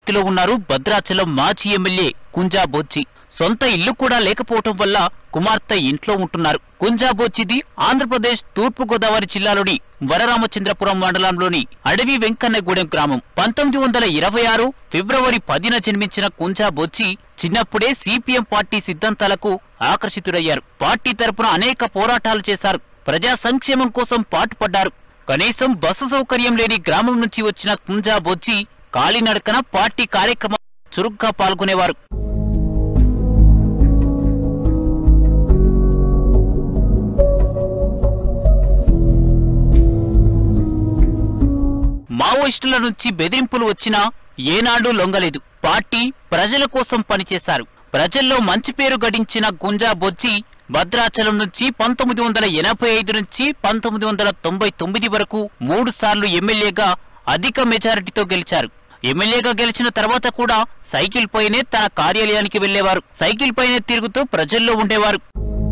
పరిస్థితిలో ఉన్నారు భద్రాచలం మాజీ ఎమ్మెల్యే కుంజా బొచ్చి సొంత ఇల్లు కూడా లేకపోవటం వల్ల కుమార్తె ఇంట్లో ఉంటున్నారు కుంజా బొచ్చిది ఆంధ్రప్రదేశ్ తూర్పు గోదావరి జిల్లాలోని వరరామచంద్రపురం మండలంలోని అడవి వెంకన్నగూడెం గ్రామం పంతొమ్మిది వందల ఇరవై ఆరు ఫిబ్రవరి పదిన జన్మించిన కుంజా బొచ్చి చిన్నప్పుడే సిపిఎం పార్టీ సిద్ధాంతాలకు ఆకర్షితుడయ్యారు పార్టీ తరపున అనేక పోరాటాలు చేశారు ప్రజా సంక్షేమం కోసం పాటుపడ్డారు కనీసం బస్సు సౌకర్యం లేని గ్రామం నుంచి వచ్చిన కుంజా బొచ్చి కాలినడకన పార్టీ కార్యక్రమం చురుగ్గా పాల్గొనేవారు మావోయిస్టుల నుంచి బెదిరింపులు వచ్చినా ఏనాడు లొంగలేదు పార్టీ ప్రజల కోసం పనిచేశారు ప్రజల్లో మంచి పేరు గడించిన గుంజా బొచ్చి భద్రాచలం నుంచి పంతొమ్మిది వందల ఎనభై ఐదు నుంచి పంతొమ్మిది వందల తొంభై తొమ్మిది వరకు మూడు సార్లు ఎమ్మెల్యేగా అధిక మెజారిటీతో గెలిచారు ఎమ్మెల్యేగా గెలిచిన తర్వాత కూడా సైకిల్ పైనే తన కార్యాలయానికి వెళ్లేవారు సైకిల్ పైనే తిరుగుతూ ప్రజల్లో ఉండేవారు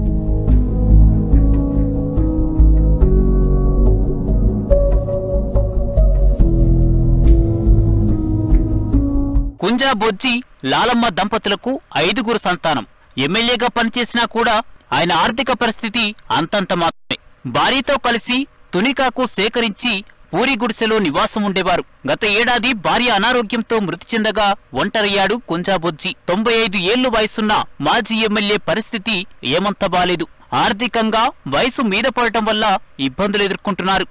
కుంజా బొజ్జి లాలమ్మ దంపతులకు ఐదుగురు సంతానం ఎమ్మెల్యేగా పనిచేసినా కూడా ఆయన ఆర్థిక పరిస్థితి అంతంత మాత్రమే భార్యతో కలిసి తునికాకు సేకరించి పూరి గుడిసెలో నివాసం ఉండేవారు గత ఏడాది భార్య అనారోగ్యంతో మృతి చెందగా ఒంటరయ్యాడు కుంజాబొజ్జి తొంభై ఐదు ఏళ్లు వయసున్న మాజీ ఎమ్మెల్యే పరిస్థితి ఏమంత బాలేదు ఆర్థికంగా వయసు మీద పడటం వల్ల ఇబ్బందులు ఎదుర్కొంటున్నారు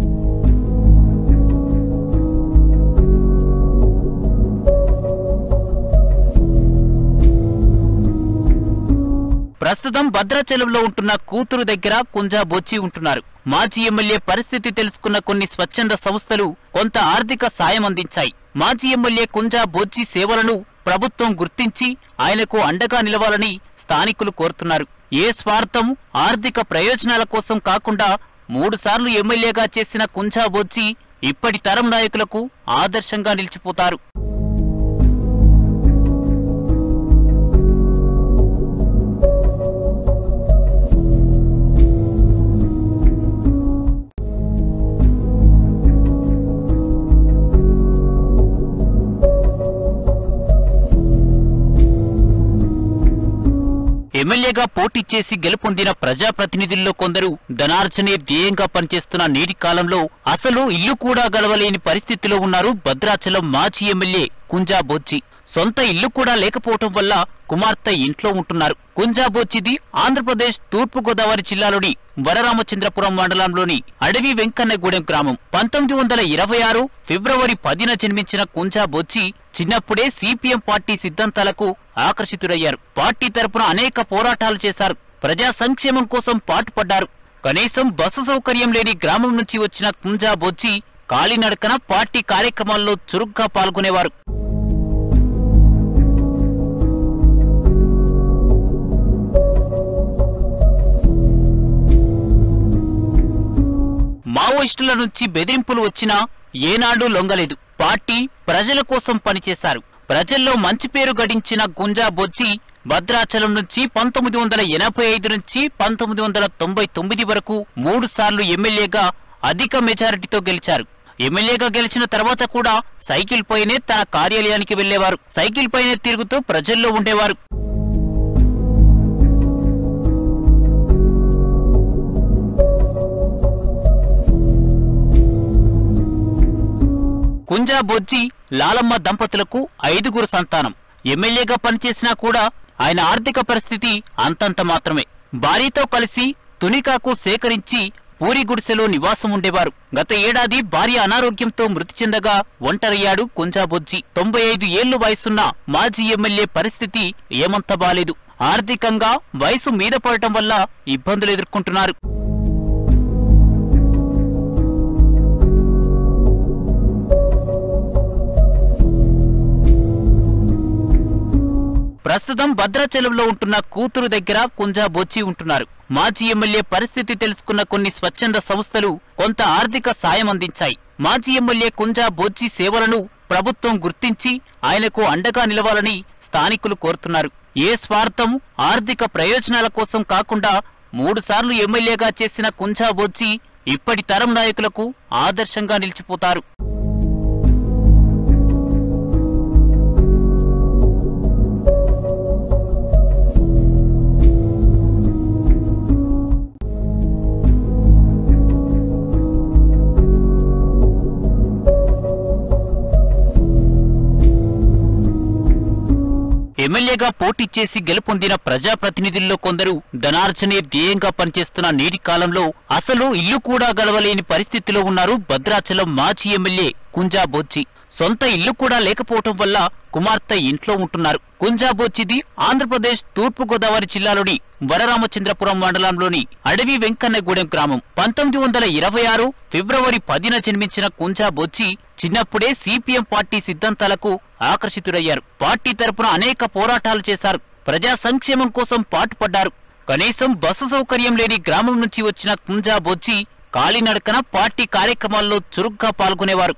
ప్రస్తుతం భద్రాచలంలో ఉంటున్న కూతురు దగ్గర కుంజా బొచ్చి ఉంటున్నారు మాజీ ఎమ్మెల్యే పరిస్థితి తెలుసుకున్న కొన్ని స్వచ్ఛంద సంస్థలు కొంత ఆర్థిక సాయం అందించాయి మాజీ ఎమ్మెల్యే కుంజా బొచ్చి సేవలను ప్రభుత్వం గుర్తించి ఆయనకు అండగా నిలవాలని స్థానికులు కోరుతున్నారు ఏ స్వార్థం ఆర్థిక ప్రయోజనాల కోసం కాకుండా మూడుసార్లు ఎమ్మెల్యేగా చేసిన కుంజా బొచ్చి ఇప్పటి తరం నాయకులకు ఆదర్శంగా నిలిచిపోతారు ఎమ్మెల్యేగా పోటీ చేసి గెలుపొందిన ప్రజాప్రతినిధుల్లో కొందరు ధనార్జనే ధ్యేయంగా పనిచేస్తున్న నేటి కాలంలో అసలు ఇల్లు కూడా గడవలేని పరిస్థితిలో ఉన్నారు భద్రాచలం మాజీ ఎమ్మెల్యే కుంజా బొచ్చి సొంత ఇల్లు కూడా లేకపోవటం వల్ల కుమార్తె ఇంట్లో ఉంటున్నారు కుంజా బొచ్చిది ఆంధ్రప్రదేశ్ తూర్పు గోదావరి జిల్లాలోని వరరామచంద్రపురం మండలంలోని అడవి వెంకన్నగూడెం గ్రామం పంతొమ్మిది వందల ఇరవై ఆరు ఫిబ్రవరి పదిన జన్మించిన కుంజా బొచ్చి చిన్నప్పుడే సిపిఎం పార్టీ సిద్ధాంతాలకు ఆకర్షితుడయ్యారు పార్టీ తరపున అనేక పోరాటాలు చేశారు ప్రజా సంక్షేమం కోసం పాటుపడ్డారు కనీసం బస్సు సౌకర్యం లేని గ్రామం నుంచి వచ్చిన కుంజా బొచ్చి కాలినడకన పార్టీ కార్యక్రమాల్లో చురుగ్గా పాల్గొనేవారు మావోయిస్టుల నుంచి బెదిరింపులు వచ్చినా ఏనాడు లొంగలేదు పార్టీ ప్రజల కోసం పనిచేశారు ప్రజల్లో మంచి పేరు గడించిన గుంజా బొచ్చి భద్రాచలం నుంచి పంతొమ్మిది వందల ఎనభై ఐదు నుంచి పంతొమ్మిది వందల తొంభై తొమ్మిది వరకు మూడు సార్లు ఎమ్మెల్యేగా అధిక మెజారిటీతో గెలిచారు ఎమ్మెల్యేగా గెలిచిన తర్వాత కూడా సైకిల్ పైనే తన కార్యాలయానికి వెళ్లేవారు సైకిల్ పైనే తిరుగుతూ ప్రజల్లో ఉండేవారు కుంజా బొజ్జి లాలమ్మ దంపతులకు ఐదుగురు సంతానం ఎమ్మెల్యేగా పనిచేసినా కూడా ఆయన ఆర్థిక పరిస్థితి అంతంత మాత్రమే భార్యతో కలిసి తునికాకు సేకరించి పూరి గుడిసెలో నివాసం ఉండేవారు గత ఏడాది భార్య అనారోగ్యంతో మృతి చెందగా ఒంటరయ్యాడు కుంజా బొజ్జి తొంభై ఐదు ఏళ్లు వయసున్న మాజీ ఎమ్మెల్యే పరిస్థితి ఏమంత బాలేదు ఆర్థికంగా వయసు మీద పడటం వల్ల ఇబ్బందులు ఎదుర్కొంటున్నారు ప్రస్తుతం భద్రాచలంలో ఉంటున్న కూతురు దగ్గర కుంజా బొచ్చి ఉంటున్నారు మాజీ ఎమ్మెల్యే పరిస్థితి తెలుసుకున్న కొన్ని స్వచ్ఛంద సంస్థలు కొంత ఆర్థిక సాయం అందించాయి మాజీ ఎమ్మెల్యే కుంజా బొచ్చి సేవలను ప్రభుత్వం గుర్తించి ఆయనకు అండగా నిలవాలని స్థానికులు కోరుతున్నారు ఏ స్వార్థం ఆర్థిక ప్రయోజనాల కోసం కాకుండా మూడుసార్లు ఎమ్మెల్యేగా చేసిన కుంజా బొచ్చి ఇప్పటి తరం నాయకులకు ఆదర్శంగా నిలిచిపోతారు ఎమ్మెల్యేగా పోటీ చేసి గెలుపొందిన ప్రజాప్రతినిధుల్లో కొందరు ధనార్జనే ధ్యేయంగా పనిచేస్తున్న నేటి కాలంలో అసలు ఇల్లు కూడా గడవలేని పరిస్థితిలో ఉన్నారు భద్రాచలం మాజీ ఎమ్మెల్యే కుంజా బొచ్చి సొంత ఇల్లు కూడా లేకపోవటం వల్ల కుమార్తె ఇంట్లో ఉంటున్నారు కుంజా బొచ్చిది ఆంధ్రప్రదేశ్ తూర్పు గోదావరి జిల్లాలోని వరరామచంద్రపురం మండలంలోని అడవి వెంకన్నగూడెం గ్రామం పంతొమ్మిది వందల ఇరవై ఆరు ఫిబ్రవరి పదిన జన్మించిన కుంజా బొచ్చి చిన్నప్పుడే సిపిఎం పార్టీ సిద్ధాంతాలకు ఆకర్షితుడయ్యారు పార్టీ తరపున అనేక పోరాటాలు చేశారు ప్రజా సంక్షేమం కోసం పాటుపడ్డారు కనీసం బస్సు సౌకర్యం లేని గ్రామం నుంచి వచ్చిన కుంజా బొచ్చి కాలినడకన పార్టీ కార్యక్రమాల్లో చురుగ్గా పాల్గొనేవారు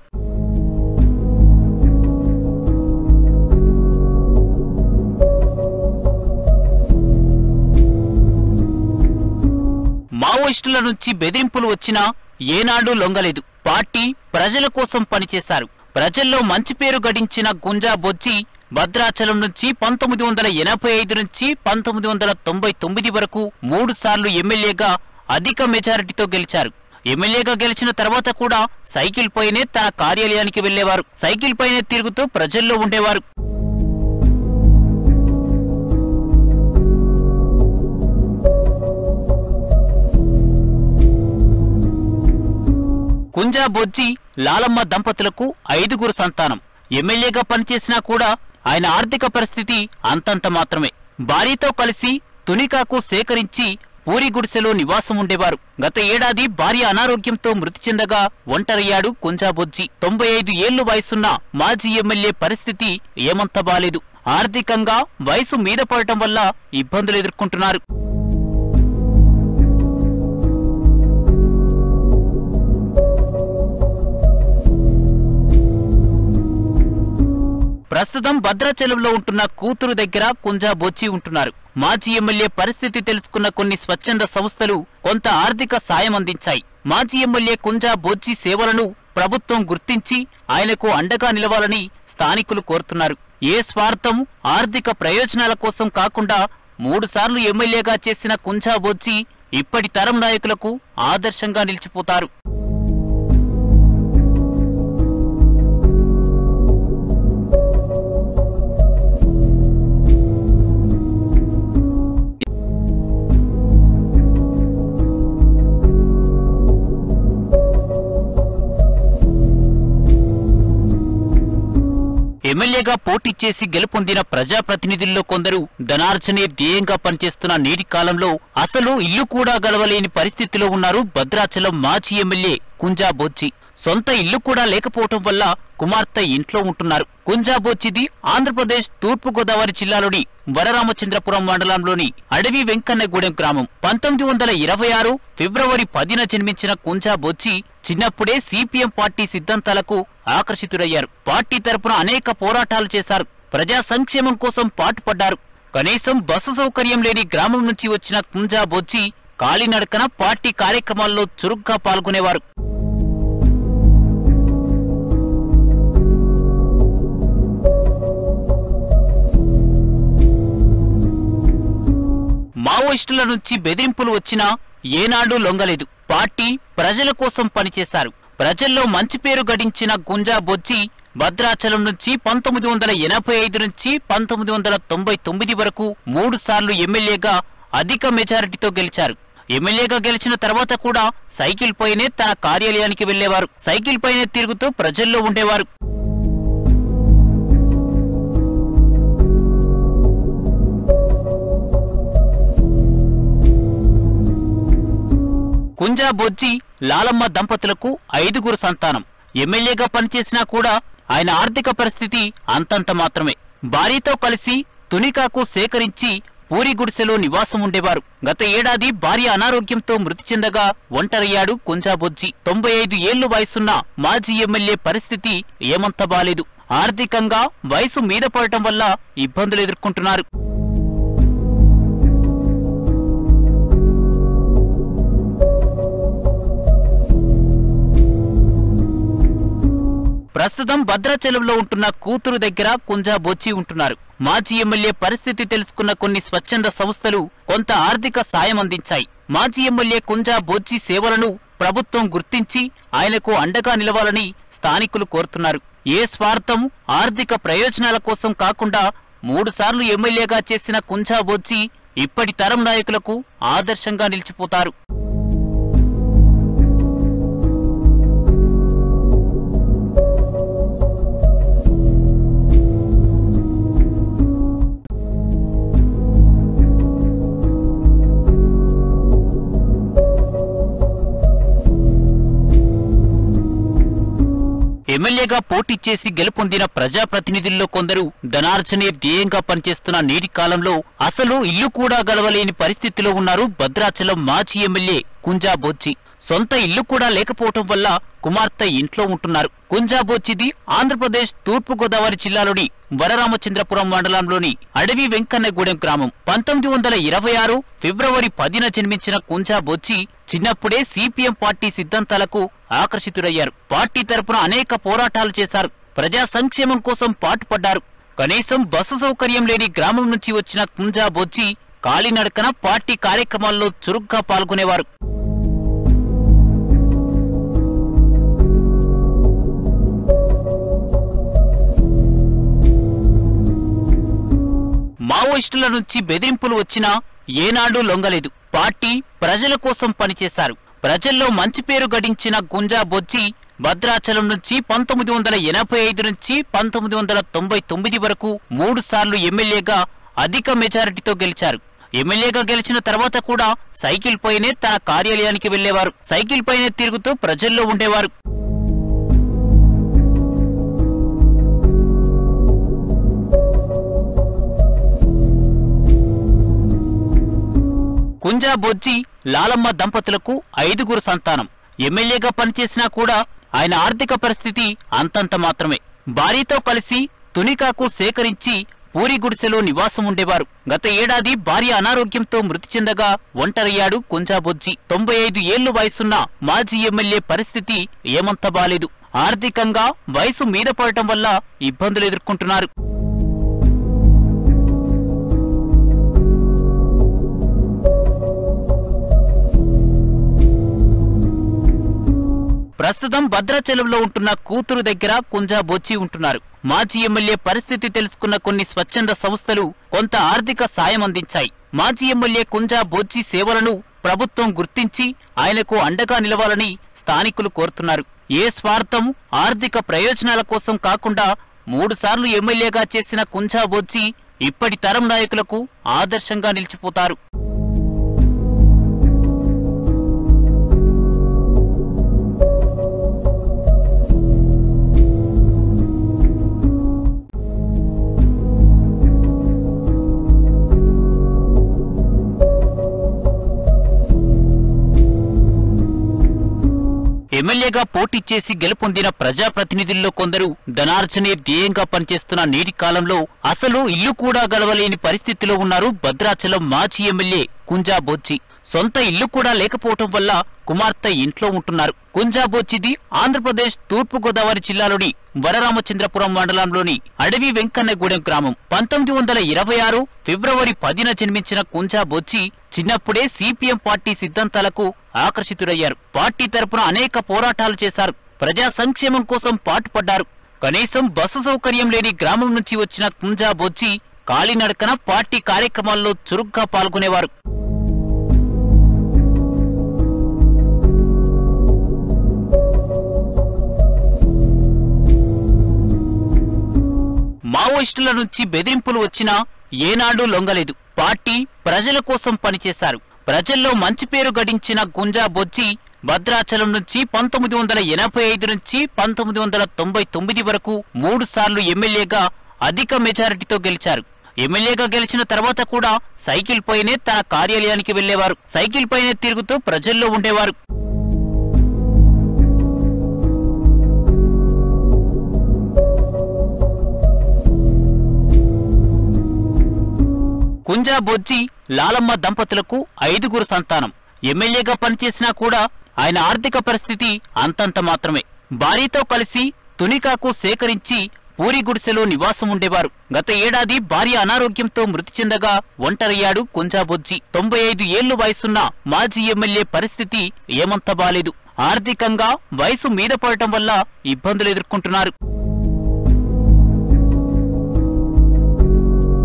మావోయిస్టుల నుంచి బెదిరింపులు వచ్చినా ఏనాడు లొంగలేదు పార్టీ ప్రజల కోసం పనిచేశారు ప్రజల్లో మంచి పేరు గడించిన గుంజా బొచ్చి భద్రాచలం నుంచి పంతొమ్మిది వందల ఎనభై ఐదు నుంచి పంతొమ్మిది వందల తొంభై తొమ్మిది వరకు మూడు సార్లు ఎమ్మెల్యేగా అధిక మెజారిటీతో గెలిచారు ఎమ్మెల్యేగా గెలిచిన తర్వాత కూడా సైకిల్ పైనే తన కార్యాలయానికి వెళ్లేవారు సైకిల్ పైనే తిరుగుతూ ప్రజల్లో ఉండేవారు కుంజా బొజ్జి లాలమ్మ దంపతులకు ఐదుగురు సంతానం ఎమ్మెల్యేగా పనిచేసినా కూడా ఆయన ఆర్థిక పరిస్థితి అంతంత మాత్రమే భార్యతో కలిసి తునికాకు సేకరించి పూరి గుడిసెలో నివాసం ఉండేవారు గత ఏడాది భార్య అనారోగ్యంతో మృతి చెందగా ఒంటరయ్యాడు కుంజాబొజ్జి తొంభై ఐదు ఏళ్లు వయసున్న మాజీ ఎమ్మెల్యే పరిస్థితి ఏమంత బాలేదు ఆర్థికంగా వయసు మీద పడటం వల్ల ఇబ్బందులు ఎదుర్కొంటున్నారు ప్రస్తుతం భద్రాచలంలో ఉంటున్న కూతురు దగ్గర కుంజా బొచ్చి ఉంటున్నారు మాజీ ఎమ్మెల్యే పరిస్థితి తెలుసుకున్న కొన్ని స్వచ్ఛంద సంస్థలు కొంత ఆర్థిక సాయం అందించాయి మాజీ ఎమ్మెల్యే కుంజా బొచ్చి సేవలను ప్రభుత్వం గుర్తించి ఆయనకు అండగా నిలవాలని స్థానికులు కోరుతున్నారు ఏ స్వార్థం ఆర్థిక ప్రయోజనాల కోసం కాకుండా మూడుసార్లు ఎమ్మెల్యేగా చేసిన కుంజా బొచ్చి ఇప్పటి తరం నాయకులకు ఆదర్శంగా నిలిచిపోతారు ఎమ్మెల్యేగా పోటీ చేసి గెలుపొందిన ప్రజాప్రతినిధుల్లో కొందరు ధనార్జనే ధ్యేయంగా పనిచేస్తున్న నేటి కాలంలో అసలు ఇల్లు కూడా గడవలేని పరిస్థితిలో ఉన్నారు భద్రాచలం మాజీ ఎమ్మెల్యే కుంజా బొచ్చి సొంత ఇల్లు కూడా లేకపోవటం వల్ల కుమార్తె ఇంట్లో ఉంటున్నారు కుంజా బొచ్చిది ఆంధ్రప్రదేశ్ తూర్పు గోదావరి జిల్లాలోని వరరామచంద్రపురం మండలంలోని అడవి వెంకన్నగూడెం గ్రామం పంతొమ్మిది వందల ఇరవై ఆరు ఫిబ్రవరి పదిన జన్మించిన కుంజా బొచ్చి చిన్నప్పుడే సిపిఎం పార్టీ సిద్ధాంతాలకు ఆకర్షితుడయ్యారు పార్టీ తరపున అనేక పోరాటాలు చేశారు ప్రజా సంక్షేమం కోసం పాటుపడ్డారు కనీసం బస్సు సౌకర్యం లేని గ్రామం నుంచి వచ్చిన కుంజా బొచ్చి కాలినడకన పార్టీ కార్యక్రమాల్లో చురుగ్గా పాల్గొనేవారు మావోయిస్టుల నుంచి బెదిరింపులు వచ్చినా ఏనాడు లొంగలేదు పార్టీ ప్రజల కోసం పనిచేశారు ప్రజల్లో మంచి పేరు గడించిన గుంజా బొచ్చి భద్రాచలం నుంచి పంతొమ్మిది వందల ఎనభై ఐదు నుంచి పంతొమ్మిది వందల తొంభై తొమ్మిది వరకు మూడు సార్లు ఎమ్మెల్యేగా అధిక మెజారిటీతో గెలిచారు ఎమ్మెల్యేగా గెలిచిన తర్వాత కూడా సైకిల్ పైనే తన కార్యాలయానికి వెళ్లేవారు సైకిల్ పైనే తిరుగుతూ ప్రజల్లో ఉండేవారు కుంజా బొజ్జి లాలమ్మ దంపతులకు ఐదుగురు సంతానం ఎమ్మెల్యేగా పనిచేసినా కూడా ఆయన ఆర్థిక పరిస్థితి అంతంత మాత్రమే భార్యతో కలిసి తునికాకు సేకరించి పూరి గుడిసెలో నివాసం ఉండేవారు గత ఏడాది భార్య అనారోగ్యంతో మృతి చెందగా ఒంటరయ్యాడు కుంజా బొజ్జి తొంభై ఐదు ఏళ్లు వయసున్న మాజీ ఎమ్మెల్యే పరిస్థితి ఏమంత బాలేదు ఆర్థికంగా వయసు మీద పడటం వల్ల ఇబ్బందులు ఎదుర్కొంటున్నారు ప్రస్తుతం భద్రాచలంలో ఉంటున్న కూతురు దగ్గర కుంజా బొచ్చి ఉంటున్నారు మాజీ ఎమ్మెల్యే పరిస్థితి తెలుసుకున్న కొన్ని స్వచ్ఛంద సంస్థలు కొంత ఆర్థిక సాయం అందించాయి మాజీ ఎమ్మెల్యే కుంజా బొచ్చి సేవలను ప్రభుత్వం గుర్తించి ఆయనకు అండగా నిలవాలని స్థానికులు కోరుతున్నారు ఏ స్వార్థం ఆర్థిక ప్రయోజనాల కోసం కాకుండా మూడు సార్లు ఎమ్మెల్యేగా చేసిన కుంజా బొజ్జి ఇప్పటి తరం నాయకులకు ఆదర్శంగా నిలిచిపోతారు ఎమ్మెల్యేగా పోటీ చేసి గెలుపొందిన ప్రజాప్రతినిధుల్లో కొందరు ధనార్జనే ధ్యేయంగా పనిచేస్తున్న నేటి కాలంలో అసలు ఇల్లు కూడా గడవలేని పరిస్థితిలో ఉన్నారు భద్రాచలం మాజీ ఎమ్మెల్యే కుంజా బొచ్చి సొంత ఇల్లు కూడా లేకపోవటం వల్ల కుమార్తె ఇంట్లో ఉంటున్నారు కుంజా బొచ్చిది ఆంధ్రప్రదేశ్ తూర్పు గోదావరి జిల్లాలోని వరరామచంద్రపురం మండలంలోని అడవి వెంకన్నగూడెం గ్రామం పంతొమ్మిది వందల ఇరవై ఆరు ఫిబ్రవరి పదిన జన్మించిన కుంజా బొచ్చి చిన్నప్పుడే సిపిఎం పార్టీ సిద్ధాంతాలకు ఆకర్షితుడయ్యారు పార్టీ తరపున అనేక పోరాటాలు చేశారు ప్రజా సంక్షేమం కోసం పాటుపడ్డారు కనీసం బస్సు సౌకర్యం లేని గ్రామం నుంచి వచ్చిన కుంజా బొచ్చి కాలినడకన పార్టీ కార్యక్రమాల్లో చురుగ్గా పాల్గొనేవారు మావోయిస్టుల నుంచి బెదిరింపులు వచ్చినా ఏనాడూ లొంగలేదు పార్టీ ప్రజల కోసం పనిచేశారు ప్రజల్లో మంచి పేరు గడించిన గుంజా బొజ్జి భద్రాచలం నుంచి పంతొమ్మిది వందల ఎనభై ఐదు నుంచి పంతొమ్మిది వందల తొంభై తొమ్మిది వరకు మూడు సార్లు ఎమ్మెల్యేగా అధిక మెజారిటీతో గెలిచారు ఎమ్మెల్యేగా గెలిచిన తర్వాత కూడా సైకిల్ పైనే తన కార్యాలయానికి వెళ్లేవారు సైకిల్ పైనే తిరుగుతూ ప్రజల్లో ఉండేవారు కుంజా బొజ్జి లాలమ్మ దంపతులకు ఐదుగురు సంతానం ఎమ్మెల్యేగా పనిచేసినా కూడా ఆయన ఆర్థిక పరిస్థితి అంతంత మాత్రమే భార్యతో కలిసి తునికాకు సేకరించి పూరి గుడిసెలో నివాసం ఉండేవారు గత ఏడాది భార్య అనారోగ్యంతో మృతి చెందగా ఒంటరయ్యాడు కుంజా బొజ్జి తొంభై ఐదు ఏళ్లు వయసున్న మాజీ ఎమ్మెల్యే పరిస్థితి ఏమంత బాలేదు ఆర్థికంగా వయసు మీద పడటం వల్ల ఇబ్బందులు ఎదుర్కొంటున్నారు ప్రస్తుతం భద్రాచలంలో ఉంటున్న కూతురు దగ్గర కుంజా బొచ్చి ఉంటున్నారు మాజీ ఎమ్మెల్యే పరిస్థితి తెలుసుకున్న కొన్ని స్వచ్ఛంద సంస్థలు కొంత ఆర్థిక సాయం అందించాయి మాజీ ఎమ్మెల్యే కుంజా బొచ్చి సేవలను ప్రభుత్వం గుర్తించి ఆయనకు అండగా నిలవాలని స్థానికులు కోరుతున్నారు ఏ స్వార్థం ఆర్థిక ప్రయోజనాల కోసం కాకుండా మూడుసార్లు ఎమ్మెల్యేగా చేసిన కుంజా బొచ్చి ఇప్పటి తరం నాయకులకు ఆదర్శంగా నిలిచిపోతారు ఎమ్మెల్యేగా పోటీ చేసి గెలుపొందిన ప్రజాప్రతినిధుల్లో కొందరు ధనార్జనే ధ్యేయంగా పనిచేస్తున్న నేటి కాలంలో అసలు ఇల్లు కూడా గడవలేని పరిస్థితిలో ఉన్నారు భద్రాచలం మాజీ ఎమ్మెల్యే కుంజా బొచ్చి సొంత ఇల్లు కూడా లేకపోవటం వల్ల కుమార్తె ఇంట్లో ఉంటున్నారు కుంజా బొచ్చిది ఆంధ్రప్రదేశ్ తూర్పు గోదావరి జిల్లాలోని వరరామచంద్రపురం మండలంలోని అడవి వెంకన్నగూడెం గ్రామం పంతొమ్మిది వందల ఇరవై ఆరు ఫిబ్రవరి పదిన జన్మించిన కుంజా బొచ్చి చిన్నప్పుడే సిపిఎం పార్టీ సిద్ధాంతాలకు ఆకర్షితుడయ్యారు పార్టీ తరపున అనేక పోరాటాలు చేశారు ప్రజా సంక్షేమం కోసం పాటుపడ్డారు కనీసం బస్సు సౌకర్యం లేని గ్రామం నుంచి వచ్చిన కుంజా బొచ్చి కాలినడకన పార్టీ కార్యక్రమాల్లో చురుగ్గా పాల్గొనేవారు మావోయిస్టుల నుంచి బెదిరింపులు వచ్చినా ఏనాడూ లొంగలేదు పార్టీ ప్రజల కోసం పనిచేశారు ప్రజల్లో మంచి పేరు గడించిన గుంజా బొజ్జి భద్రాచలం నుంచి పంతొమ్మిది వందల ఎనభై ఐదు నుంచి పంతొమ్మిది వందల తొంభై తొమ్మిది వరకు మూడు సార్లు ఎమ్మెల్యేగా అధిక మెజారిటీతో గెలిచారు ఎమ్మెల్యేగా గెలిచిన తర్వాత కూడా సైకిల్ పైనే తన కార్యాలయానికి వెళ్లేవారు సైకిల్ పైనే తిరుగుతూ ప్రజల్లో ఉండేవారు కుంజా బొజ్జి లాలమ్మ దంపతులకు ఐదుగురు సంతానం ఎమ్మెల్యేగా పనిచేసినా కూడా ఆయన ఆర్థిక పరిస్థితి అంతంత మాత్రమే భార్యతో కలిసి తునికాకు సేకరించి పూరి గుడిసెలో నివాసం ఉండేవారు గత ఏడాది భార్య అనారోగ్యంతో మృతి చెందగా ఒంటరయ్యాడు కుంజా బొజ్జి తొంభై ఐదు ఏళ్లు వయసున్న మాజీ ఎమ్మెల్యే పరిస్థితి ఏమంత బాలేదు ఆర్థికంగా వయసు మీద పడటం వల్ల ఇబ్బందులు ఎదుర్కొంటున్నారు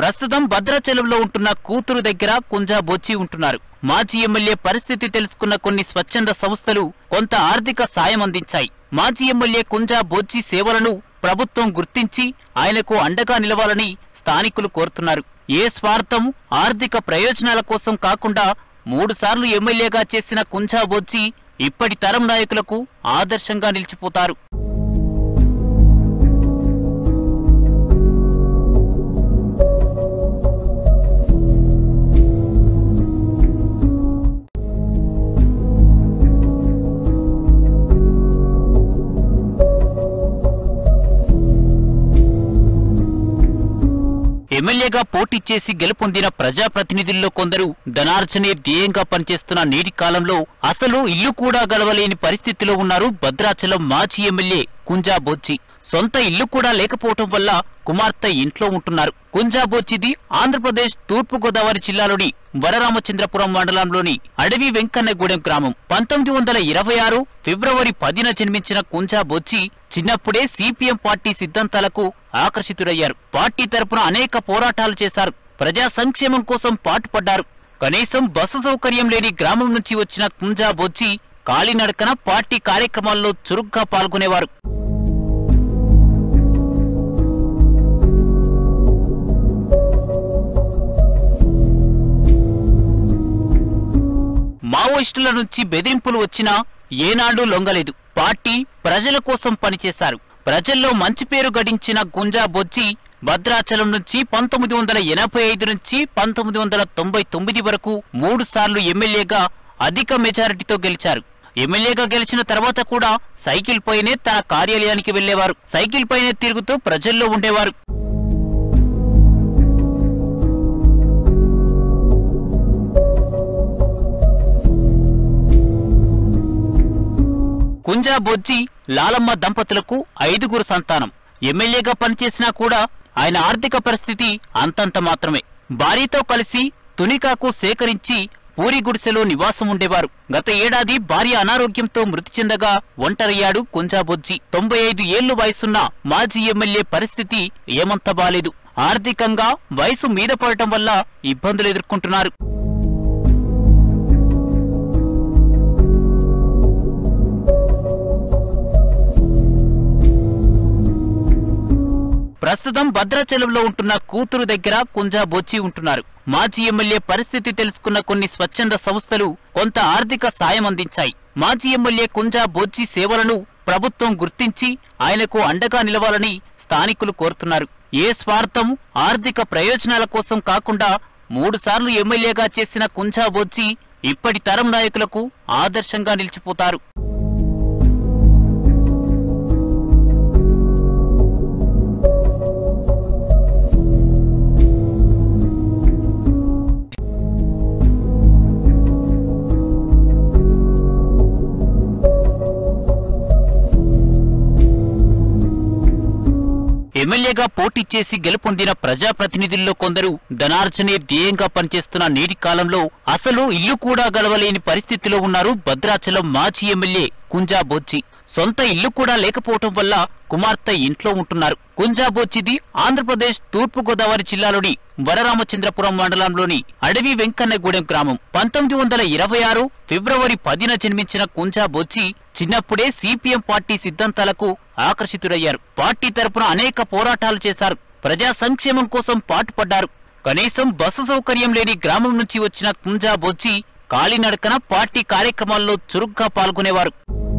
ప్రస్తుతం భద్రాచలంలో ఉంటున్న కూతురు దగ్గర కుంజా బొచ్చి ఉంటున్నారు మాజీ ఎమ్మెల్యే పరిస్థితి తెలుసుకున్న కొన్ని స్వచ్ఛంద సంస్థలు కొంత ఆర్థిక సాయం అందించాయి మాజీ ఎమ్మెల్యే కుంజా బొచ్చి సేవలను ప్రభుత్వం గుర్తించి ఆయనకు అండగా నిలవాలని స్థానికులు కోరుతున్నారు ఏ స్వార్థం ఆర్థిక ప్రయోజనాల కోసం కాకుండా మూడుసార్లు ఎమ్మెల్యేగా చేసిన కుంజా బొచ్చి ఇప్పటి తరం నాయకులకు ఆదర్శంగా నిలిచిపోతారు ఎమ్మెల్యేగా పోటీ చేసి గెలుపొందిన ప్రజాప్రతినిధుల్లో కొందరు ధనార్జనే ధ్యేయంగా పనిచేస్తున్న నేటి కాలంలో అసలు ఇల్లు కూడా గడవలేని పరిస్థితిలో ఉన్నారు భద్రాచలం మాజీ ఎమ్మెల్యే కుంజా బొచ్చి సొంత ఇల్లు కూడా లేకపోవటం వల్ల కుమార్తె ఇంట్లో ఉంటున్నారు కుంజా బొచ్చిది ఆంధ్రప్రదేశ్ తూర్పు గోదావరి జిల్లాలోని వరరామచంద్రపురం మండలంలోని అడవి వెంకన్నగూడెం గ్రామం పంతొమ్మిది వందల ఇరవై ఆరు ఫిబ్రవరి పదిన జన్మించిన కుంజా బొచ్చి చిన్నప్పుడే సిపిఎం పార్టీ సిద్ధాంతాలకు ఆకర్షితుడయ్యారు పార్టీ తరపున అనేక పోరాటాలు చేశారు ప్రజా సంక్షేమం కోసం పాటుపడ్డారు కనీసం బస్సు సౌకర్యం లేని గ్రామం నుంచి వచ్చిన కుంజా బొచ్చి కాలినడకన పార్టీ కార్యక్రమాల్లో చురుగ్గా పాల్గొనేవారు మావోయిస్టుల నుంచి బెదిరింపులు వచ్చినా ఏనాడు లొంగలేదు పార్టీ ప్రజల కోసం పనిచేశారు ప్రజల్లో మంచి పేరు గడించిన గుంజా బొజ్జి భద్రాచలం నుంచి పంతొమ్మిది వందల ఎనభై ఐదు నుంచి పంతొమ్మిది వందల తొంభై తొమ్మిది వరకు మూడు సార్లు ఎమ్మెల్యేగా అధిక మెజారిటీతో గెలిచారు ఎమ్మెల్యేగా గెలిచిన తర్వాత కూడా సైకిల్ పైనే తన కార్యాలయానికి వెళ్లేవారు సైకిల్ పైనే తిరుగుతూ ప్రజల్లో ఉండేవారు కుంజా బొజ్జి లాలమ్మ దంపతులకు ఐదుగురు సంతానం ఎమ్మెల్యేగా పనిచేసినా కూడా ఆయన ఆర్థిక పరిస్థితి అంతంత మాత్రమే భార్యతో కలిసి తునికాకు సేకరించి పూరి గుడిసెలో నివాసం ఉండేవారు గత ఏడాది భార్య అనారోగ్యంతో మృతి చెందగా ఒంటరయ్యాడు కుంజా బొజ్జి తొంభై ఐదు ఏళ్లు వయసున్న మాజీ ఎమ్మెల్యే పరిస్థితి ఏమంత బాలేదు ఆర్థికంగా వయసు మీద పడటం వల్ల ఇబ్బందులు ఎదుర్కొంటున్నారు ప్రస్తుతం భద్రాచలంలో ఉంటున్న కూతురు దగ్గర కుంజా బొచ్చి ఉంటున్నారు మాజీ ఎమ్మెల్యే పరిస్థితి తెలుసుకున్న కొన్ని స్వచ్ఛంద సంస్థలు కొంత ఆర్థిక సాయం అందించాయి మాజీ ఎమ్మెల్యే కుంజా బొచ్చి సేవలను ప్రభుత్వం గుర్తించి ఆయనకు అండగా నిలవాలని స్థానికులు కోరుతున్నారు ఏ స్వార్థం ఆర్థిక ప్రయోజనాల కోసం కాకుండా మూడుసార్లు ఎమ్మెల్యేగా చేసిన కుంజా బొచ్చి ఇప్పటి తరం నాయకులకు ఆదర్శంగా నిలిచిపోతారు ఎమ్మెల్యేగా పోటీ చేసి గెలుపొందిన ప్రజాప్రతినిధుల్లో కొందరు ధనార్జనే ధ్యేయంగా పనిచేస్తున్న నేటి కాలంలో అసలు ఇల్లు కూడా గడవలేని పరిస్థితిలో ఉన్నారు భద్రాచలం మాజీ ఎమ్మెల్యే కుంజా బొచ్చి సొంత ఇల్లు కూడా లేకపోవటం వల్ల కుమార్తె ఇంట్లో ఉంటున్నారు కుంజా బొచ్చిది ఆంధ్రప్రదేశ్ తూర్పు గోదావరి జిల్లాలోని వరరామచంద్రపురం మండలంలోని అడవి వెంకన్నగూడెం గ్రామం పంతొమ్మిది వందల ఇరవై ఆరు ఫిబ్రవరి పదిన జన్మించిన కుంజా బొచ్చి చిన్నప్పుడే సిపిఎం పార్టీ సిద్ధాంతాలకు ఆకర్షితుడయ్యారు పార్టీ తరపున అనేక పోరాటాలు చేశారు ప్రజా సంక్షేమం కోసం పాటుపడ్డారు కనీసం బస్సు సౌకర్యం లేని గ్రామం నుంచి వచ్చిన కుంజా బొచ్చి కాలినడకన పార్టీ కార్యక్రమాల్లో చురుగ్గా పాల్గొనేవారు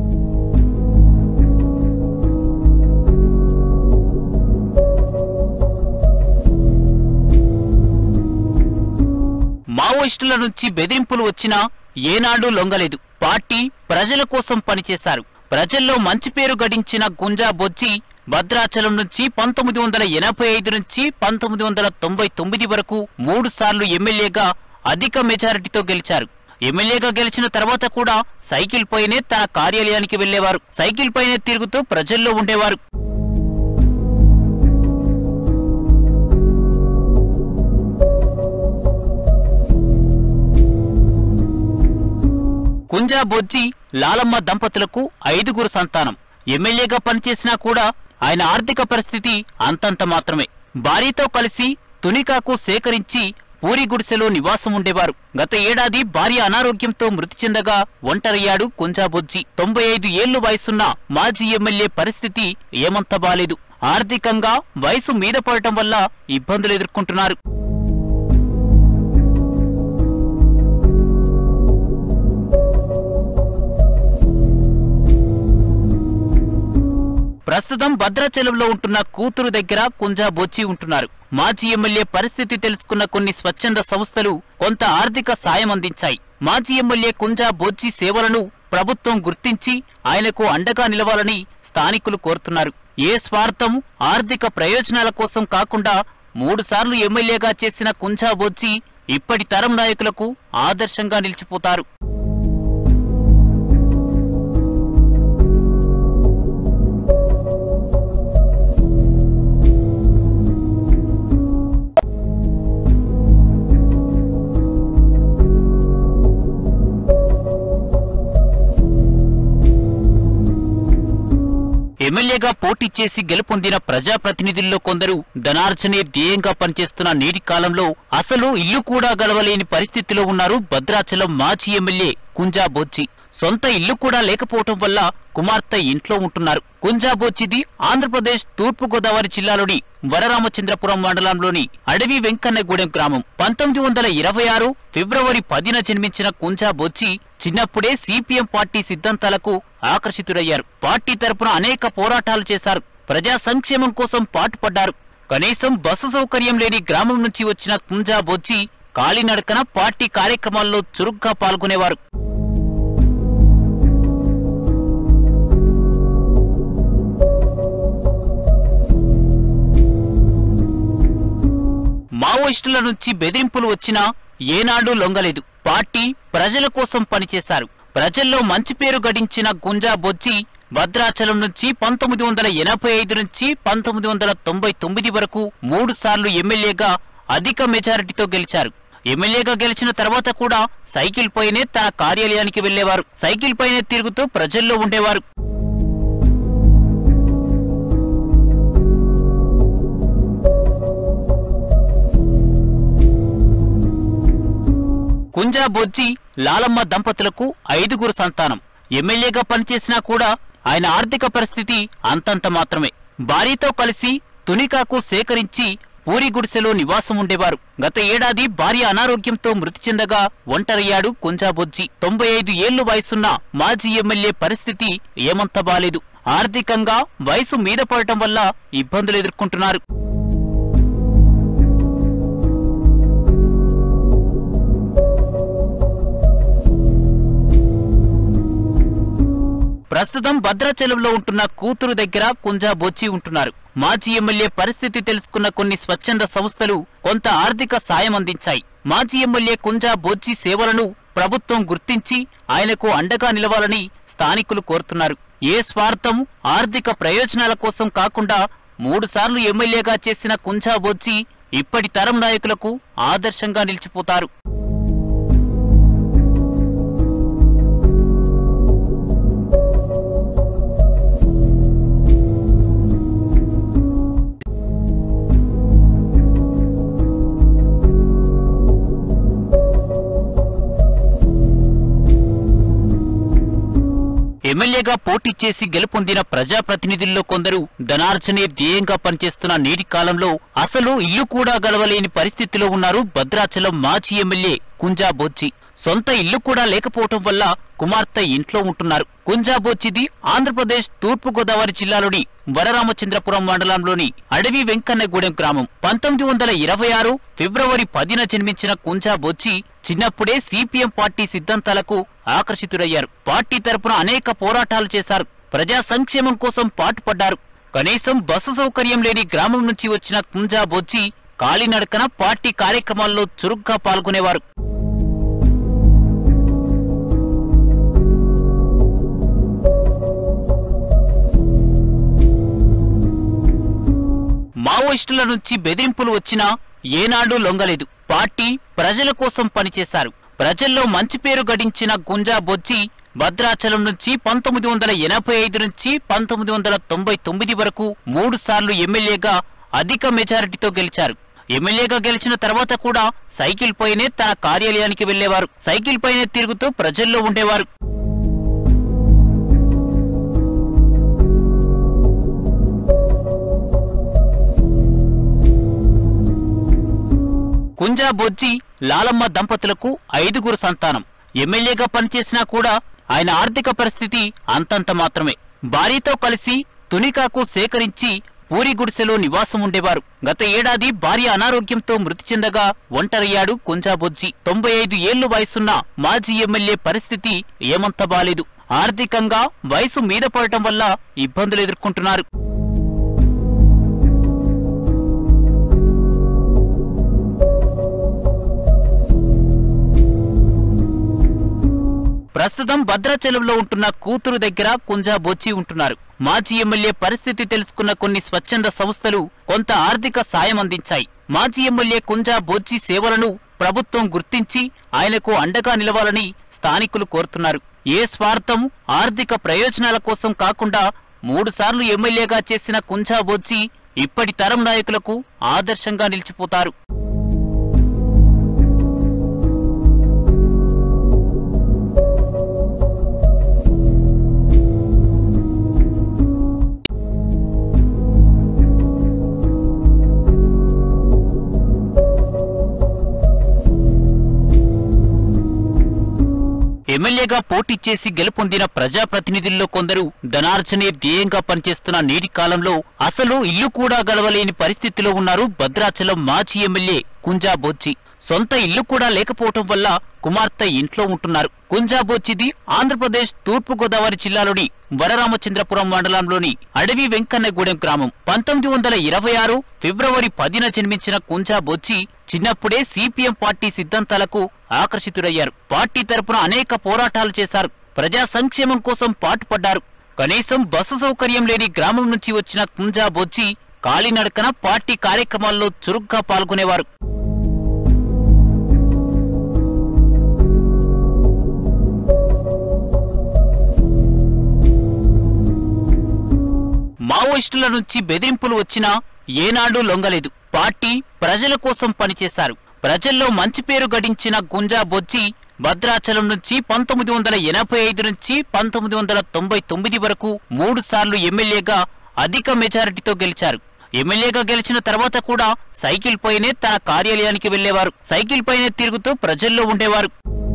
మావోయిస్టుల నుంచి బెదిరింపులు వచ్చినా ఏనాడు లొంగలేదు పార్టీ ప్రజల కోసం పనిచేశారు ప్రజల్లో మంచి పేరు గడించిన గుంజా బొచ్చి భద్రాచలం నుంచి పంతొమ్మిది వందల ఎనభై ఐదు నుంచి పంతొమ్మిది వందల తొంభై తొమ్మిది వరకు మూడు సార్లు ఎమ్మెల్యేగా అధిక మెజారిటీతో గెలిచారు ఎమ్మెల్యేగా గెలిచిన తర్వాత కూడా సైకిల్ పైనే తన కార్యాలయానికి వెళ్లేవారు సైకిల్ పైనే తిరుగుతూ ప్రజల్లో ఉండేవారు కుంజా బొజ్జి లాలమ్మ దంపతులకు ఐదుగురు సంతానం ఎమ్మెల్యేగా పనిచేసినా కూడా ఆయన ఆర్థిక పరిస్థితి అంతంత మాత్రమే భార్యతో కలిసి తునికాకు సేకరించి పూరి గుడిసెలో నివాసం ఉండేవారు గత ఏడాది భార్య అనారోగ్యంతో మృతి చెందగా ఒంటరయ్యాడు కుంజాబొజ్జి తొంభై ఐదు ఏళ్లు వయసున్న మాజీ ఎమ్మెల్యే పరిస్థితి ఏమంత బాలేదు ఆర్థికంగా వయసు మీద పడటం వల్ల ఇబ్బందులు ఎదుర్కొంటున్నారు ప్రస్తుతం భద్రాచలంలో ఉంటున్న కూతురు దగ్గర కుంజా బొచ్చి ఉంటున్నారు మాజీ ఎమ్మెల్యే పరిస్థితి తెలుసుకున్న కొన్ని స్వచ్ఛంద సంస్థలు కొంత ఆర్థిక సాయం అందించాయి మాజీ ఎమ్మెల్యే కుంజా బొచ్చి సేవలను ప్రభుత్వం గుర్తించి ఆయనకు అండగా నిలవాలని స్థానికులు కోరుతున్నారు ఏ స్వార్థం ఆర్థిక ప్రయోజనాల కోసం కాకుండా మూడుసార్లు ఎమ్మెల్యేగా చేసిన కుంజా బొచ్చి ఇప్పటి తరం నాయకులకు ఆదర్శంగా నిలిచిపోతారు ఎమ్మెల్యేగా పోటీ చేసి గెలుపొందిన ప్రజాప్రతినిధుల్లో కొందరు ధనార్జనే ధ్యేయంగా పనిచేస్తున్న నేటి కాలంలో అసలు ఇల్లు కూడా గడవలేని పరిస్థితిలో ఉన్నారు భద్రాచలం మాజీ ఎమ్మెల్యే కుంజా బొచ్చి సొంత ఇల్లు కూడా లేకపోవటం వల్ల కుమార్తె ఇంట్లో ఉంటున్నారు కుంజా బొచ్చిది ఆంధ్రప్రదేశ్ తూర్పు గోదావరి జిల్లాలోని వరరామచంద్రపురం మండలంలోని అడవి వెంకన్నగూడెం గ్రామం పంతొమ్మిది వందల ఇరవై ఆరు ఫిబ్రవరి పదిన జన్మించిన కుంజా బొచ్చి చిన్నప్పుడే సిపిఎం పార్టీ సిద్ధాంతాలకు ఆకర్షితుడయ్యారు పార్టీ తరపున అనేక పోరాటాలు చేశారు ప్రజా సంక్షేమం కోసం పాటుపడ్డారు కనీసం బస్సు సౌకర్యం లేని గ్రామం నుంచి వచ్చిన కుంజా బొచ్చి కాలినడకన పార్టీ కార్యక్రమాల్లో చురుగ్గా పాల్గొనేవారు మావోయిస్టుల నుంచి బెదిరింపులు వచ్చినా ఏనాడూ లొంగలేదు పార్టీ ప్రజల కోసం పనిచేశారు ప్రజల్లో మంచి పేరు గడించిన గుంజా బొజ్జి భద్రాచలం నుంచి పంతొమ్మిది వందల ఎనభై ఐదు నుంచి పంతొమ్మిది వందల తొంభై తొమ్మిది వరకు మూడు సార్లు ఎమ్మెల్యేగా అధిక మెజారిటీతో గెలిచారు ఎమ్మెల్యేగా గెలిచిన తర్వాత కూడా సైకిల్ పైనే తన కార్యాలయానికి వెళ్లేవారు సైకిల్ పైనే తిరుగుతూ ప్రజల్లో ఉండేవారు కుంజా బొజ్జి లాలమ్మ దంపతులకు ఐదుగురు సంతానం ఎమ్మెల్యేగా పనిచేసినా కూడా ఆయన ఆర్థిక పరిస్థితి అంతంత మాత్రమే భార్యతో కలిసి తునికాకు సేకరించి పూరి గుడిసెలో నివాసం ఉండేవారు గత ఏడాది భార్య అనారోగ్యంతో మృతి చెందగా ఒంటరయ్యాడు కుంజా బొజ్జి తొంభై ఐదు ఏళ్లు వయసున్న మాజీ ఎమ్మెల్యే పరిస్థితి ఏమంత బాలేదు ఆర్థికంగా వయసు మీద పడటం వల్ల ఇబ్బందులు ఎదుర్కొంటున్నారు ప్రస్తుతం భద్రాచలంలో ఉంటున్న కూతురు దగ్గర కుంజా బొచ్చి ఉంటున్నారు మాజీ ఎమ్మెల్యే పరిస్థితి తెలుసుకున్న కొన్ని స్వచ్ఛంద సంస్థలు కొంత ఆర్థిక సాయం అందించాయి మాజీ ఎమ్మెల్యే కుంజా బొచ్చి సేవలను ప్రభుత్వం గుర్తించి ఆయనకు అండగా నిలవాలని స్థానికులు కోరుతున్నారు ఏ స్వార్థం ఆర్థిక ప్రయోజనాల కోసం కాకుండా మూడుసార్లు ఎమ్మెల్యేగా చేసిన కుంజా బొచ్చి ఇప్పటి తరం నాయకులకు ఆదర్శంగా నిలిచిపోతారు ఎమ్మెల్యేగా పోటీ చేసి గెలుపొందిన ప్రజాప్రతినిధుల్లో కొందరు ధనార్జనే ధ్యేయంగా పనిచేస్తున్న నేటి కాలంలో అసలు ఇల్లు కూడా గడవలేని పరిస్థితిలో ఉన్నారు భద్రాచలం మాజీ ఎమ్మెల్యే కుంజా బొచ్చి సొంత ఇల్లు కూడా లేకపోవటం వల్ల కుమార్తె ఇంట్లో ఉంటున్నారు కుంజా బొచ్చిది ఆంధ్రప్రదేశ్ తూర్పు గోదావరి జిల్లాలోని వరరామచంద్రపురం మండలంలోని అడవి వెంకన్నగూడెం గ్రామం పంతొమ్మిది వందల ఇరవై ఆరు ఫిబ్రవరి పదిన జన్మించిన కుంజా బొచ్చి చిన్నప్పుడే సిపిఎం పార్టీ సిద్ధాంతాలకు ఆకర్షితుడయ్యారు పార్టీ తరపున అనేక పోరాటాలు చేశారు ప్రజా సంక్షేమం కోసం పాటుపడ్డారు కనీసం బస్సు సౌకర్యం లేని గ్రామం నుంచి వచ్చిన కుంజా బొచ్చి కాలినడకన పార్టీ కార్యక్రమాల్లో చురుగ్గా పాల్గొనేవారు మావోయిస్టుల నుంచి బెదిరింపులు వచ్చినా ఏనాడూ లొంగలేదు పార్టీ ప్రజల కోసం పనిచేశారు ప్రజల్లో మంచి పేరు గడించిన గుంజా బొజ్జి భద్రాచలం నుంచి పంతొమ్మిది వందల ఎనభై ఐదు నుంచి పంతొమ్మిది వందల తొంభై తొమ్మిది వరకు మూడు సార్లు ఎమ్మెల్యేగా అధిక మెజారిటీతో గెలిచారు ఎమ్మెల్యేగా గెలిచిన తర్వాత కూడా సైకిల్ పైనే తన కార్యాలయానికి వెళ్లేవారు సైకిల్ పైనే తిరుగుతూ ప్రజల్లో ఉండేవారు కుంజా బొజ్జి లాలమ్మ దంపతులకు ఐదుగురు సంతానం ఎమ్మెల్యేగా పనిచేసినా కూడా ఆయన ఆర్థిక పరిస్థితి అంతంత మాత్రమే భార్యతో కలిసి తునికాకు సేకరించి పూరి గుడిసెలో నివాసం ఉండేవారు గత ఏడాది భార్య అనారోగ్యంతో మృతి చెందగా ఒంటరయ్యాడు కుంజాబొజ్జి తొంభై ఐదు ఏళ్లు వయసున్న మాజీ ఎమ్మెల్యే పరిస్థితి ఏమంత బాలేదు ఆర్థికంగా వయసు మీద పడటం వల్ల ఇబ్బందులు ఎదుర్కొంటున్నారు ప్రస్తుతం భద్రాచలంలో ఉంటున్న కూతురు దగ్గర కుంజా బొచ్చి ఉంటున్నారు మాజీ ఎమ్మెల్యే పరిస్థితి తెలుసుకున్న కొన్ని స్వచ్ఛంద సంస్థలు కొంత ఆర్థిక సాయం అందించాయి మాజీ ఎమ్మెల్యే కుంజా బొచ్చి సేవలను ప్రభుత్వం గుర్తించి ఆయనకు అండగా నిలవాలని స్థానికులు కోరుతున్నారు ఏ స్వార్థం ఆర్థిక ప్రయోజనాల కోసం కాకుండా మూడుసార్లు ఎమ్మెల్యేగా చేసిన కుంజా బొచ్చి ఇప్పటి తరం నాయకులకు ఆదర్శంగా నిలిచిపోతారు ఎమ్మెల్యేగా పోటీ చేసి గెలుపొందిన ప్రజాప్రతినిధుల్లో కొందరు ధనార్జనే ధ్యేయంగా పనిచేస్తున్న నేటి కాలంలో అసలు ఇల్లు కూడా గడవలేని పరిస్థితిలో ఉన్నారు భద్రాచలం మాజీ ఎమ్మెల్యే కుంజా బొచ్చి సొంత ఇల్లు కూడా లేకపోవటం వల్ల కుమార్తె ఇంట్లో ఉంటున్నారు కుంజా బొచ్చిది ఆంధ్రప్రదేశ్ తూర్పు గోదావరి జిల్లాలోని వరరామచంద్రపురం మండలంలోని అడవి వెంకన్నగూడెం గ్రామం పంతొమ్మిది వందల ఇరవై ఆరు ఫిబ్రవరి పదిన జన్మించిన కుంజా బొచ్చి చిన్నప్పుడే సిపిఎం పార్టీ సిద్ధాంతాలకు ఆకర్షితుడయ్యారు పార్టీ తరపున అనేక పోరాటాలు చేశారు ప్రజా సంక్షేమం కోసం పాటుపడ్డారు కనీసం బస్సు సౌకర్యం లేని గ్రామం నుంచి వచ్చిన కుంజా బొచ్చి కాలినడకన పార్టీ కార్యక్రమాల్లో చురుగ్గా పాల్గొనేవారు మావోయిస్టుల నుంచి బెదిరింపులు వచ్చినా ఏనాడు లొంగలేదు పార్టీ ప్రజల కోసం పనిచేశారు ప్రజల్లో మంచి పేరు గడించిన గుంజా బొచ్చి భద్రాచలం నుంచి పంతొమ్మిది వందల ఎనభై ఐదు నుంచి పంతొమ్మిది వందల తొంభై తొమ్మిది వరకు మూడు సార్లు ఎమ్మెల్యేగా అధిక మెజారిటీతో గెలిచారు ఎమ్మెల్యేగా గెలిచిన తర్వాత కూడా సైకిల్ పైనే తన కార్యాలయానికి వెళ్లేవారు సైకిల్ పైనే తిరుగుతూ ప్రజల్లో ఉండేవారు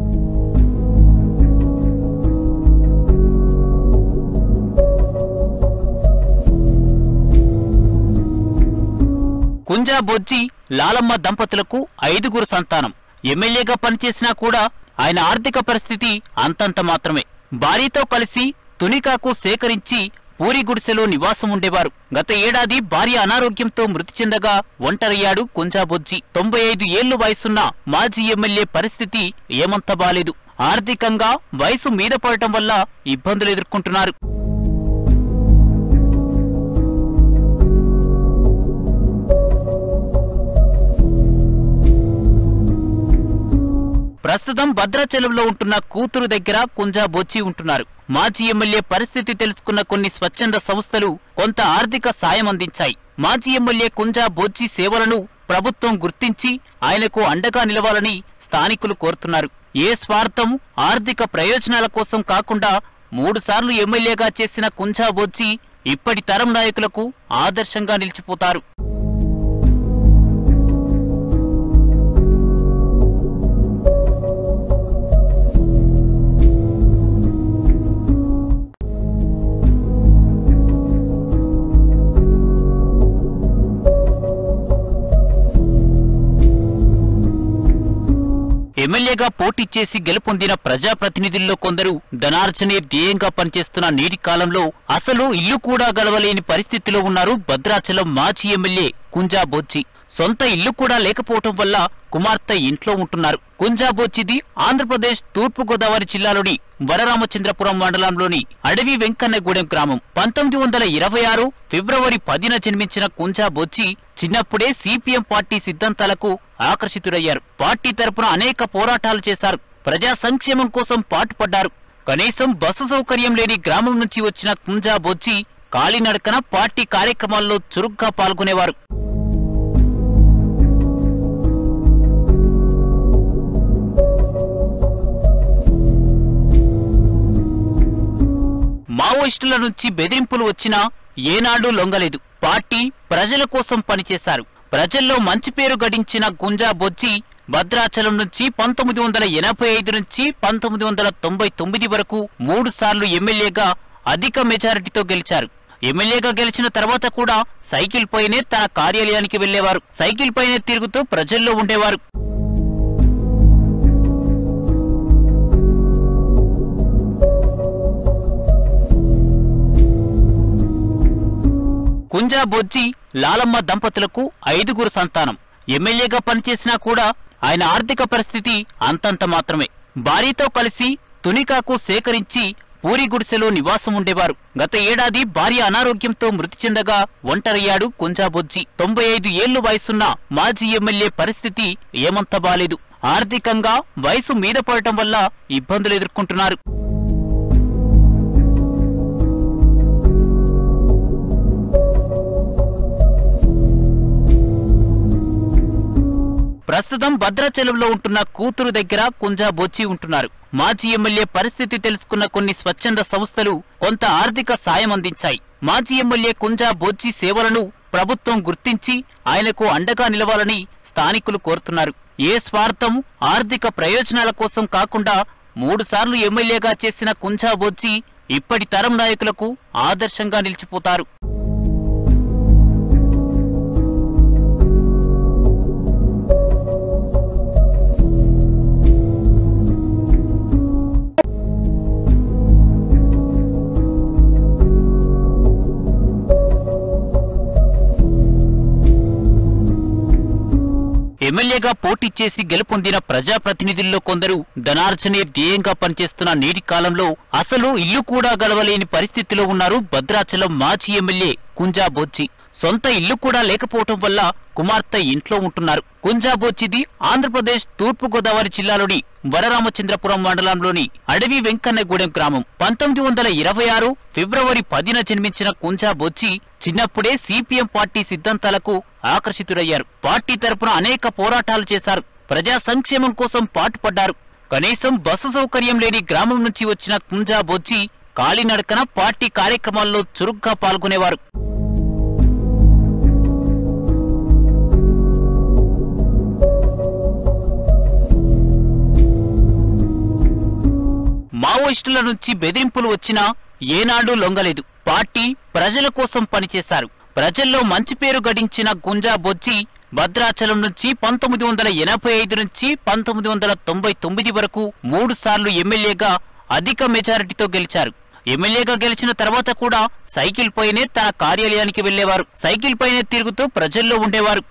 కుంజా బొజ్జి లాలమ్మ దంపతులకు ఐదుగురు సంతానం ఎమ్మెల్యేగా పనిచేసినా కూడా ఆయన ఆర్థిక పరిస్థితి అంతంత మాత్రమే భార్యతో కలిసి తునికాకు సేకరించి పూరి గుడిసెలో నివాసం ఉండేవారు గత ఏడాది భార్య అనారోగ్యంతో మృతి చెందగా ఒంటరయ్యాడు కుంజా బొజ్జి తొంభై ఐదు ఏళ్లు వయసున్న మాజీ ఎమ్మెల్యే పరిస్థితి ఏమంత బాలేదు ఆర్థికంగా వయసు మీద పడటం వల్ల ఇబ్బందులు ఎదుర్కొంటున్నారు ప్రస్తుతం భద్రాచలంలో ఉంటున్న కూతురు దగ్గర కుంజా బొచ్చి ఉంటున్నారు మాజీ ఎమ్మెల్యే పరిస్థితి తెలుసుకున్న కొన్ని స్వచ్ఛంద సంస్థలు కొంత ఆర్థిక సాయం అందించాయి మాజీ ఎమ్మెల్యే కుంజా బొచ్చి సేవలను ప్రభుత్వం గుర్తించి ఆయనకు అండగా నిలవాలని స్థానికులు కోరుతున్నారు ఏ స్వార్థం ఆర్థిక ప్రయోజనాల కోసం కాకుండా మూడుసార్లు ఎమ్మెల్యేగా చేసిన కుంజా బొచ్చి ఇప్పటి తరం నాయకులకు ఆదర్శంగా నిలిచిపోతారు ఎమ్మెల్యేగా పోటీ చేసి గెలుపొందిన ప్రజాప్రతినిధుల్లో కొందరు ధనార్జనే ధ్యేయంగా పనిచేస్తున్న నేటి కాలంలో అసలు ఇల్లు కూడా గడవలేని పరిస్థితిలో ఉన్నారు భద్రాచలం మాజీ ఎమ్మెల్యే కుంజా బొచ్చి సొంత ఇల్లు కూడా లేకపోవటం వల్ల కుమార్తె ఇంట్లో ఉంటున్నారు కుంజా బొచ్చిది ఆంధ్రప్రదేశ్ తూర్పు గోదావరి జిల్లాలోని వరరామచంద్రపురం మండలంలోని అడవి వెంకన్నగూడెం గ్రామం పంతొమ్మిది వందల ఇరవై ఆరు ఫిబ్రవరి పదిన జన్మించిన కుంజా బొచ్చి చిన్నప్పుడే సిపిఎం పార్టీ సిద్ధాంతాలకు ఆకర్షితుడయ్యారు పార్టీ తరపున అనేక పోరాటాలు చేశారు ప్రజా సంక్షేమం కోసం పాటుపడ్డారు కనీసం బస్సు సౌకర్యం లేని గ్రామం నుంచి వచ్చిన కుంజా బొచ్చి కాలినడకన పార్టీ కార్యక్రమాల్లో చురుగ్గా పాల్గొనేవారు మావోయిస్టుల నుంచి బెదిరింపులు వచ్చినా ఏనాడు లొంగలేదు పార్టీ ప్రజల కోసం పనిచేశారు ప్రజల్లో మంచి పేరు గడించిన గుంజా బొజ్జి భద్రాచలం నుంచి పంతొమ్మిది వందల ఎనభై ఐదు నుంచి పంతొమ్మిది వందల తొంభై తొమ్మిది వరకు మూడు సార్లు ఎమ్మెల్యేగా అధిక మెజారిటీతో గెలిచారు ఎమ్మెల్యేగా గెలిచిన తర్వాత కూడా సైకిల్ పైనే తన కార్యాలయానికి వెళ్లేవారు సైకిల్ పైనే తిరుగుతూ ప్రజల్లో ఉండేవారు కుంజా బొజ్జి లాలమ్మ దంపతులకు ఐదుగురు సంతానం ఎమ్మెల్యేగా పనిచేసినా కూడా ఆయన ఆర్థిక పరిస్థితి అంతంత మాత్రమే భార్యతో కలిసి తునికాకు సేకరించి పూరి గుడిసెలో నివాసం ఉండేవారు గత ఏడాది భార్య అనారోగ్యంతో మృతి చెందగా ఒంటరయ్యాడు కుంజాబొజ్జి తొంభై ఐదు ఏళ్లు వయసున్న మాజీ ఎమ్మెల్యే పరిస్థితి ఏమంత బాలేదు ఆర్థికంగా వయసు మీద పడటం వల్ల ఇబ్బందులు ఎదుర్కొంటున్నారు ప్రస్తుతం భద్రాచలంలో ఉంటున్న కూతురు దగ్గర కుంజా బొచ్చి ఉంటున్నారు మాజీ ఎమ్మెల్యే పరిస్థితి తెలుసుకున్న కొన్ని స్వచ్ఛంద సంస్థలు కొంత ఆర్థిక సాయం అందించాయి మాజీ ఎమ్మెల్యే కుంజా బొచ్చి సేవలను ప్రభుత్వం గుర్తించి ఆయనకు అండగా నిలవాలని స్థానికులు కోరుతున్నారు ఏ స్వార్థం ఆర్థిక ప్రయోజనాల కోసం కాకుండా మూడుసార్లు ఎమ్మెల్యేగా చేసిన కుంజా బొచ్చి ఇప్పటి తరం నాయకులకు ఆదర్శంగా నిలిచిపోతారు ఎమ్మెల్యేగా పోటీ చేసి గెలుపొందిన ప్రజాప్రతినిధుల్లో కొందరు ధనార్జనే ధ్యేయంగా పనిచేస్తున్న నేటి కాలంలో అసలు ఇల్లు కూడా గడవలేని పరిస్థితిలో ఉన్నారు భద్రాచలం మాజీ ఎమ్మెల్యే కుంజా బొచ్చి సొంత ఇల్లు కూడా లేకపోవటం వల్ల కుమార్తె ఇంట్లో ఉంటున్నారు కుంజా బొచ్చిది ఆంధ్రప్రదేశ్ తూర్పు గోదావరి జిల్లాలోని వరరామచంద్రపురం మండలంలోని అడవి వెంకన్నగూడెం గ్రామం పంతొమ్మిది వందల ఇరవై ఆరు ఫిబ్రవరి పదిన జన్మించిన కుంజా బొచ్చి చిన్నప్పుడే సిపిఎం పార్టీ సిద్ధాంతాలకు ఆకర్షితుడయ్యారు పార్టీ తరపున అనేక పోరాటాలు చేశారు ప్రజా సంక్షేమం కోసం పాటుపడ్డారు కనీసం బస్సు సౌకర్యం లేని గ్రామం నుంచి వచ్చిన కుంజా బొచ్చి కాలినడకన పార్టీ కార్యక్రమాల్లో చురుగ్గా పాల్గొనేవారు మావోయిస్టుల నుంచి బెదిరింపులు వచ్చినా ఏనాడు లొంగలేదు పార్టీ ప్రజల కోసం పనిచేశారు ప్రజల్లో మంచి పేరు గడించిన గుంజా బొజ్జి భద్రాచలం నుంచి పంతొమ్మిది వందల ఎనభై ఐదు నుంచి పంతొమ్మిది వందల తొంభై తొమ్మిది వరకు మూడు సార్లు ఎమ్మెల్యేగా అధిక మెజారిటీతో గెలిచారు ఎమ్మెల్యేగా గెలిచిన తర్వాత కూడా సైకిల్ పైనే తన కార్యాలయానికి వెళ్లేవారు సైకిల్ పైనే తిరుగుతూ ప్రజల్లో ఉండేవారు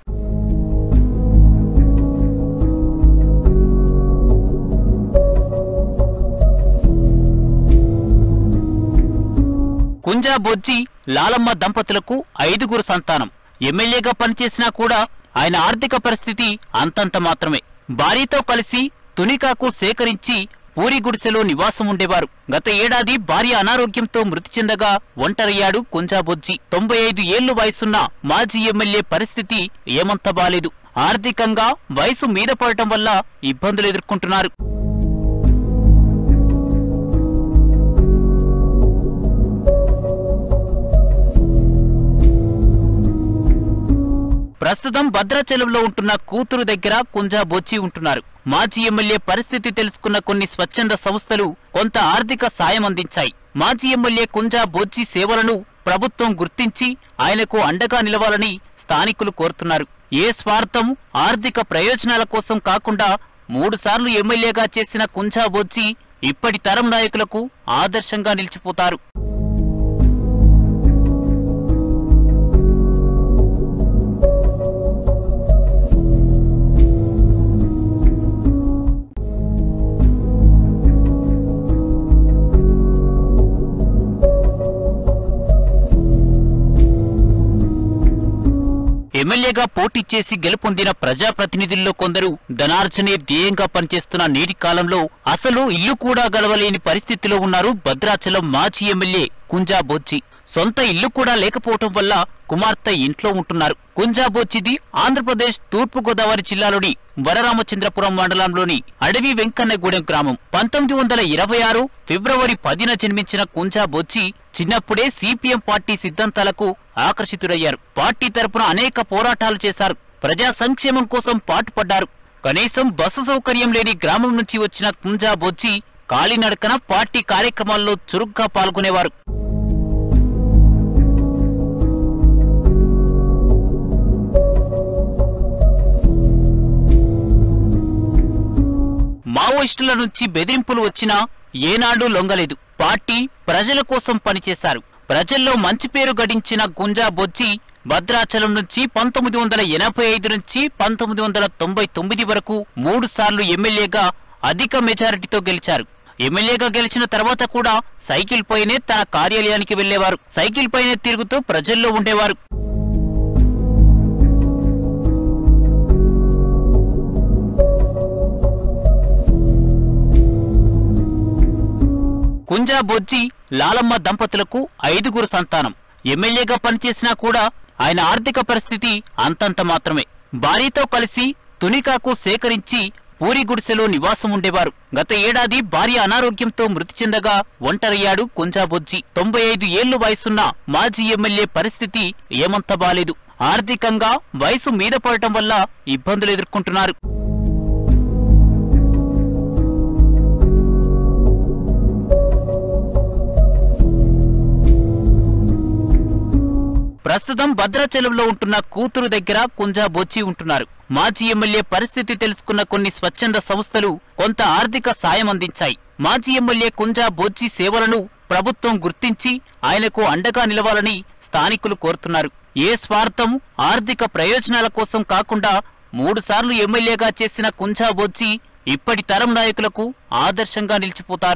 కుంజా బొజ్జి లాలమ్మ దంపతులకు ఐదుగురు సంతానం ఎమ్మెల్యేగా పనిచేసినా కూడా ఆయన ఆర్థిక పరిస్థితి అంతంత మాత్రమే భార్యతో కలిసి తునికాకు సేకరించి పూరి గుడిసెలో నివాసం ఉండేవారు గత ఏడాది భార్య అనారోగ్యంతో మృతి చెందగా ఒంటరయ్యాడు కుంజా బొజ్జి తొంభై ఐదు ఏళ్లు వయసున్న మాజీ ఎమ్మెల్యే పరిస్థితి ఏమంత బాలేదు ఆర్థికంగా వయసు మీద పడటం వల్ల ఇబ్బందులు ఎదుర్కొంటున్నారు ప్రస్తుతం భద్రాచలంలో ఉంటున్న కూతురు దగ్గర కుంజా బొచ్చి ఉంటున్నారు మాజీ ఎమ్మెల్యే పరిస్థితి తెలుసుకున్న కొన్ని స్వచ్ఛంద సంస్థలు కొంత ఆర్థిక సాయం అందించాయి మాజీ ఎమ్మెల్యే కుంజా బొచ్చి సేవలను ప్రభుత్వం గుర్తించి ఆయనకు అండగా నిలవాలని స్థానికులు కోరుతున్నారు ఏ స్వార్థం ఆర్థిక ప్రయోజనాల కోసం కాకుండా మూడుసార్లు ఎమ్మెల్యేగా చేసిన కుంజా బొచ్చి ఇప్పటి తరం నాయకులకు ఆదర్శంగా నిలిచిపోతారు ఎమ్మెల్యేగా పోటీ చేసి గెలుపొందిన ప్రజాప్రతినిధుల్లో కొందరు ధనార్జనే ధ్యేయంగా పనిచేస్తున్న నేటి కాలంలో అసలు ఇల్లు కూడా గడవలేని పరిస్థితిలో ఉన్నారు భద్రాచలం మాజీ ఎమ్మెల్యే కుంజా బొచ్చి సొంత ఇల్లు కూడా లేకపోవటం వల్ల కుమార్తె ఇంట్లో ఉంటున్నారు కుంజా బొచ్చిది ఆంధ్రప్రదేశ్ తూర్పు గోదావరి జిల్లాలోని వరరామచంద్రపురం మండలంలోని అడవి వెంకన్నగూడెం గ్రామం పంతొమ్మిది వందల ఇరవై ఆరు ఫిబ్రవరి పదిన జన్మించిన కుంజా బొచ్చి చిన్నప్పుడే సిపిఎం పార్టీ సిద్ధాంతాలకు ఆకర్షితుడయ్యారు పార్టీ తరపున అనేక పోరాటాలు చేశారు ప్రజా సంక్షేమం కోసం పాటుపడ్డారు కనీసం బస్సు సౌకర్యం లేని గ్రామం నుంచి వచ్చిన కుంజా బొజ్జి కాలినడకన పార్టీ కార్యక్రమాల్లో చురుగ్గా పాల్గొనేవారు మావోయిస్టుల నుంచి బెదిరింపులు వచ్చినా ఏనాడు లొంగలేదు పార్టీ ప్రజల కోసం పనిచేశారు ప్రజల్లో మంచి పేరు గడించిన గుంజా బొజ్జి భద్రాచలం నుంచి పంతొమ్మిది వందల ఎనభై ఐదు నుంచి పంతొమ్మిది వందల తొంభై తొమ్మిది వరకు మూడు సార్లు ఎమ్మెల్యేగా అధిక మెజారిటీతో గెలిచారు ఎమ్మెల్యేగా గెలిచిన తర్వాత కూడా సైకిల్ పైనే తన కార్యాలయానికి వెళ్లేవారు సైకిల్ పైనే తిరుగుతూ ప్రజల్లో ఉండేవారు కుంజా బొజ్జి లాలమ్మ దంపతులకు ఐదుగురు సంతానం ఎమ్మెల్యేగా పనిచేసినా కూడా ఆయన ఆర్థిక పరిస్థితి అంతంత మాత్రమే భార్యతో కలిసి తునికాకు సేకరించి పూరి గుడిసెలో నివాసం ఉండేవారు గత ఏడాది భార్య అనారోగ్యంతో మృతి చెందగా ఒంటరయ్యాడు కుంజాబొజ్జి తొంభై ఐదు ఏళ్లు వయసున్న మాజీ ఎమ్మెల్యే పరిస్థితి ఏమంత బాలేదు ఆర్థికంగా వయసు మీద పడటం వల్ల ఇబ్బందులు ఎదుర్కొంటున్నారు ప్రస్తుతం భద్రాచలంలో ఉంటున్న కూతురు దగ్గర కుంజా బొచ్చి ఉంటున్నారు మాజీ ఎమ్మెల్యే పరిస్థితి తెలుసుకున్న కొన్ని స్వచ్ఛంద సంస్థలు కొంత ఆర్థిక సాయం అందించాయి మాజీ ఎమ్మెల్యే కుంజా బొచ్చి సేవలను ప్రభుత్వం గుర్తించి ఆయనకు అండగా నిలవాలని స్థానికులు కోరుతున్నారు ఏ స్వార్థం ఆర్థిక ప్రయోజనాల కోసం కాకుండా మూడుసార్లు ఎమ్మెల్యేగా చేసిన కుంజా బొచ్చి ఇప్పటి తరం నాయకులకు ఆదర్శంగా నిలిచిపోతారు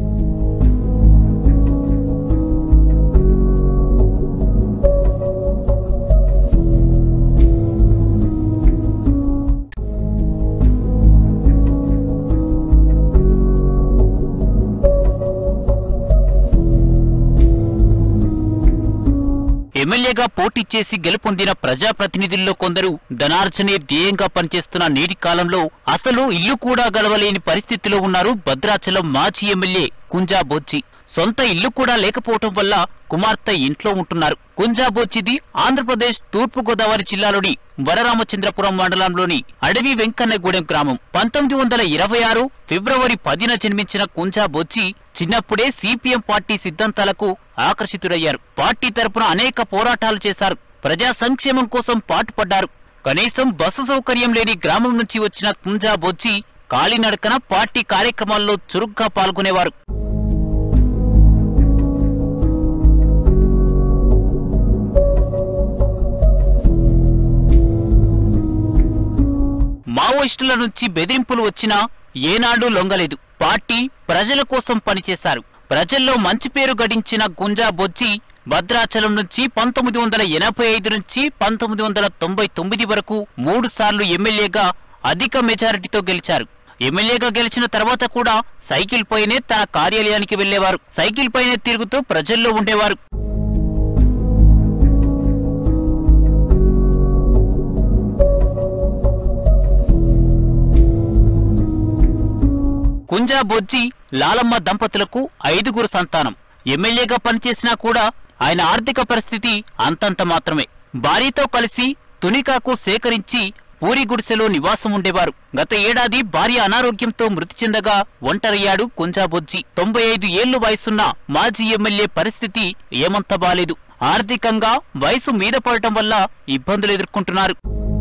ఎమ్మెల్యేగా పోటీ చేసి గెలుపొందిన ప్రజాప్రతినిధుల్లో కొందరు ధనార్జనే ధ్యేయంగా పనిచేస్తున్న నేటి కాలంలో అసలు ఇల్లు కూడా గడవలేని పరిస్థితిలో ఉన్నారు భద్రాచలం మాజీ ఎమ్మెల్యే కుంజా బొచ్చి సొంత ఇల్లు కూడా లేకపోవటం వల్ల కుమార్తె ఇంట్లో ఉంటున్నారు కుంజా బొచ్చిది ఆంధ్రప్రదేశ్ తూర్పు గోదావరి జిల్లాలోని వరరామచంద్రపురం మండలంలోని అడవి వెంకన్నగూడెం గ్రామం పంతొమ్మిది వందల ఇరవై ఆరు ఫిబ్రవరి పదిన జన్మించిన కుంజా బొచ్చి చిన్నప్పుడే సిపిఎం పార్టీ సిద్ధాంతాలకు ఆకర్షితుడయ్యారు పార్టీ తరపున అనేక పోరాటాలు చేశారు ప్రజా సంక్షేమం కోసం పాటుపడ్డారు కనీసం బస్సు సౌకర్యం లేని గ్రామం నుంచి వచ్చిన కుంజా బొచ్చి కాలినడకన పార్టీ కార్యక్రమాల్లో చురుగ్గా పాల్గొనేవారు మావోయిస్టుల నుంచి బెదిరింపులు వచ్చినా ఏనాడు లొంగలేదు పార్టీ ప్రజల కోసం పనిచేశారు ప్రజల్లో మంచి పేరు గడించిన గుంజా బొజ్జి భద్రాచలం నుంచి పంతొమ్మిది వందల ఎనభై ఐదు నుంచి పంతొమ్మిది వందల తొంభై తొమ్మిది వరకు మూడు సార్లు ఎమ్మెల్యేగా అధిక మెజారిటీతో గెలిచారు ఎమ్మెల్యేగా గెలిచిన తర్వాత కూడా సైకిల్ పైనే తన కార్యాలయానికి వెళ్లేవారు సైకిల్ పైనే తిరుగుతూ ప్రజల్లో ఉండేవారు కుంజా బొజ్జి లాలమ్మ దంపతులకు ఐదుగురు సంతానం ఎమ్మెల్యేగా పనిచేసినా కూడా ఆయన ఆర్థిక పరిస్థితి అంతంత మాత్రమే భార్యతో కలిసి తునికాకు సేకరించి పూరి గుడిసెలో నివాసం ఉండేవారు గత ఏడాది భార్య అనారోగ్యంతో మృతి చెందగా ఒంటరయ్యాడు కుంజా బొజ్జి తొంభై ఐదు ఏళ్లు వయసున్న మాజీ ఎమ్మెల్యే పరిస్థితి ఏమంత బాలేదు ఆర్థికంగా వయసు మీద పడటం వల్ల ఇబ్బందులు ఎదుర్కొంటున్నారు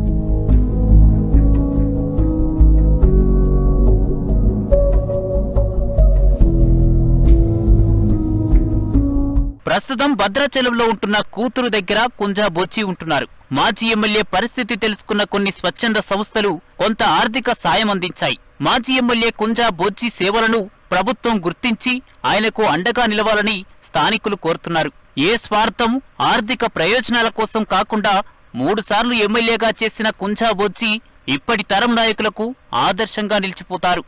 ప్రస్తుతం భద్రాచలంలో ఉంటున్న కూతురు దగ్గర కుంజా బొచ్చి ఉంటున్నారు మాజీ ఎమ్మెల్యే పరిస్థితి తెలుసుకున్న కొన్ని స్వచ్ఛంద సంస్థలు కొంత ఆర్థిక సాయం అందించాయి మాజీ ఎమ్మెల్యే కుంజా బొచ్చి సేవలను ప్రభుత్వం గుర్తించి ఆయనకు అండగా నిలవాలని స్థానికులు కోరుతున్నారు ఏ స్వార్థం ఆర్థిక ప్రయోజనాల కోసం కాకుండా మూడుసార్లు ఎమ్మెల్యేగా చేసిన కుంజా బొచ్చి ఇప్పటి తరం నాయకులకు ఆదర్శంగా నిలిచిపోతారు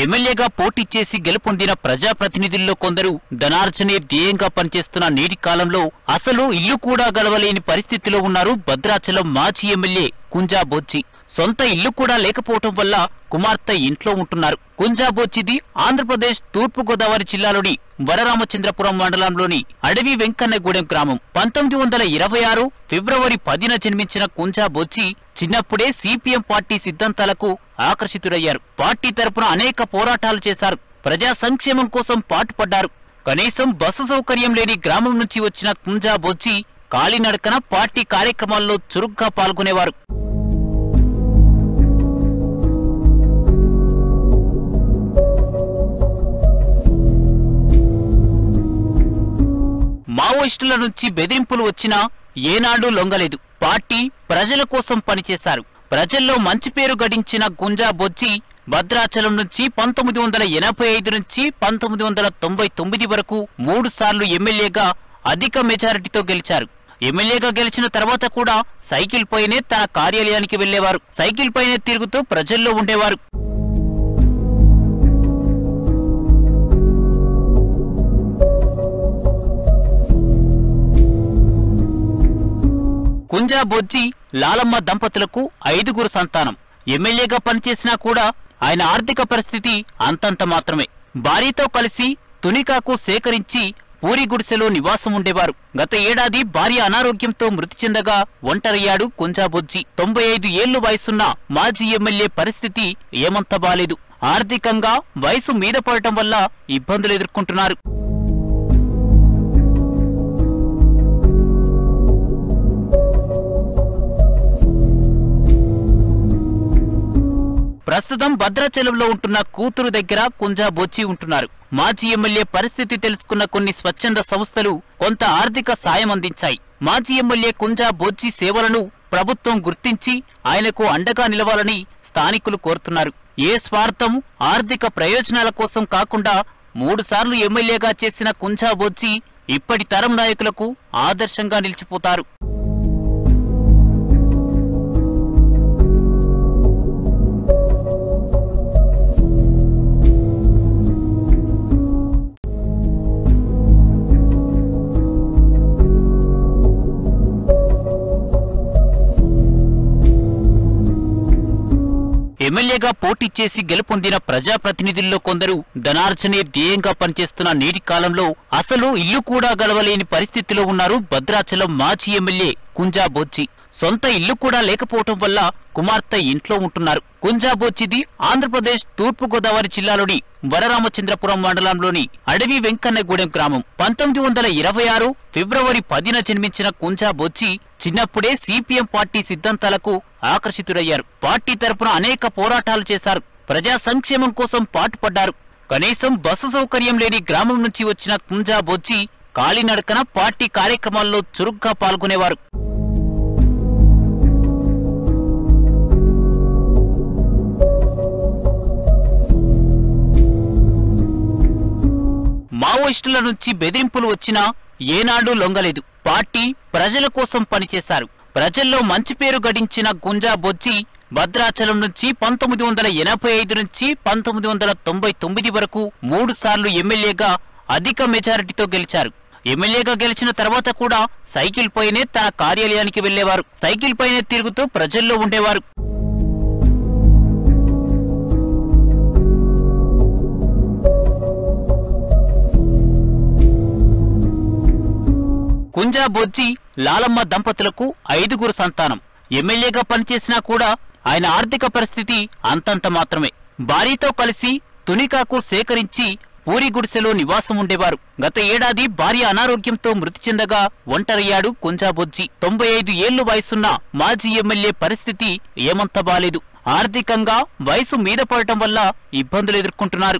ఎమ్మెల్యేగా పోటీ చేసి గెలుపొందిన ప్రజాప్రతినిధుల్లో కొందరు ధనార్జనే ధ్యేయంగా పనిచేస్తున్న నేటి కాలంలో అసలు ఇల్లు కూడా గడవలేని పరిస్థితిలో ఉన్నారు భద్రాచలం మాజీ ఎమ్మెల్యే కుంజా బొచ్చి సొంత ఇల్లు కూడా లేకపోవటం వల్ల కుమార్తె ఇంట్లో ఉంటున్నారు కుంజా బొచ్చిది ఆంధ్రప్రదేశ్ తూర్పు గోదావరి జిల్లాలోని వరరామచంద్రపురం మండలంలోని అడవి వెంకన్నగూడెం గ్రామం పంతొమ్మిది వందల ఇరవై ఆరు ఫిబ్రవరి పదిన జన్మించిన కుంజా బొచ్చి చిన్నప్పుడే సిపిఎం పార్టీ సిద్ధాంతాలకు ఆకర్షితుడయ్యారు పార్టీ తరపున అనేక పోరాటాలు చేశారు ప్రజా సంక్షేమం కోసం పాటుపడ్డారు కనీసం బస్సు సౌకర్యం లేని గ్రామం నుంచి వచ్చిన కుంజా బొచ్చి కాలినడకన పార్టీ కార్యక్రమాల్లో చురుగ్గా పాల్గొనేవారు మావోయిస్టుల నుంచి బెదిరింపులు వచ్చినా ఏనాడు లొంగలేదు పార్టీ ప్రజల కోసం పనిచేశారు ప్రజల్లో మంచి పేరు గడించిన గుంజా బొచ్చి భద్రాచలం నుంచి పంతొమ్మిది వందల ఎనభై ఐదు నుంచి పంతొమ్మిది వందల తొంభై తొమ్మిది వరకు మూడు సార్లు ఎమ్మెల్యేగా అధిక మెజారిటీతో గెలిచారు ఎమ్మెల్యేగా గెలిచిన తర్వాత కూడా సైకిల్ పైనే తన కార్యాలయానికి వెళ్లేవారు సైకిల్ పైనే తిరుగుతూ ప్రజల్లో ఉండేవారు కుంజా బొజ్జి లాలమ్మ దంపతులకు ఐదుగురు సంతానం ఎమ్మెల్యేగా పనిచేసినా కూడా ఆయన ఆర్థిక పరిస్థితి అంతంత మాత్రమే భార్యతో కలిసి తునికాకు సేకరించి పూరి గుడిసెలో నివాసం ఉండేవారు గత ఏడాది భార్య అనారోగ్యంతో మృతి చెందగా ఒంటరయ్యాడు కుంజాబొజ్జి తొంభై ఐదు ఏళ్లు వయసున్న మాజీ ఎమ్మెల్యే పరిస్థితి ఏమంత బాలేదు ఆర్థికంగా వయసు మీద పడటం వల్ల ఇబ్బందులు ఎదుర్కొంటున్నారు ప్రస్తుతం భద్రాచలంలో ఉంటున్న కూతురు దగ్గర కుంజా బొచ్చి ఉంటున్నారు మాజీ ఎమ్మెల్యే పరిస్థితి తెలుసుకున్న కొన్ని స్వచ్ఛంద సంస్థలు కొంత ఆర్థిక సాయం అందించాయి మాజీ ఎమ్మెల్యే కుంజా బొచ్చి సేవలను ప్రభుత్వం గుర్తించి ఆయనకు అండగా నిలవాలని స్థానికులు కోరుతున్నారు ఏ స్వార్థం ఆర్థిక ప్రయోజనాల కోసం కాకుండా మూడుసార్లు ఎమ్మెల్యేగా చేసిన కుంజా బొచ్చి ఇప్పటి తరం నాయకులకు ఆదర్శంగా నిలిచిపోతారు ఎమ్మెల్యేగా పోటీ చేసి గెలుపొందిన ప్రజాప్రతినిధుల్లో కొందరు ధనార్జనే ధ్యేయంగా పనిచేస్తున్న నేటి కాలంలో అసలు ఇల్లు కూడా గడవలేని పరిస్థితిలో ఉన్నారు భద్రాచలం మాజీ ఎమ్మెల్యే కుంజా బొచ్చి సొంత ఇల్లు కూడా లేకపోవటం వల్ల కుమార్తె ఇంట్లో ఉంటున్నారు కుంజా బొచ్చిది ఆంధ్రప్రదేశ్ తూర్పు గోదావరి జిల్లాలోని వరరామచంద్రపురం మండలంలోని అడవి వెంకన్నగూడెం గ్రామం పంతొమ్మిది వందల ఇరవై ఆరు ఫిబ్రవరి పదిన జన్మించిన కుంజా బొచ్చి చిన్నప్పుడే సిపిఎం పార్టీ సిద్ధాంతాలకు ఆకర్షితుడయ్యారు పార్టీ తరపున అనేక పోరాటాలు చేశారు ప్రజా సంక్షేమం కోసం పాటుపడ్డారు కనీసం బస్సు సౌకర్యం లేని గ్రామం నుంచి వచ్చిన కుంజా బొచ్చి కాలినడకన పార్టీ కార్యక్రమాల్లో చురుగ్గా పాల్గొనేవారు మావోయిస్టుల నుంచి బెదిరింపులు వచ్చినా ఏనాడు లొంగలేదు పార్టీ ప్రజల కోసం పనిచేశారు ప్రజల్లో మంచి పేరు గడించిన గుంజా బొజ్జి భద్రాచలం నుంచి పంతొమ్మిది వందల ఎనభై ఐదు నుంచి పంతొమ్మిది వందల తొంభై తొమ్మిది వరకు మూడు సార్లు ఎమ్మెల్యేగా అధిక మెజారిటీతో గెలిచారు ఎమ్మెల్యేగా గెలిచిన తర్వాత కూడా సైకిల్ పైనే తన కార్యాలయానికి వెళ్లేవారు సైకిల్ పైనే తిరుగుతూ ప్రజల్లో ఉండేవారు కుంజా బొజ్జి లాలమ్మ దంపతులకు ఐదుగురు సంతానం ఎమ్మెల్యేగా పనిచేసినా కూడా ఆయన ఆర్థిక పరిస్థితి అంతంత మాత్రమే భార్యతో కలిసి తునికాకు సేకరించి పూరి గుడిసెలో నివాసం ఉండేవారు గత ఏడాది భార్య అనారోగ్యంతో మృతి చెందగా ఒంటరయ్యాడు కుంజా బొజ్జి తొంభై ఐదు ఏళ్లు వయసున్న మాజీ ఎమ్మెల్యే పరిస్థితి ఏమంత బాలేదు ఆర్థికంగా వయసు మీద పడటం వల్ల ఇబ్బందులు ఎదుర్కొంటున్నారు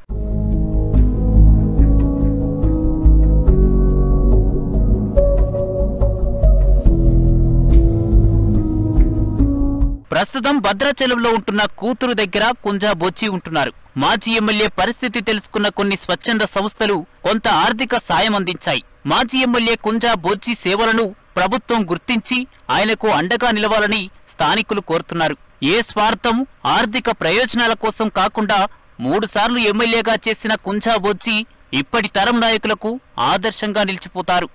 ప్రస్తుతం భద్రాచలంలో ఉంటున్న కూతురు దగ్గర కుంజా బొచ్చి ఉంటున్నారు మాజీ ఎమ్మెల్యే పరిస్థితి తెలుసుకున్న కొన్ని స్వచ్ఛంద సంస్థలు కొంత ఆర్థిక సాయం అందించాయి మాజీ ఎమ్మెల్యే కుంజా బొచ్చి సేవలను ప్రభుత్వం గుర్తించి ఆయనకు అండగా నిలవాలని స్థానికులు కోరుతున్నారు ఏ స్వార్థం ఆర్థిక ప్రయోజనాల కోసం కాకుండా మూడుసార్లు ఎమ్మెల్యేగా చేసిన కుంజా బొజ్జి ఇప్పటి తరం నాయకులకు ఆదర్శంగా నిలిచిపోతారు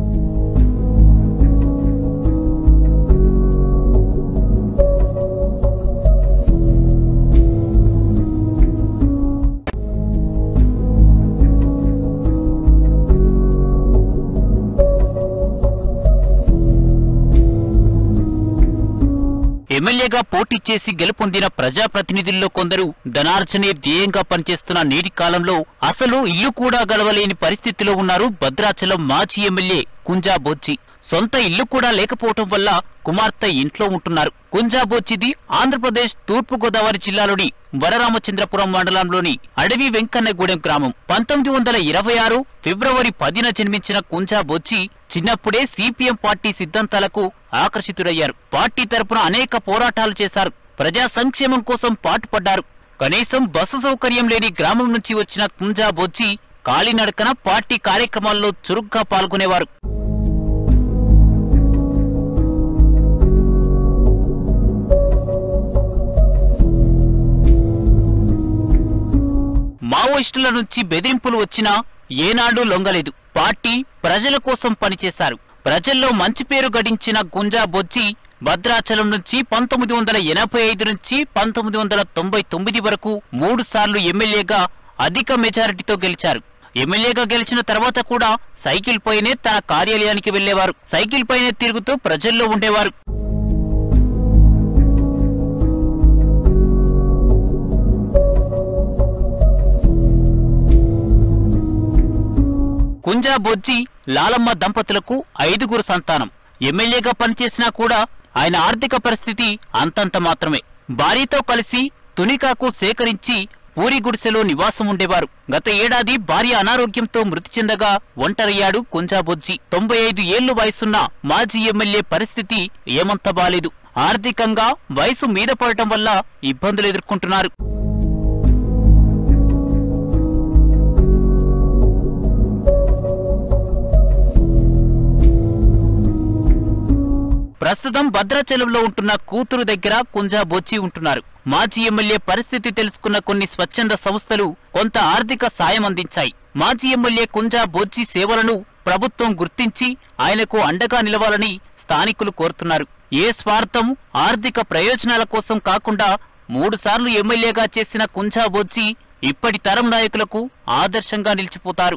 ఎమ్మెల్యేగా పోటీ చేసి గెలుపొందిన ప్రజాప్రతినిధుల్లో కొందరు ధనార్జనే ధ్యేయంగా పనిచేస్తున్న నేటి కాలంలో అసలు ఇల్లు కూడా గడవలేని పరిస్థితిలో ఉన్నారు భద్రాచలం మాజీ ఎమ్మెల్యే కుంజా బొచ్చి సొంత ఇల్లు కూడా లేకపోవటం వల్ల కుమార్తె ఇంట్లో ఉంటున్నారు కుంజా బొచ్చిది ఆంధ్రప్రదేశ్ తూర్పు గోదావరి జిల్లాలోని వరరామచంద్రపురం మండలంలోని అడవి వెంకన్నగూడెం గ్రామం పంతొమ్మిది వందల ఇరవై ఆరు ఫిబ్రవరి పదిన జన్మించిన కుంజా బొచ్చి చిన్నప్పుడే సిపిఎం పార్టీ సిద్ధాంతాలకు ఆకర్షితుడయ్యారు పార్టీ తరపున అనేక పోరాటాలు చేశారు ప్రజా సంక్షేమం కోసం పాటుపడ్డారు కనీసం బస్సు సౌకర్యం లేని గ్రామం నుంచి వచ్చిన కుంజా బొచ్చి కాలినడకన పార్టీ కార్యక్రమాల్లో చురుగ్గా పాల్గొనేవారు మావోయిస్టుల నుంచి బెదిరింపులు వచ్చినా ఏనాడు లొంగలేదు పార్టీ ప్రజల కోసం పనిచేశారు ప్రజల్లో మంచి పేరు గడించిన గుంజా బొజ్జి భద్రాచలం నుంచి పంతొమ్మిది వందల ఎనభై ఐదు నుంచి పంతొమ్మిది వందల తొంభై తొమ్మిది వరకు మూడు సార్లు ఎమ్మెల్యేగా అధిక మెజారిటీతో గెలిచారు ఎమ్మెల్యేగా గెలిచిన తర్వాత కూడా సైకిల్ పైనే తన కార్యాలయానికి వెళ్లేవారు సైకిల్ పైనే తిరుగుతూ ప్రజల్లో ఉండేవారు కుంజా బొజ్జి లాలమ్మ దంపతులకు ఐదుగురు సంతానం ఎమ్మెల్యేగా పనిచేసినా కూడా ఆయన ఆర్థిక పరిస్థితి అంతంత మాత్రమే భార్యతో కలిసి తునికాకు సేకరించి పూరి గుడిసెలో నివాసం ఉండేవారు గత ఏడాది భార్య అనారోగ్యంతో మృతి చెందగా ఒంటరయ్యాడు కుంజా బొజ్జి తొంభై ఐదు ఏళ్లు వయసున్న మాజీ ఎమ్మెల్యే పరిస్థితి ఏమంత బాలేదు ఆర్థికంగా వయసు మీద పడటం వల్ల ఇబ్బందులు ఎదుర్కొంటున్నారు ప్రస్తుతం భద్రాచలంలో ఉంటున్న కూతురు దగ్గర కుంజా బొచ్చి ఉంటున్నారు మాజీ ఎమ్మెల్యే పరిస్థితి తెలుసుకున్న కొన్ని స్వచ్ఛంద సంస్థలు కొంత ఆర్థిక సాయం అందించాయి మాజీ ఎమ్మెల్యే కుంజా బొచ్చి సేవలను ప్రభుత్వం గుర్తించి ఆయనకు అండగా నిలవాలని స్థానికులు కోరుతున్నారు ఏ స్వార్థం ఆర్థిక ప్రయోజనాల కోసం కాకుండా మూడుసార్లు ఎమ్మెల్యేగా చేసిన కుంజా బొచ్చి ఇప్పటి తరం నాయకులకు ఆదర్శంగా నిలిచిపోతారు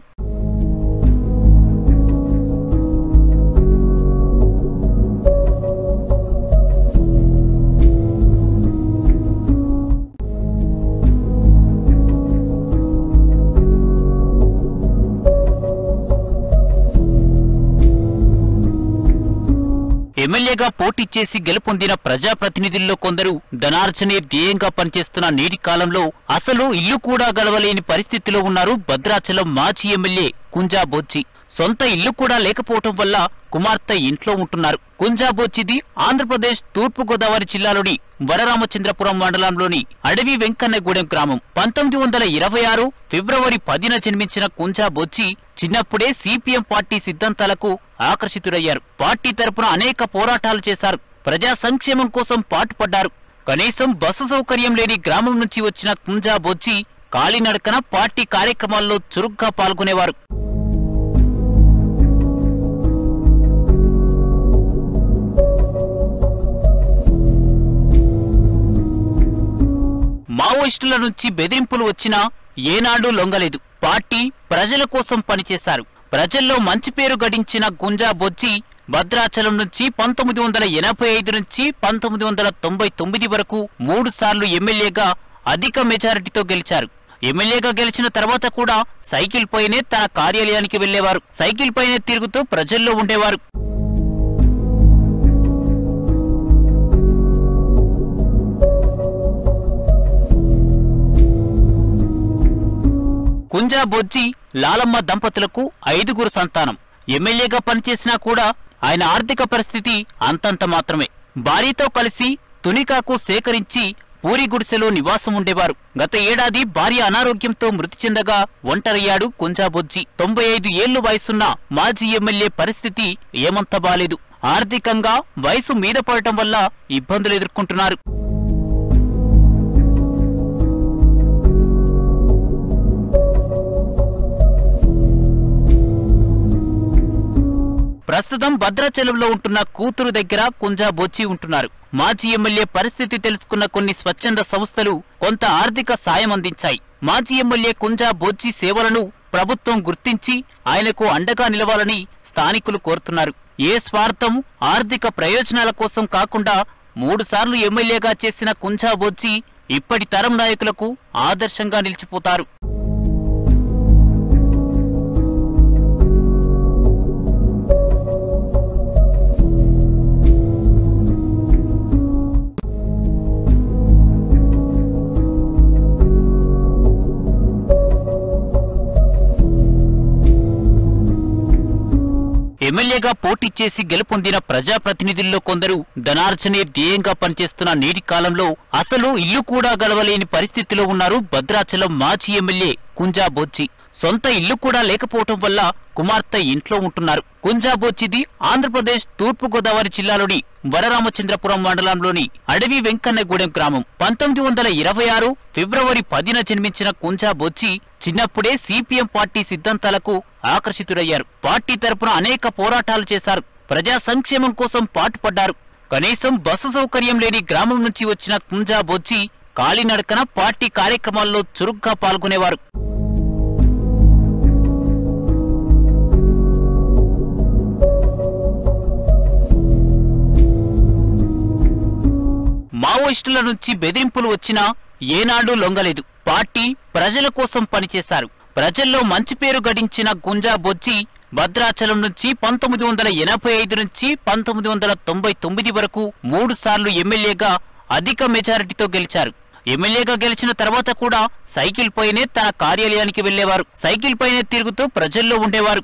ఎమ్మెల్యేగా పోటీ చేసి గెలుపొందిన ప్రజాప్రతినిధుల్లో కొందరు ధనార్జనే ధ్యేయంగా పనిచేస్తున్న నేటి కాలంలో అసలు ఇల్లు కూడా గడవలేని పరిస్థితిలో ఉన్నారు భద్రాచలం మాజీ ఎమ్మెల్యే కుంజా బొచ్చి సొంత ఇల్లు కూడా లేకపోవటం వల్ల కుమార్తె ఇంట్లో ఉంటున్నారు కుంజా బొచ్చిది ఆంధ్రప్రదేశ్ తూర్పు గోదావరి జిల్లాలోని వరరామచంద్రపురం మండలంలోని అడవి వెంకన్నగూడెం గ్రామం పంతొమ్మిది వందల ఇరవై ఆరు ఫిబ్రవరి పదిన జన్మించిన కుంజా బొచ్చి చిన్నప్పుడే సిపిఎం పార్టీ సిద్ధాంతాలకు ఆకర్షితుడయ్యారు పార్టీ తరపున అనేక పోరాటాలు చేశారు ప్రజా సంక్షేమం కోసం పాటుపడ్డారు కనీసం బస్సు సౌకర్యం లేని గ్రామం నుంచి వచ్చిన కుంజా బొచ్చి కాలినడకన పార్టీ కార్యక్రమాల్లో చురుగ్గా పాల్గొనేవారు మావోయిస్టుల నుంచి బెదిరింపులు వచ్చినా ఏనాడు లొంగలేదు పార్టీ ప్రజల కోసం పనిచేశారు ప్రజల్లో మంచి పేరు గడించిన గుంజా బొజ్జి భద్రాచలం నుంచి పంతొమ్మిది వందల ఎనభై ఐదు నుంచి పంతొమ్మిది వందల తొంభై తొమ్మిది వరకు మూడు సార్లు ఎమ్మెల్యేగా అధిక మెజారిటీతో గెలిచారు ఎమ్మెల్యేగా గెలిచిన తర్వాత కూడా సైకిల్ పైనే తన కార్యాలయానికి వెళ్లేవారు సైకిల్ పైనే తిరుగుతూ ప్రజల్లో ఉండేవారు కుంజా బొజ్జి లాలమ్మ దంపతులకు ఐదుగురు సంతానం ఎమ్మెల్యేగా పనిచేసినా కూడా ఆయన ఆర్థిక పరిస్థితి అంతంత మాత్రమే భార్యతో కలిసి తునికాకు సేకరించి పూరి గుడిసెలో నివాసం ఉండేవారు గత ఏడాది భార్య అనారోగ్యంతో మృతి చెందగా ఒంటరయ్యాడు కుంజా బొజ్జి తొంభై ఐదు ఏళ్లు వయసున్న మాజీ ఎమ్మెల్యే పరిస్థితి ఏమంత బాలేదు ఆర్థికంగా వయసు మీద పడటం వల్ల ఇబ్బందులు ఎదుర్కొంటున్నారు ప్రస్తుతం భద్రాచలంలో ఉంటున్న కూతురు దగ్గర కుంజా బొచ్చి ఉంటున్నారు మాజీ ఎమ్మెల్యే పరిస్థితి తెలుసుకున్న కొన్ని స్వచ్ఛంద సంస్థలు కొంత ఆర్థిక సాయం అందించాయి మాజీ ఎమ్మెల్యే కుంజా బొచ్చి సేవలను ప్రభుత్వం గుర్తించి ఆయనకు అండగా నిలవాలని స్థానికులు కోరుతున్నారు ఏ స్వార్థం ఆర్థిక ప్రయోజనాల కోసం కాకుండా మూడుసార్లు ఎమ్మెల్యేగా చేసిన కుంజా బొచ్చి ఇప్పటి తరం నాయకులకు ఆదర్శంగా నిలిచిపోతారు ఎమ్మెల్యేగా పోటీ చేసి గెలుపొందిన ప్రజాప్రతినిధుల్లో కొందరు ధనార్జనే ధ్యేయంగా పనిచేస్తున్న నేటి కాలంలో అసలు ఇల్లు కూడా గడవలేని పరిస్థితిలో ఉన్నారు భద్రాచలం మాజీ ఎమ్మెల్యే కుంజా బొచ్చి సొంత ఇల్లు కూడా లేకపోవటం వల్ల కుమార్తె ఇంట్లో ఉంటున్నారు కుంజా బొచ్చిది ఆంధ్రప్రదేశ్ తూర్పు గోదావరి జిల్లాలోని వరరామచంద్రపురం మండలంలోని అడవి వెంకన్నగూడెం గ్రామం పంతొమ్మిది వందల ఇరవై ఆరు ఫిబ్రవరి పదిన జన్మించిన కుంజా బొచ్చి చిన్నప్పుడే సిపిఎం పార్టీ సిద్ధాంతాలకు ఆకర్షితుడయ్యారు పార్టీ తరపున అనేక పోరాటాలు చేశారు ప్రజా సంక్షేమం కోసం పాటుపడ్డారు కనీసం బస్సు సౌకర్యం లేని గ్రామం నుంచి వచ్చిన కుంజా బొచ్చి కాలినడకన పార్టీ కార్యక్రమాల్లో చురుగ్గా పాల్గొనేవారు మావోయిస్టుల నుంచి బెదిరింపులు వచ్చినా ఏనాడూ లొంగలేదు పార్టీ ప్రజల కోసం పనిచేశారు ప్రజల్లో మంచి పేరు గడించిన గుంజా బొజ్జి భద్రాచలం నుంచి పంతొమ్మిది వందల ఎనభై ఐదు నుంచి పంతొమ్మిది వందల తొంభై తొమ్మిది వరకు మూడు సార్లు ఎమ్మెల్యేగా అధిక మెజారిటీతో గెలిచారు ఎమ్మెల్యేగా గెలిచిన తర్వాత కూడా సైకిల్ పైనే తన కార్యాలయానికి వెళ్లేవారు సైకిల్ పైనే తిరుగుతూ ప్రజల్లో ఉండేవారు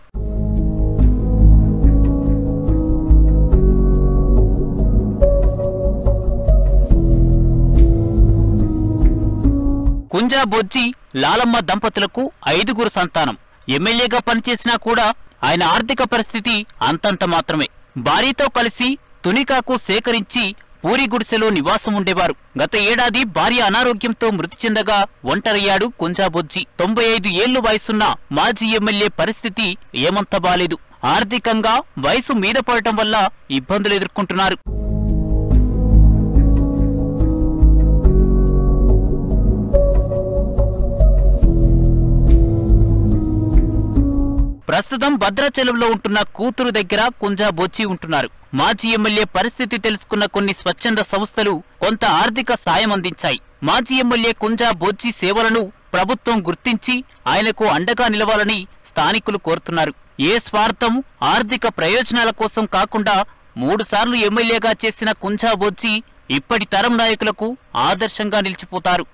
కుంజా బొజ్జి లాలమ్మ దంపతులకు ఐదుగురు సంతానం ఎమ్మెల్యేగా పనిచేసినా కూడా ఆయన ఆర్థిక పరిస్థితి అంతంత మాత్రమే భార్యతో కలిసి తునికాకు సేకరించి పూరి గుడిసెలో నివాసం ఉండేవారు గత ఏడాది భార్య అనారోగ్యంతో మృతి చెందగా ఒంటరయ్యాడు కుంజా బొజ్జి తొంభై ఐదు ఏళ్లు వయసున్న మాజీ ఎమ్మెల్యే పరిస్థితి ఏమంత బాలేదు ఆర్థికంగా వయసు మీద పడటం వల్ల ఇబ్బందులు ఎదుర్కొంటున్నారు ప్రస్తుతం భద్రాచలంలో ఉంటున్న కూతురు దగ్గర కుంజా బొచ్చి ఉంటున్నారు మాజీ ఎమ్మెల్యే పరిస్థితి తెలుసుకున్న కొన్ని స్వచ్ఛంద సంస్థలు కొంత ఆర్థిక సాయం అందించాయి మాజీ ఎమ్మెల్యే కుంజా బొచ్చి సేవలను ప్రభుత్వం గుర్తించి ఆయనకు అండగా నిలవాలని స్థానికులు కోరుతున్నారు ఏ స్వార్థం ఆర్థిక ప్రయోజనాల కోసం కాకుండా మూడుసార్లు ఎమ్మెల్యేగా చేసిన కుంజా బొచ్చి ఇప్పటి తరం నాయకులకు ఆదర్శంగా నిలిచిపోతారు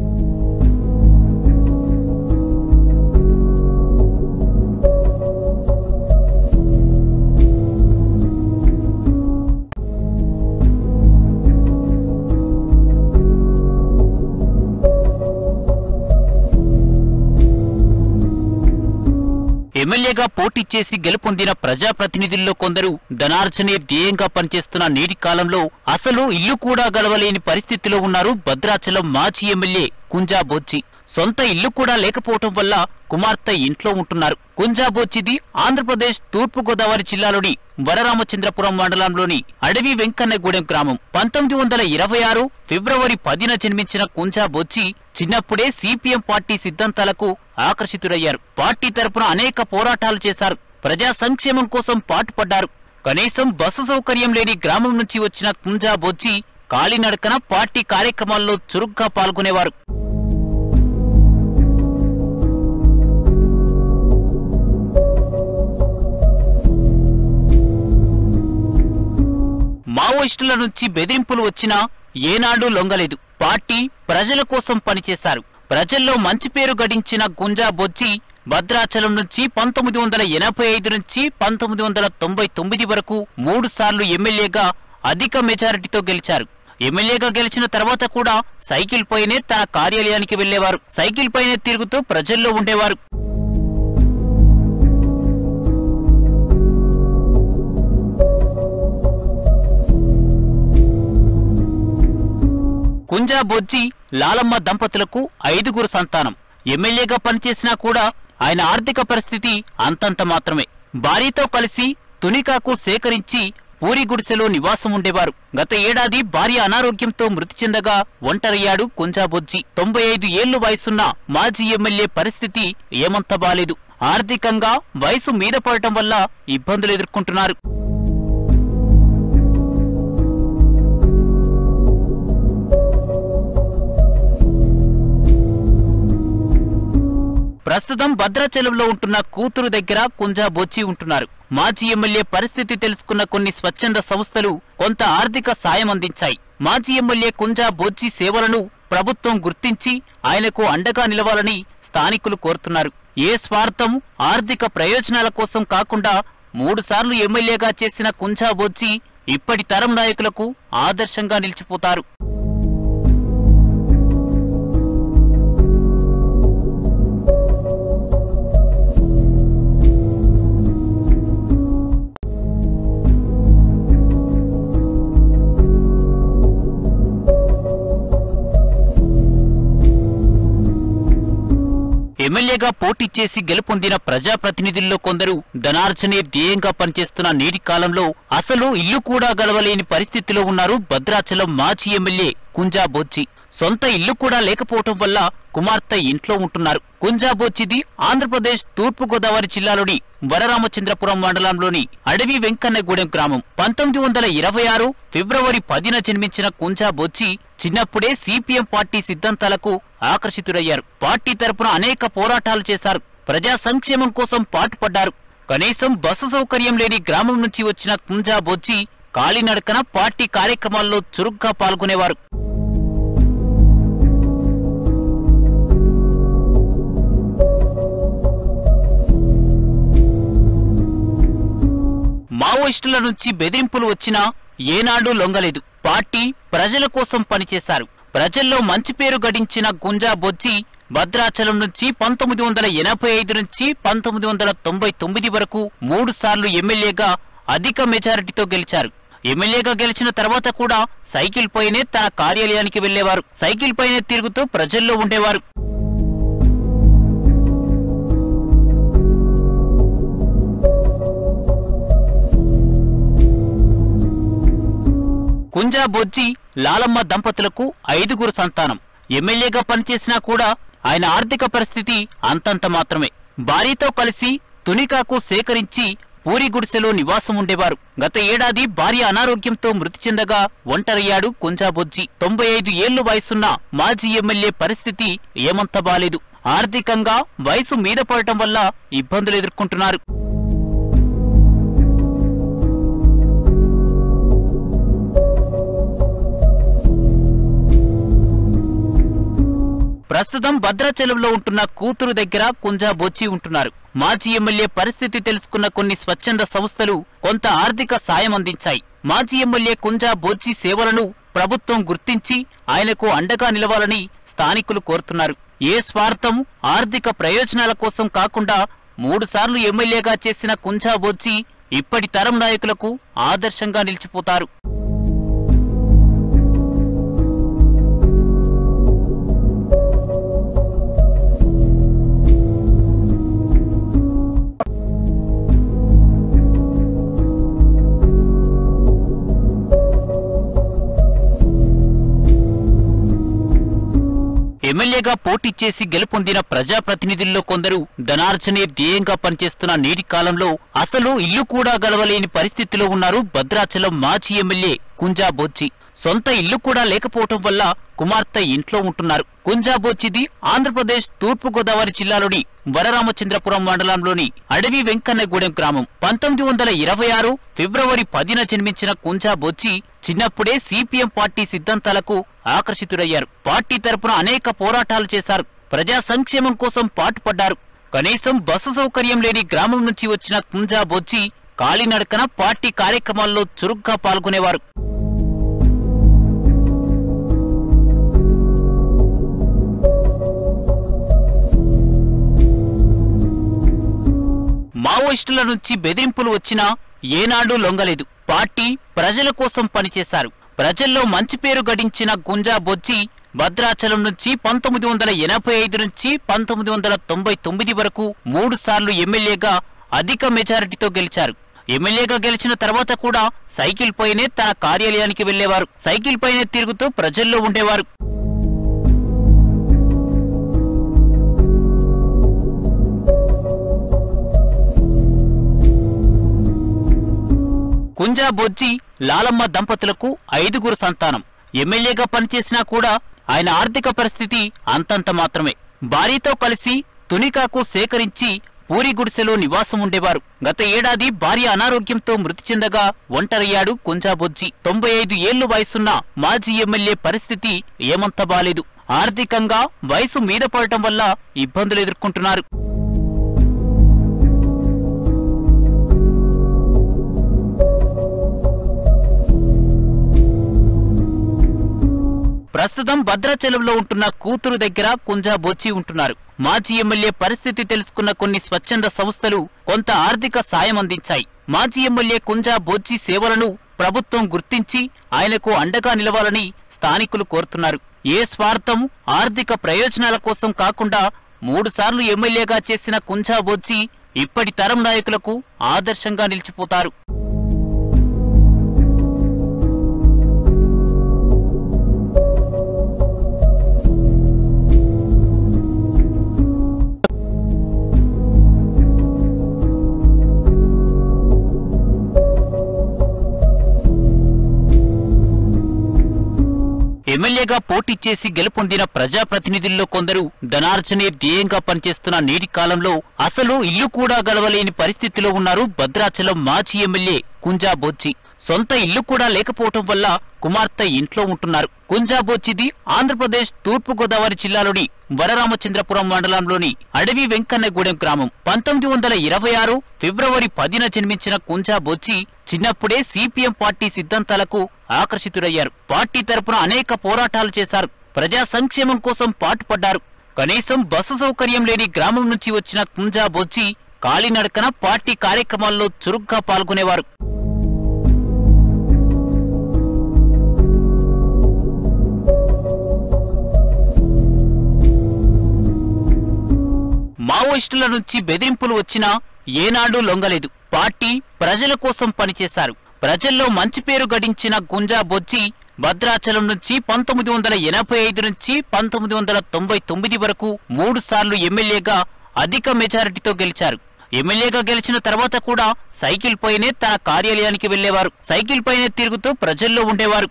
ఎమ్మెల్యేగా పోటీ చేసి గెలుపొందిన ప్రజాప్రతినిధుల్లో కొందరు ధనార్జనే ధ్యేయంగా పనిచేస్తున్న నేటి కాలంలో అసలు ఇల్లు కూడా గడవలేని పరిస్థితిలో ఉన్నారు భద్రాచలం మాజీ ఎమ్మెల్యే కుంజా బొచ్చి సొంత ఇల్లు కూడా లేకపోవటం వల్ల కుమార్తె ఇంట్లో ఉంటున్నారు కుంజా బొచ్చిది ఆంధ్రప్రదేశ్ తూర్పు గోదావరి జిల్లాలోని వరరామచంద్రపురం మండలంలోని అడవి వెంకన్నగూడెం గ్రామం పంతొమ్మిది వందల ఇరవై ఆరు ఫిబ్రవరి పదిన జన్మించిన కుంజా బొచ్చి చిన్నప్పుడే సిపిఎం పార్టీ సిద్ధాంతాలకు ఆకర్షితుడయ్యారు పార్టీ తరపున అనేక పోరాటాలు చేశారు ప్రజా సంక్షేమం కోసం పాటుపడ్డారు కనీసం బస్సు సౌకర్యం లేని గ్రామం నుంచి వచ్చిన కుంజా బొచ్చి కాలినడకన పార్టీ కార్యక్రమాల్లో చురుగ్గా పాల్గొనేవారు మావోయిస్టుల నుంచి బెదిరింపులు వచ్చినా ఏనాడూ లొంగలేదు పార్టీ ప్రజల కోసం పనిచేశారు ప్రజల్లో మంచి పేరు గడించిన గుంజా బొచ్చి భద్రాచలం నుంచి పంతొమ్మిది వందల ఎనభై ఐదు నుంచి పంతొమ్మిది వందల తొంభై తొమ్మిది వరకు మూడు సార్లు ఎమ్మెల్యేగా అధిక మెజారిటీతో గెలిచారు ఎమ్మెల్యేగా గెలిచిన తర్వాత కూడా సైకిల్ పైనే తన కార్యాలయానికి వెళ్లేవారు సైకిల్ పైనే తిరుగుతూ ప్రజల్లో ఉండేవారు కుంజా బొజ్జి లాలమ్మ దంపతులకు ఐదుగురు సంతానం ఎమ్మెల్యేగా పనిచేసినా కూడా ఆయన ఆర్థిక పరిస్థితి అంతంత మాత్రమే భార్యతో కలిసి తునికాకు సేకరించి పూరి గుడిసెలో నివాసం ఉండేవారు గత ఏడాది భార్య అనారోగ్యంతో మృతి చెందగా ఒంటరయ్యాడు కుంజాబొజ్జి తొంభై ఐదు ఏళ్లు వయసున్న మాజీ ఎమ్మెల్యే పరిస్థితి ఏమంత బాలేదు ఆర్థికంగా వయసు మీద పడటం వల్ల ఇబ్బందులు ఎదుర్కొంటున్నారు ప్రస్తుతం భద్రాచలంలో ఉంటున్న కూతురు దగ్గర కుంజా బొచ్చి ఉంటున్నారు మాజీ ఎమ్మెల్యే పరిస్థితి తెలుసుకున్న కొన్ని స్వచ్ఛంద సంస్థలు కొంత ఆర్థిక సాయం అందించాయి మాజీ ఎమ్మెల్యే కుంజా బొచ్చి సేవలను ప్రభుత్వం గుర్తించి ఆయనకు అండగా నిలవాలని స్థానికులు కోరుతున్నారు ఏ స్వార్థం ఆర్థిక ప్రయోజనాల కోసం కాకుండా మూడుసార్లు ఎమ్మెల్యేగా చేసిన కుంజా బొచ్చి ఇప్పటి తరం నాయకులకు ఆదర్శంగా నిలిచిపోతారు ఎమ్మెల్యేగా పోటీ చేసి గెలుపొందిన ప్రజాప్రతినిధుల్లో కొందరు ధనార్జనే ధ్యేయంగా పనిచేస్తున్న నేటి కాలంలో అసలు ఇల్లు కూడా గడవలేని పరిస్థితిలో ఉన్నారు భద్రాచలం మాజీ ఎమ్మెల్యే కుంజా బొచ్చి సొంత ఇల్లు కూడా లేకపోవటం వల్ల కుమార్తె ఇంట్లో ఉంటున్నారు కుంజా బొచ్చిది ఆంధ్రప్రదేశ్ తూర్పు గోదావరి జిల్లాలోని వరరామచంద్రపురం మండలంలోని అడవి వెంకన్నగూడెం గ్రామం పంతొమ్మిది వందల ఇరవై ఆరు ఫిబ్రవరి పదిన జన్మించిన కుంజా బొచ్చి చిన్నప్పుడే సిపిఎం పార్టీ సిద్ధాంతాలకు ఆకర్షితుడయ్యారు పార్టీ తరపున అనేక పోరాటాలు చేశారు ప్రజా సంక్షేమం కోసం పాటుపడ్డారు కనీసం బస్సు సౌకర్యం లేని గ్రామం నుంచి వచ్చిన కుంజా బొచ్చి కాలినడకన పార్టీ కార్యక్రమాల్లో చురుగ్గా పాల్గొనేవారు మావోయిస్టుల నుంచి బెదిరింపులు వచ్చినా ఏనాడు లొంగలేదు పార్టీ ప్రజల కోసం పనిచేశారు ప్రజల్లో మంచి పేరు గడించిన గుంజా బొజ్జి భద్రాచలం నుంచి పంతొమ్మిది వందల ఎనభై ఐదు నుంచి పంతొమ్మిది వందల తొంభై తొమ్మిది వరకు మూడు సార్లు ఎమ్మెల్యేగా అధిక మెజారిటీతో గెలిచారు ఎమ్మెల్యేగా గెలిచిన తర్వాత కూడా సైకిల్ పైనే తన కార్యాలయానికి వెళ్లేవారు సైకిల్ పైనే తిరుగుతూ ప్రజల్లో ఉండేవారు కుంజా బొజ్జి లాలమ్మ దంపతులకు ఐదుగురు సంతానం ఎమ్మెల్యేగా పనిచేసినా కూడా ఆయన ఆర్థిక పరిస్థితి అంతంత మాత్రమే భార్యతో కలిసి తునికాకు సేకరించి పూరి గుడిసెలో నివాసం ఉండేవారు గత ఏడాది భార్య అనారోగ్యంతో మృతి చెందగా ఒంటరయ్యాడు కుంజా బొజ్జి తొంభై ఐదు ఏళ్లు వయసున్న మాజీ ఎమ్మెల్యే పరిస్థితి ఏమంత బాలేదు ఆర్థికంగా వయసు మీద పడటం వల్ల ఇబ్బందులు ఎదుర్కొంటున్నారు ప్రస్తుతం భద్రాచలంలో ఉంటున్న కూతురు దగ్గర కుంజా బొచ్చి ఉంటున్నారు మాజీ ఎమ్మెల్యే పరిస్థితి తెలుసుకున్న కొన్ని స్వచ్ఛంద సంస్థలు కొంత ఆర్థిక సాయం అందించాయి మాజీ ఎమ్మెల్యే కుంజా బొచ్చి సేవలను ప్రభుత్వం గుర్తించి ఆయనకు అండగా నిలవాలని స్థానికులు కోరుతున్నారు ఏ స్వార్థం ఆర్థిక ప్రయోజనాల కోసం కాకుండా మూడుసార్లు ఎమ్మెల్యేగా చేసిన కుంజా బొచ్చి ఇప్పటి తరం నాయకులకు ఆదర్శంగా నిలిచిపోతారు ఎమ్మెల్యేగా పోటీ చేసి గెలుపొందిన ప్రజాప్రతినిధుల్లో కొందరు ధనార్జనే ధ్యేయంగా పనిచేస్తున్న నేటి కాలంలో అసలు ఇల్లు కూడా గడవలేని పరిస్థితిలో ఉన్నారు భద్రాచలం మాజీ ఎమ్మెల్యే కుంజా బొచ్చి సొంత ఇల్లు కూడా లేకపోవటం వల్ల కుమార్తె ఇంట్లో ఉంటున్నారు కుంజా బొచ్చిది ఆంధ్రప్రదేశ్ తూర్పు గోదావరి జిల్లాలోని వరరామచంద్రపురం మండలంలోని అడవి వెంకన్నగూడెం గ్రామం పంతొమ్మిది వందల ఇరవై ఆరు ఫిబ్రవరి పదిన జన్మించిన కుంజా బొచ్చి చిన్నప్పుడే సిపిఎం పార్టీ సిద్ధాంతాలకు ఆకర్షితుడయ్యారు పార్టీ తరపున అనేక పోరాటాలు చేశారు ప్రజా సంక్షేమం కోసం పాటుపడ్డారు కనీసం బస్సు సౌకర్యం లేని గ్రామం నుంచి వచ్చిన కుంజా బొచ్చి కాలినడకన పార్టీ కార్యక్రమాల్లో చురుగ్గా పాల్గొనేవారు మావోయిస్టుల నుంచి బెదిరింపులు వచ్చినా ఏనాడు లొంగలేదు పార్టీ ప్రజల కోసం పనిచేశారు ప్రజల్లో మంచి పేరు గడించిన గుంజా బొజ్జి భద్రాచలం నుంచి పంతొమ్మిది వందల ఎనభై ఐదు నుంచి పంతొమ్మిది వందల తొంభై తొమ్మిది వరకు మూడు సార్లు ఎమ్మెల్యేగా అధిక మెజారిటీతో గెలిచారు ఎమ్మెల్యేగా గెలిచిన తర్వాత కూడా సైకిల్ పైనే తన కార్యాలయానికి వెళ్లేవారు సైకిల్ పైనే తిరుగుతూ ప్రజల్లో ఉండేవారు కుంజా బొజ్జి లాలమ్మ దంపతులకు ఐదుగురు సంతానం ఎమ్మెల్యేగా పనిచేసినా కూడా ఆయన ఆర్థిక పరిస్థితి అంతంత మాత్రమే భార్యతో కలిసి తునికాకు సేకరించి పూరి గుడిసెలో నివాసం ఉండేవారు గత ఏడాది భార్య అనారోగ్యంతో మృతి చెందగా ఒంటరయ్యాడు కుంజాబొజ్జి తొంభై ఐదు ఏళ్లు వయసున్న మాజీ ఎమ్మెల్యే పరిస్థితి ఏమంత బాలేదు ఆర్థికంగా వయసు మీద పడటం వల్ల ఇబ్బందులు ఎదుర్కొంటున్నారు ప్రస్తుతం భద్రాచలంలో ఉంటున్న కూతురు దగ్గర కుంజా బొచ్చి ఉంటున్నారు మాజీ ఎమ్మెల్యే పరిస్థితి తెలుసుకున్న కొన్ని స్వచ్ఛంద సంస్థలు కొంత ఆర్థిక సాయం అందించాయి మాజీ ఎమ్మెల్యే కుంజా బొచ్చి సేవలను ప్రభుత్వం గుర్తించి ఆయనకు అండగా నిలవాలని స్థానికులు కోరుతున్నారు ఏ స్వార్థం ఆర్థిక ప్రయోజనాల కోసం కాకుండా మూడుసార్లు ఎమ్మెల్యేగా చేసిన కుంజా బొచ్చి ఇప్పటి తరం నాయకులకు ఆదర్శంగా నిలిచిపోతారు ఎమ్మెల్యేగా పోటీ చేసి గెలుపొందిన ప్రజాప్రతినిధుల్లో కొందరు ధనార్జనే ధ్యేయంగా పనిచేస్తున్న నేటి కాలంలో అసలు ఇల్లు కూడా గడవలేని పరిస్థితిలో ఉన్నారు భద్రాచలం మాజీ ఎమ్మెల్యే కుంజా బొచ్చి సొంత ఇల్లు కూడా లేకపోవటం వల్ల కుమార్తె ఇంట్లో ఉంటున్నారు కుంజా బొచ్చిది ఆంధ్రప్రదేశ్ తూర్పు గోదావరి జిల్లాలోని వరరామచంద్రపురం మండలంలోని అడవి వెంకన్నగూడెం గ్రామం పంతొమ్మిది వందల ఇరవై ఆరు ఫిబ్రవరి పదిన జన్మించిన కుంజా బొచ్చి చిన్నప్పుడే సిపిఎం పార్టీ సిద్ధాంతాలకు ఆకర్షితుడయ్యారు పార్టీ తరపున అనేక పోరాటాలు చేశారు ప్రజా సంక్షేమం కోసం పాటుపడ్డారు కనీసం బస్సు సౌకర్యం లేని గ్రామం నుంచి వచ్చిన కుంజా బొచ్చి కాలినడకన పార్టీ కార్యక్రమాల్లో చురుగ్గా పాల్గొనేవారు మావోయిస్టుల నుంచి బెదిరింపులు వచ్చినా ఏనాడూ లొంగలేదు పార్టీ ప్రజల కోసం పనిచేశారు ప్రజల్లో మంచి పేరు గడించిన గుంజా బొచ్చి భద్రాచలం నుంచి పంతొమ్మిది వందల ఎనభై ఐదు నుంచి పంతొమ్మిది వందల తొంభై తొమ్మిది వరకు మూడు సార్లు ఎమ్మెల్యేగా అధిక మెజారిటీతో గెలిచారు ఎమ్మెల్యేగా గెలిచిన తర్వాత కూడా సైకిల్ పైనే తన కార్యాలయానికి వెళ్లేవారు సైకిల్ పైనే తిరుగుతూ ప్రజల్లో ఉండేవారు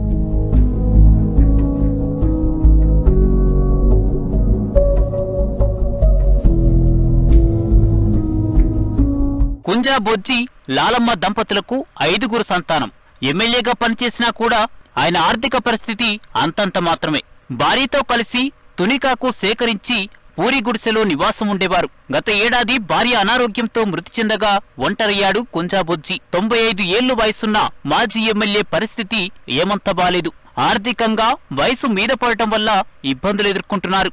కుంజా బొజ్జి లాలమ్మ దంపతులకు ఐదుగురు సంతానం ఎమ్మెల్యేగా పనిచేసినా కూడా ఆయన ఆర్థిక పరిస్థితి అంతంత మాత్రమే భార్యతో కలిసి తునికాకు సేకరించి పూరి గుడిసెలో నివాసం ఉండేవారు గత ఏడాది భార్య అనారోగ్యంతో మృతి చెందగా ఒంటరయ్యాడు కుంజా బొజ్జి తొంభై ఐదు ఏళ్లు వయసున్న మాజీ ఎమ్మెల్యే పరిస్థితి ఏమంత బాలేదు ఆర్థికంగా వయసు మీద పడటం వల్ల ఇబ్బందులు ఎదుర్కొంటున్నారు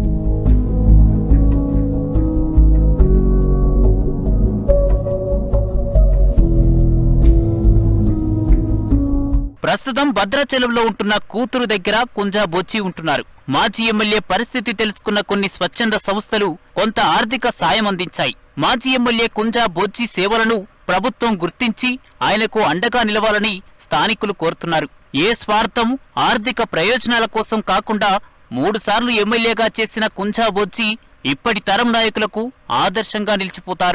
ప్రస్తుతం భద్రాచలంలో ఉంటున్న కూతురు దగ్గర కుంజా బొచ్చి ఉంటున్నారు మాజీ ఎమ్మెల్యే పరిస్థితి తెలుసుకున్న కొన్ని స్వచ్ఛంద సంస్థలు కొంత ఆర్థిక సాయం అందించాయి మాజీ ఎమ్మెల్యే కుంజా బొచ్చి సేవలను ప్రభుత్వం గుర్తించి ఆయనకు అండగా నిలవాలని స్థానికులు కోరుతున్నారు ఏ స్వార్థం ఆర్థిక ప్రయోజనాల కోసం కాకుండా మూడుసార్లు ఎమ్మెల్యేగా చేసిన కుంజా బొచ్చి ఇప్పటి తరం నాయకులకు ఆదర్శంగా నిలిచిపోతారు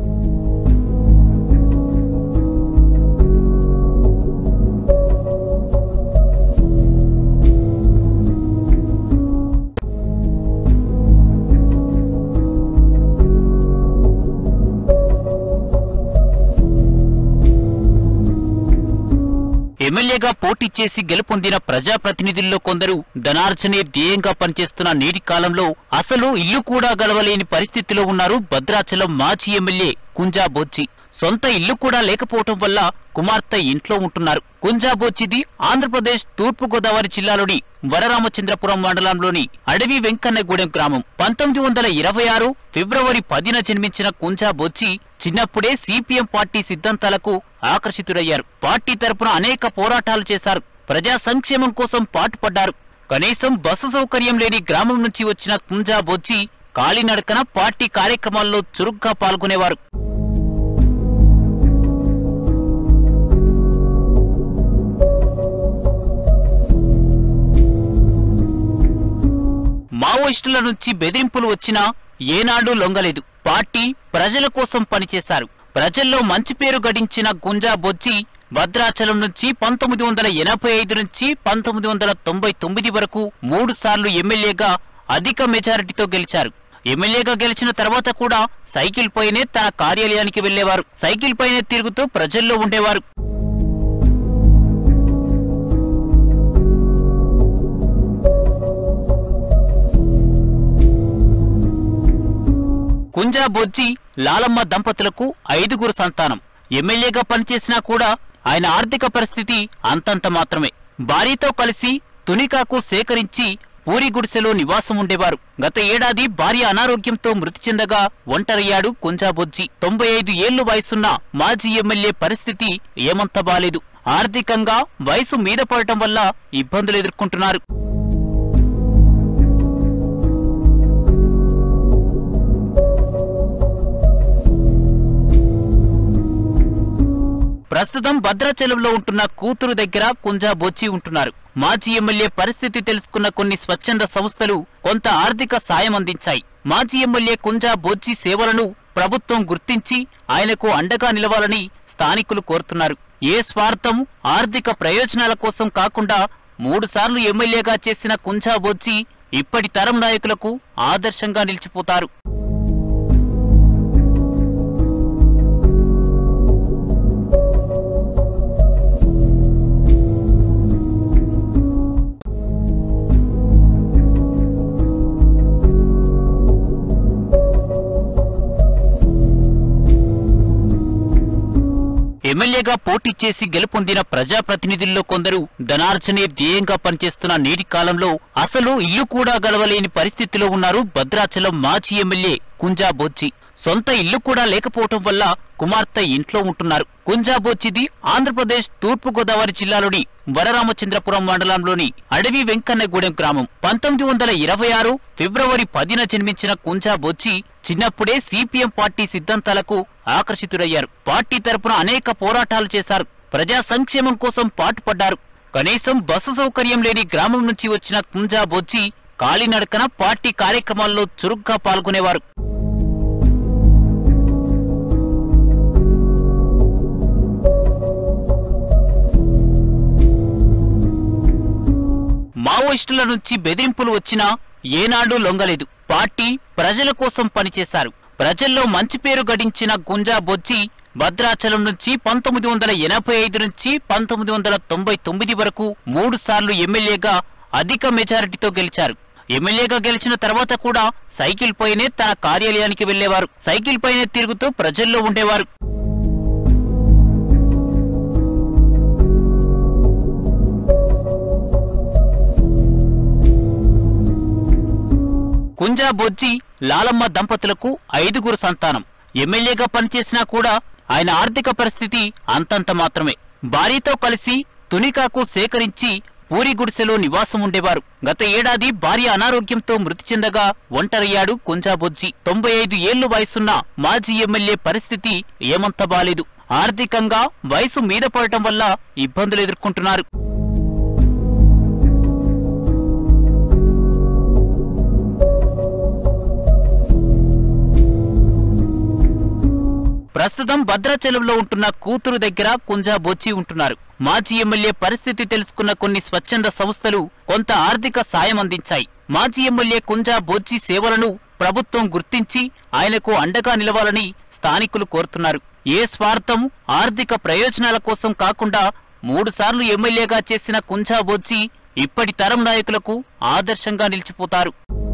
ఎమ్మెల్యేగా పోటీ చేసి గెలుపొందిన ప్రజాప్రతినిధుల్లో కొందరు ధనార్జనే ధ్యేయంగా పనిచేస్తున్న నేటి కాలంలో అసలు ఇల్లు కూడా గడవలేని పరిస్థితిలో ఉన్నారు భద్రాచలం మాజీ ఎమ్మెల్యే కుంజా బొచ్చి సొంత ఇల్లు కూడా లేకపోవటం వల్ల కుమార్తె ఇంట్లో ఉంటున్నారు కుంజా బొచ్చిది ఆంధ్రప్రదేశ్ తూర్పు గోదావరి జిల్లాలోని వరరామచంద్రపురం మండలంలోని అడవి వెంకన్నగూడెం గ్రామం పంతొమ్మిది వందల ఇరవై ఆరు ఫిబ్రవరి పదిన జన్మించిన కుంజా బొచ్చి చిన్నప్పుడే సిపిఎం పార్టీ సిద్ధాంతాలకు ఆకర్షితుడయ్యారు పార్టీ తరపున అనేక పోరాటాలు చేశారు ప్రజా సంక్షేమం కోసం పాటుపడ్డారు కనీసం బస్సు సౌకర్యం లేని గ్రామం నుంచి వచ్చిన కుంజా బొచ్చి కాలినడకన పార్టీ కార్యక్రమాల్లో చురుగ్గా పాల్గొనేవారు మావోయిస్టుల నుంచి బెదిరింపులు వచ్చినా ఏనాడూ లొంగలేదు పార్టీ ప్రజల కోసం పనిచేశారు ప్రజల్లో మంచి పేరు గడించిన గుంజా బొజ్జి భద్రాచలం నుంచి పంతొమ్మిది వందల ఎనభై ఐదు నుంచి పంతొమ్మిది వందల తొంభై తొమ్మిది వరకు మూడు సార్లు ఎమ్మెల్యేగా అధిక మెజారిటీతో గెలిచారు ఎమ్మెల్యేగా గెలిచిన తర్వాత కూడా సైకిల్ పైనే తన కార్యాలయానికి వెళ్లేవారు సైకిల్ పైనే తిరుగుతూ ప్రజల్లో ఉండేవారు కుంజా బొజ్జి లాలమ్మ దంపతులకు ఐదుగురు సంతానం ఎమ్మెల్యేగా పనిచేసినా కూడా ఆయన ఆర్థిక పరిస్థితి అంతంత మాత్రమే భార్యతో కలిసి తునికాకు సేకరించి పూరి గుడిసెలో నివాసం ఉండేవారు గత ఏడాది భార్య అనారోగ్యంతో మృతి చెందగా ఒంటరయ్యాడు కుంజాబొజ్జి తొంభై ఐదు ఏళ్లు వయసున్న మాజీ ఎమ్మెల్యే పరిస్థితి ఏమంత బాలేదు ఆర్థికంగా వయసు మీద పడటం వల్ల ఇబ్బందులు ఎదుర్కొంటున్నారు ప్రస్తుతం భద్రాచలంలో ఉంటున్న కూతురు దగ్గర కుంజా బొచ్చి ఉంటున్నారు మాజీ ఎమ్మెల్యే పరిస్థితి తెలుసుకున్న కొన్ని స్వచ్ఛంద సంస్థలు కొంత ఆర్థిక సాయం అందించాయి మాజీ ఎమ్మెల్యే కుంజా బొచ్చి సేవలను ప్రభుత్వం గుర్తించి ఆయనకు అండగా నిలవాలని స్థానికులు కోరుతున్నారు ఏ స్వార్థం ఆర్థిక ప్రయోజనాల కోసం కాకుండా మూడుసార్లు ఎమ్మెల్యేగా చేసిన కుంజా బొచ్చి ఇప్పటి తరం నాయకులకు ఆదర్శంగా నిలిచిపోతారు ఎమ్మెల్యేగా పోటీ చేసి గెలుపొందిన ప్రజాప్రతినిధుల్లో కొందరు ధనార్జనే ధ్యేయంగా పనిచేస్తున్న నేటి కాలంలో అసలు ఇల్లు కూడా గడవలేని పరిస్థితిలో ఉన్నారు భద్రాచలం మాజీ ఎమ్మెల్యే కుంజా బొచ్చి సొంత ఇల్లు కూడా లేకపోవటం వల్ల కుమార్తె ఇంట్లో ఉంటున్నారు కుంజా బొచ్చిది ఆంధ్రప్రదేశ్ తూర్పు గోదావరి జిల్లాలోని వరరామచంద్రపురం మండలంలోని అడవి వెంకన్నగూడెం గ్రామం పంతొమ్మిది వందల ఇరవై ఆరు ఫిబ్రవరి పదిన జన్మించిన కుంజా బొచ్చి చిన్నప్పుడే సిపిఎం పార్టీ సిద్ధాంతాలకు ఆకర్షితుడయ్యారు పార్టీ తరపున అనేక పోరాటాలు చేశారు ప్రజా సంక్షేమం కోసం పాటుపడ్డారు కనీసం బస్సు సౌకర్యం లేని గ్రామం నుంచి వచ్చిన కుంజా బొచ్చి కాలినడకన పార్టీ కార్యక్రమాల్లో చురుగ్గా పాల్గొనేవారు మావోయిస్టుల నుంచి బెదిరింపులు వచ్చినా ఏనాడూ లొంగలేదు పార్టీ ప్రజల కోసం పనిచేశారు ప్రజల్లో మంచి పేరు గడించిన గుంజా బొజ్జి భద్రాచలం నుంచి పంతొమ్మిది వందల ఎనభై ఐదు నుంచి పంతొమ్మిది వందల తొంభై తొమ్మిది వరకు మూడు సార్లు ఎమ్మెల్యేగా అధిక మెజారిటీతో గెలిచారు ఎమ్మెల్యేగా గెలిచిన తర్వాత కూడా సైకిల్ పైనే తన కార్యాలయానికి వెళ్లేవారు సైకిల్ పైనే తిరుగుతూ ప్రజల్లో ఉండేవారు కుంజా బొజ్జి లాలమ్మ దంపతులకు ఐదుగురు సంతానం ఎమ్మెల్యేగా పనిచేసినా కూడా ఆయన ఆర్థిక పరిస్థితి అంతంత మాత్రమే భార్యతో కలిసి తునికాకు సేకరించి పూరి గుడిసెలో నివాసం ఉండేవారు గత ఏడాది భార్య అనారోగ్యంతో మృతి చెందగా ఒంటరయ్యాడు కుంజా బొజ్జి తొంభై ఐదు ఏళ్లు వయసున్న మాజీ ఎమ్మెల్యే పరిస్థితి ఏమంత బాలేదు ఆర్థికంగా వయసు మీద పడటం వల్ల ఇబ్బందులు ఎదుర్కొంటున్నారు ప్రస్తుతం భద్రాచలంలో ఉంటున్న కూతురు దగ్గర కుంజా బొచ్చి ఉంటున్నారు మాజీ ఎమ్మెల్యే పరిస్థితి తెలుసుకున్న కొన్ని స్వచ్ఛంద సంస్థలు కొంత ఆర్థిక సాయం అందించాయి మాజీ ఎమ్మెల్యే కుంజా బొచ్చి సేవలను ప్రభుత్వం గుర్తించి ఆయనకు అండగా నిలవాలని స్థానికులు కోరుతున్నారు ఏ స్వార్థం ఆర్థిక ప్రయోజనాల కోసం కాకుండా మూడుసార్లు ఎమ్మెల్యేగా చేసిన కుంజా బొచ్చి ఇప్పటి తరం నాయకులకు ఆదర్శంగా నిలిచిపోతారు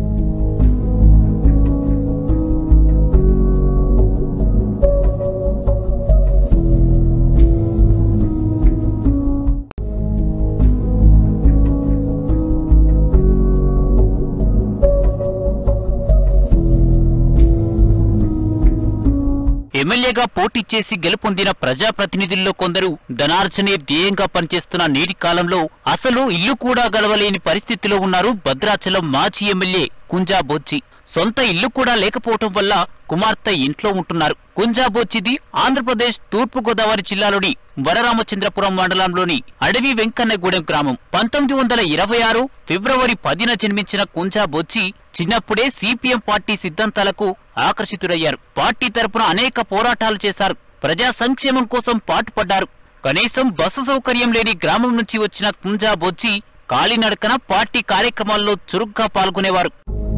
ఎమ్మెల్యేగా పోటీ చేసి గెలుపొందిన ప్రజాప్రతినిధుల్లో కొందరు ధనార్జనే ధ్యేయంగా పనిచేస్తున్న నేటి కాలంలో అసలు ఇల్లు కూడా గడవలేని పరిస్థితిలో ఉన్నారు భద్రాచలం మాజీ ఎమ్మెల్యే కుంజా బొచ్చి సొంత ఇల్లు కూడా లేకపోవటం వల్ల కుమార్తె ఇంట్లో ఉంటున్నారు కుంజా బొచ్చిది ఆంధ్రప్రదేశ్ తూర్పు గోదావరి జిల్లాలోని వరరామచంద్రపురం మండలంలోని అడవి వెంకన్నగూడెం గ్రామం పంతొమ్మిది వందల ఇరవై ఆరు ఫిబ్రవరి పదిన జన్మించిన కుంజా బొచ్చి చిన్నప్పుడే సిపిఎం పార్టీ సిద్ధాంతాలకు ఆకర్షితుడయ్యారు పార్టీ తరపున అనేక పోరాటాలు చేశారు ప్రజా సంక్షేమం కోసం పాటుపడ్డారు కనీసం బస్సు సౌకర్యం లేని గ్రామం నుంచి వచ్చిన కుంజా బొచ్చి కాలినడకన పార్టీ కార్యక్రమాల్లో చురుగ్గా పాల్గొనేవారు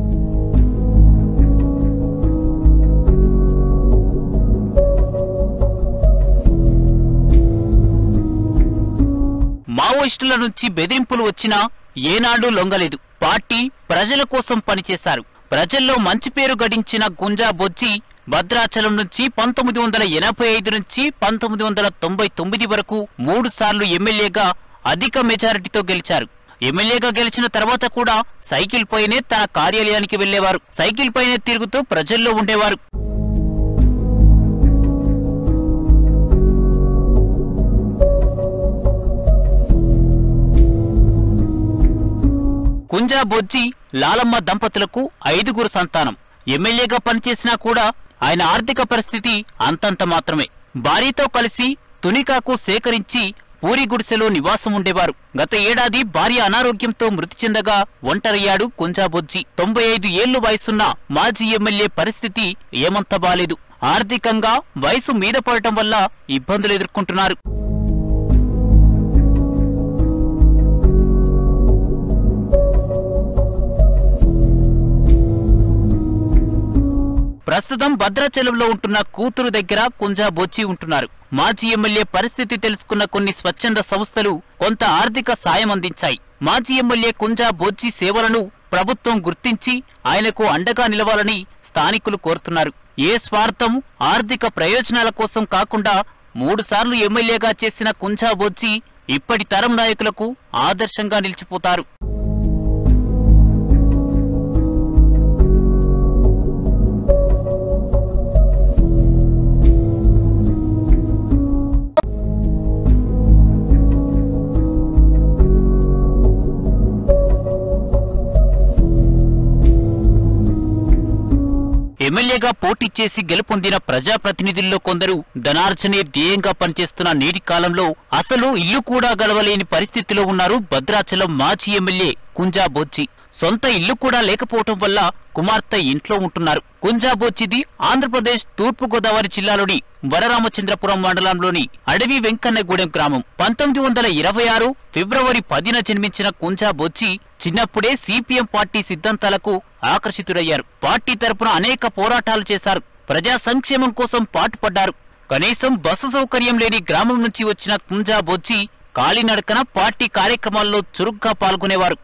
మావోయిస్టుల నుంచి బెదిరింపులు వచ్చినా ఏనాడు లొంగలేదు పార్టీ ప్రజల కోసం పనిచేశారు ప్రజల్లో మంచి పేరు గడించిన గుంజా బొజ్జి భద్రాచలం నుంచి పంతొమ్మిది వందల ఎనభై ఐదు నుంచి పంతొమ్మిది వందల తొంభై తొమ్మిది వరకు మూడు సార్లు ఎమ్మెల్యేగా అధిక మెజారిటీతో గెలిచారు ఎమ్మెల్యేగా గెలిచిన తర్వాత కూడా సైకిల్ పైనే తన కార్యాలయానికి వెళ్లేవారు సైకిల్ పైనే తిరుగుతూ ప్రజల్లో ఉండేవారు కుంజా బొజ్జి లాలమ్మ దంపతులకు ఐదుగురు సంతానం ఎమ్మెల్యేగా పనిచేసినా కూడా ఆయన ఆర్థిక పరిస్థితి అంతంత మాత్రమే భార్యతో కలిసి తునికాకు సేకరించి పూరి గుడిసెలో నివాసం ఉండేవారు గత ఏడాది భార్య అనారోగ్యంతో మృతి చెందగా ఒంటరయ్యాడు కుంజాబొజ్జి తొంభై ఐదు ఏళ్లు వయసున్న మాజీ ఎమ్మెల్యే పరిస్థితి ఏమంత బాలేదు ఆర్థికంగా వయసు మీద పడటం వల్ల ఇబ్బందులు ఎదుర్కొంటున్నారు ప్రస్తుతం భద్రాచలంలో ఉంటున్న కూతురు దగ్గర కుంజా బొచ్చి ఉంటున్నారు మాజీ ఎమ్మెల్యే పరిస్థితి తెలుసుకున్న కొన్ని స్వచ్ఛంద సంస్థలు కొంత ఆర్థిక సాయం అందించాయి మాజీ ఎమ్మెల్యే కుంజా బొచ్చి సేవలను ప్రభుత్వం గుర్తించి ఆయనకు అండగా నిలవాలని స్థానికులు కోరుతున్నారు ఏ స్వార్థం ఆర్థిక ప్రయోజనాల కోసం కాకుండా మూడుసార్లు ఎమ్మెల్యేగా చేసిన కుంజా బొచ్చి ఇప్పటి తరం నాయకులకు ఆదర్శంగా నిలిచిపోతారు ఎమ్మెల్యేగా పోటీ చేసి గెలుపొందిన ప్రజాప్రతినిధుల్లో కొందరు ధనార్జనే ధ్యేయంగా పనిచేస్తున్న నేటి కాలంలో అసలు ఇల్లు కూడా గడవలేని పరిస్థితిలో ఉన్నారు భద్రాచలం మాజీ ఎమ్మెల్యే కుంజా బొచ్చి సొంత ఇల్లు కూడా లేకపోవటం వల్ల కుమార్తె ఇంట్లో ఉంటున్నారు కుంజా బొచ్చిది ఆంధ్రప్రదేశ్ తూర్పు గోదావరి జిల్లాలోని వరరామచంద్రపురం మండలంలోని అడవి వెంకన్నగూడెం గ్రామం పంతొమ్మిది వందల ఇరవై ఆరు ఫిబ్రవరి పదిన జన్మించిన కుంజా బొచ్చి చిన్నప్పుడే సిపిఎం పార్టీ సిద్ధాంతాలకు ఆకర్షితుడయ్యారు పార్టీ తరపున అనేక పోరాటాలు చేశారు ప్రజా సంక్షేమం కోసం పాటుపడ్డారు కనీసం బస్సు సౌకర్యం లేని గ్రామం నుంచి వచ్చిన కుంజా బొచ్చి కాలినడకన పార్టీ కార్యక్రమాల్లో చురుగ్గా పాల్గొనేవారు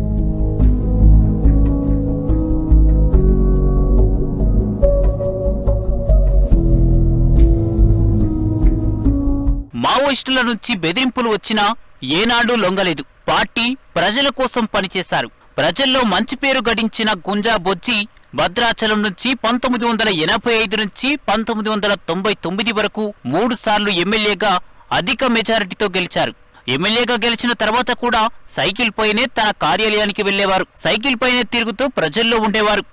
మావోయిస్టుల నుంచి బెదిరింపులు వచ్చినా ఏనాడు లొంగలేదు పార్టీ ప్రజల కోసం పనిచేశారు ప్రజల్లో మంచి పేరు గడించిన గుంజా బొజ్జి భద్రాచలం నుంచి పంతొమ్మిది వందల ఎనభై ఐదు నుంచి పంతొమ్మిది వందల తొంభై తొమ్మిది వరకు మూడు సార్లు ఎమ్మెల్యేగా అధిక మెజారిటీతో గెలిచారు ఎమ్మెల్యేగా గెలిచిన తర్వాత కూడా సైకిల్ పైనే తన కార్యాలయానికి వెళ్లేవారు సైకిల్ పైనే తిరుగుతూ ప్రజల్లో ఉండేవారు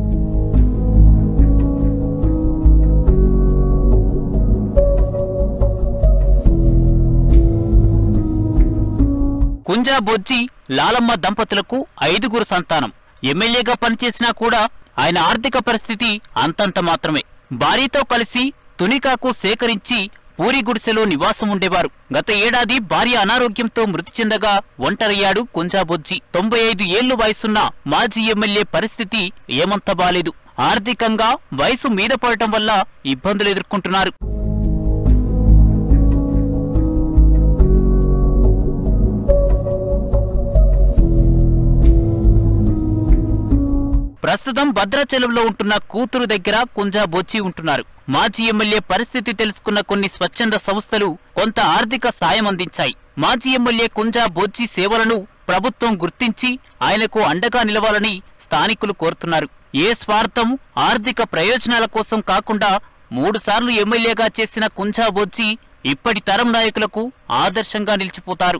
కుంజా బొజ్జి లాలమ్మ దంపతులకు ఐదుగురు సంతానం ఎమ్మెల్యేగా పనిచేసినా కూడా ఆయన ఆర్థిక పరిస్థితి అంతంత మాత్రమే భార్యతో కలిసి తునికాకు సేకరించి పూరి గుడిసెలో నివాసం ఉండేవారు గత ఏడాది భార్య అనారోగ్యంతో మృతి చెందగా ఒంటరయ్యాడు కుంజా బొజ్జి తొంభై ఐదు ఏళ్లు వయసున్న మాజీ ఎమ్మెల్యే పరిస్థితి ఏమంత బాలేదు ఆర్థికంగా వయసు మీద పడటం వల్ల ఇబ్బందులు ఎదుర్కొంటున్నారు ప్రస్తుతం భద్రాచలంలో ఉంటున్న కూతురు దగ్గర కుంజా బొచ్చి ఉంటున్నారు మాజీ ఎమ్మెల్యే పరిస్థితి తెలుసుకున్న కొన్ని స్వచ్ఛంద సంస్థలు కొంత ఆర్థిక సాయం అందించాయి మాజీ ఎమ్మెల్యే కుంజా బొచ్చి సేవలను ప్రభుత్వం గుర్తించి ఆయనకు అండగా నిలవాలని స్థానికులు కోరుతున్నారు ఏ స్వార్థం ఆర్థిక ప్రయోజనాల కోసం కాకుండా మూడుసార్లు ఎమ్మెల్యేగా చేసిన కుంజా బొచ్చి ఇప్పటి తరం నాయకులకు ఆదర్శంగా నిలిచిపోతారు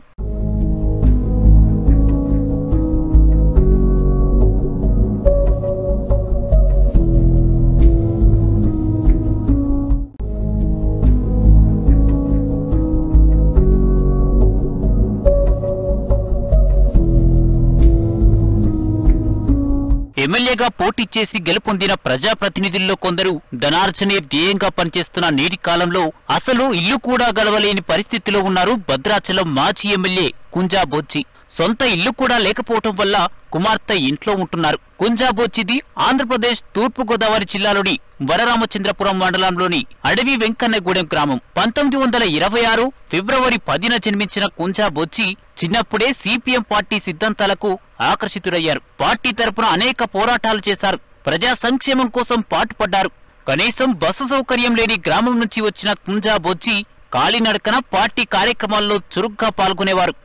ఎమ్మెల్యేగా పోటీ చేసి గెలుపొందిన ప్రజాప్రతినిధుల్లో కొందరు ధనార్జనే ధ్యేయంగా పనిచేస్తున్న నేటి కాలంలో అసలు ఇల్లు కూడా గడవలేని పరిస్థితిలో ఉన్నారు భద్రాచలం మాజీ ఎమ్మెల్యే కుంజా బొచ్చి సొంత ఇల్లు కూడా లేకపోవటం వల్ల కుమార్తె ఇంట్లో ఉంటున్నారు కుంజా బొచ్చిది ఆంధ్రప్రదేశ్ తూర్పు గోదావరి జిల్లాలోని వరరామచంద్రపురం మండలంలోని అడవి వెంకన్నగూడెం గ్రామం పంతొమ్మిది వందల ఇరవై ఆరు ఫిబ్రవరి పదిన జన్మించిన కుంజా బొచ్చి చిన్నప్పుడే సిపిఎం పార్టీ సిద్ధాంతాలకు ఆకర్షితుడయ్యారు పార్టీ తరపున అనేక పోరాటాలు చేశారు ప్రజా సంక్షేమం కోసం పాటుపడ్డారు కనీసం బస్సు సౌకర్యం లేని గ్రామం నుంచి వచ్చిన కుంజా బొచ్చి కాలినడకన పార్టీ కార్యక్రమాల్లో చురుగ్గా పాల్గొనేవారు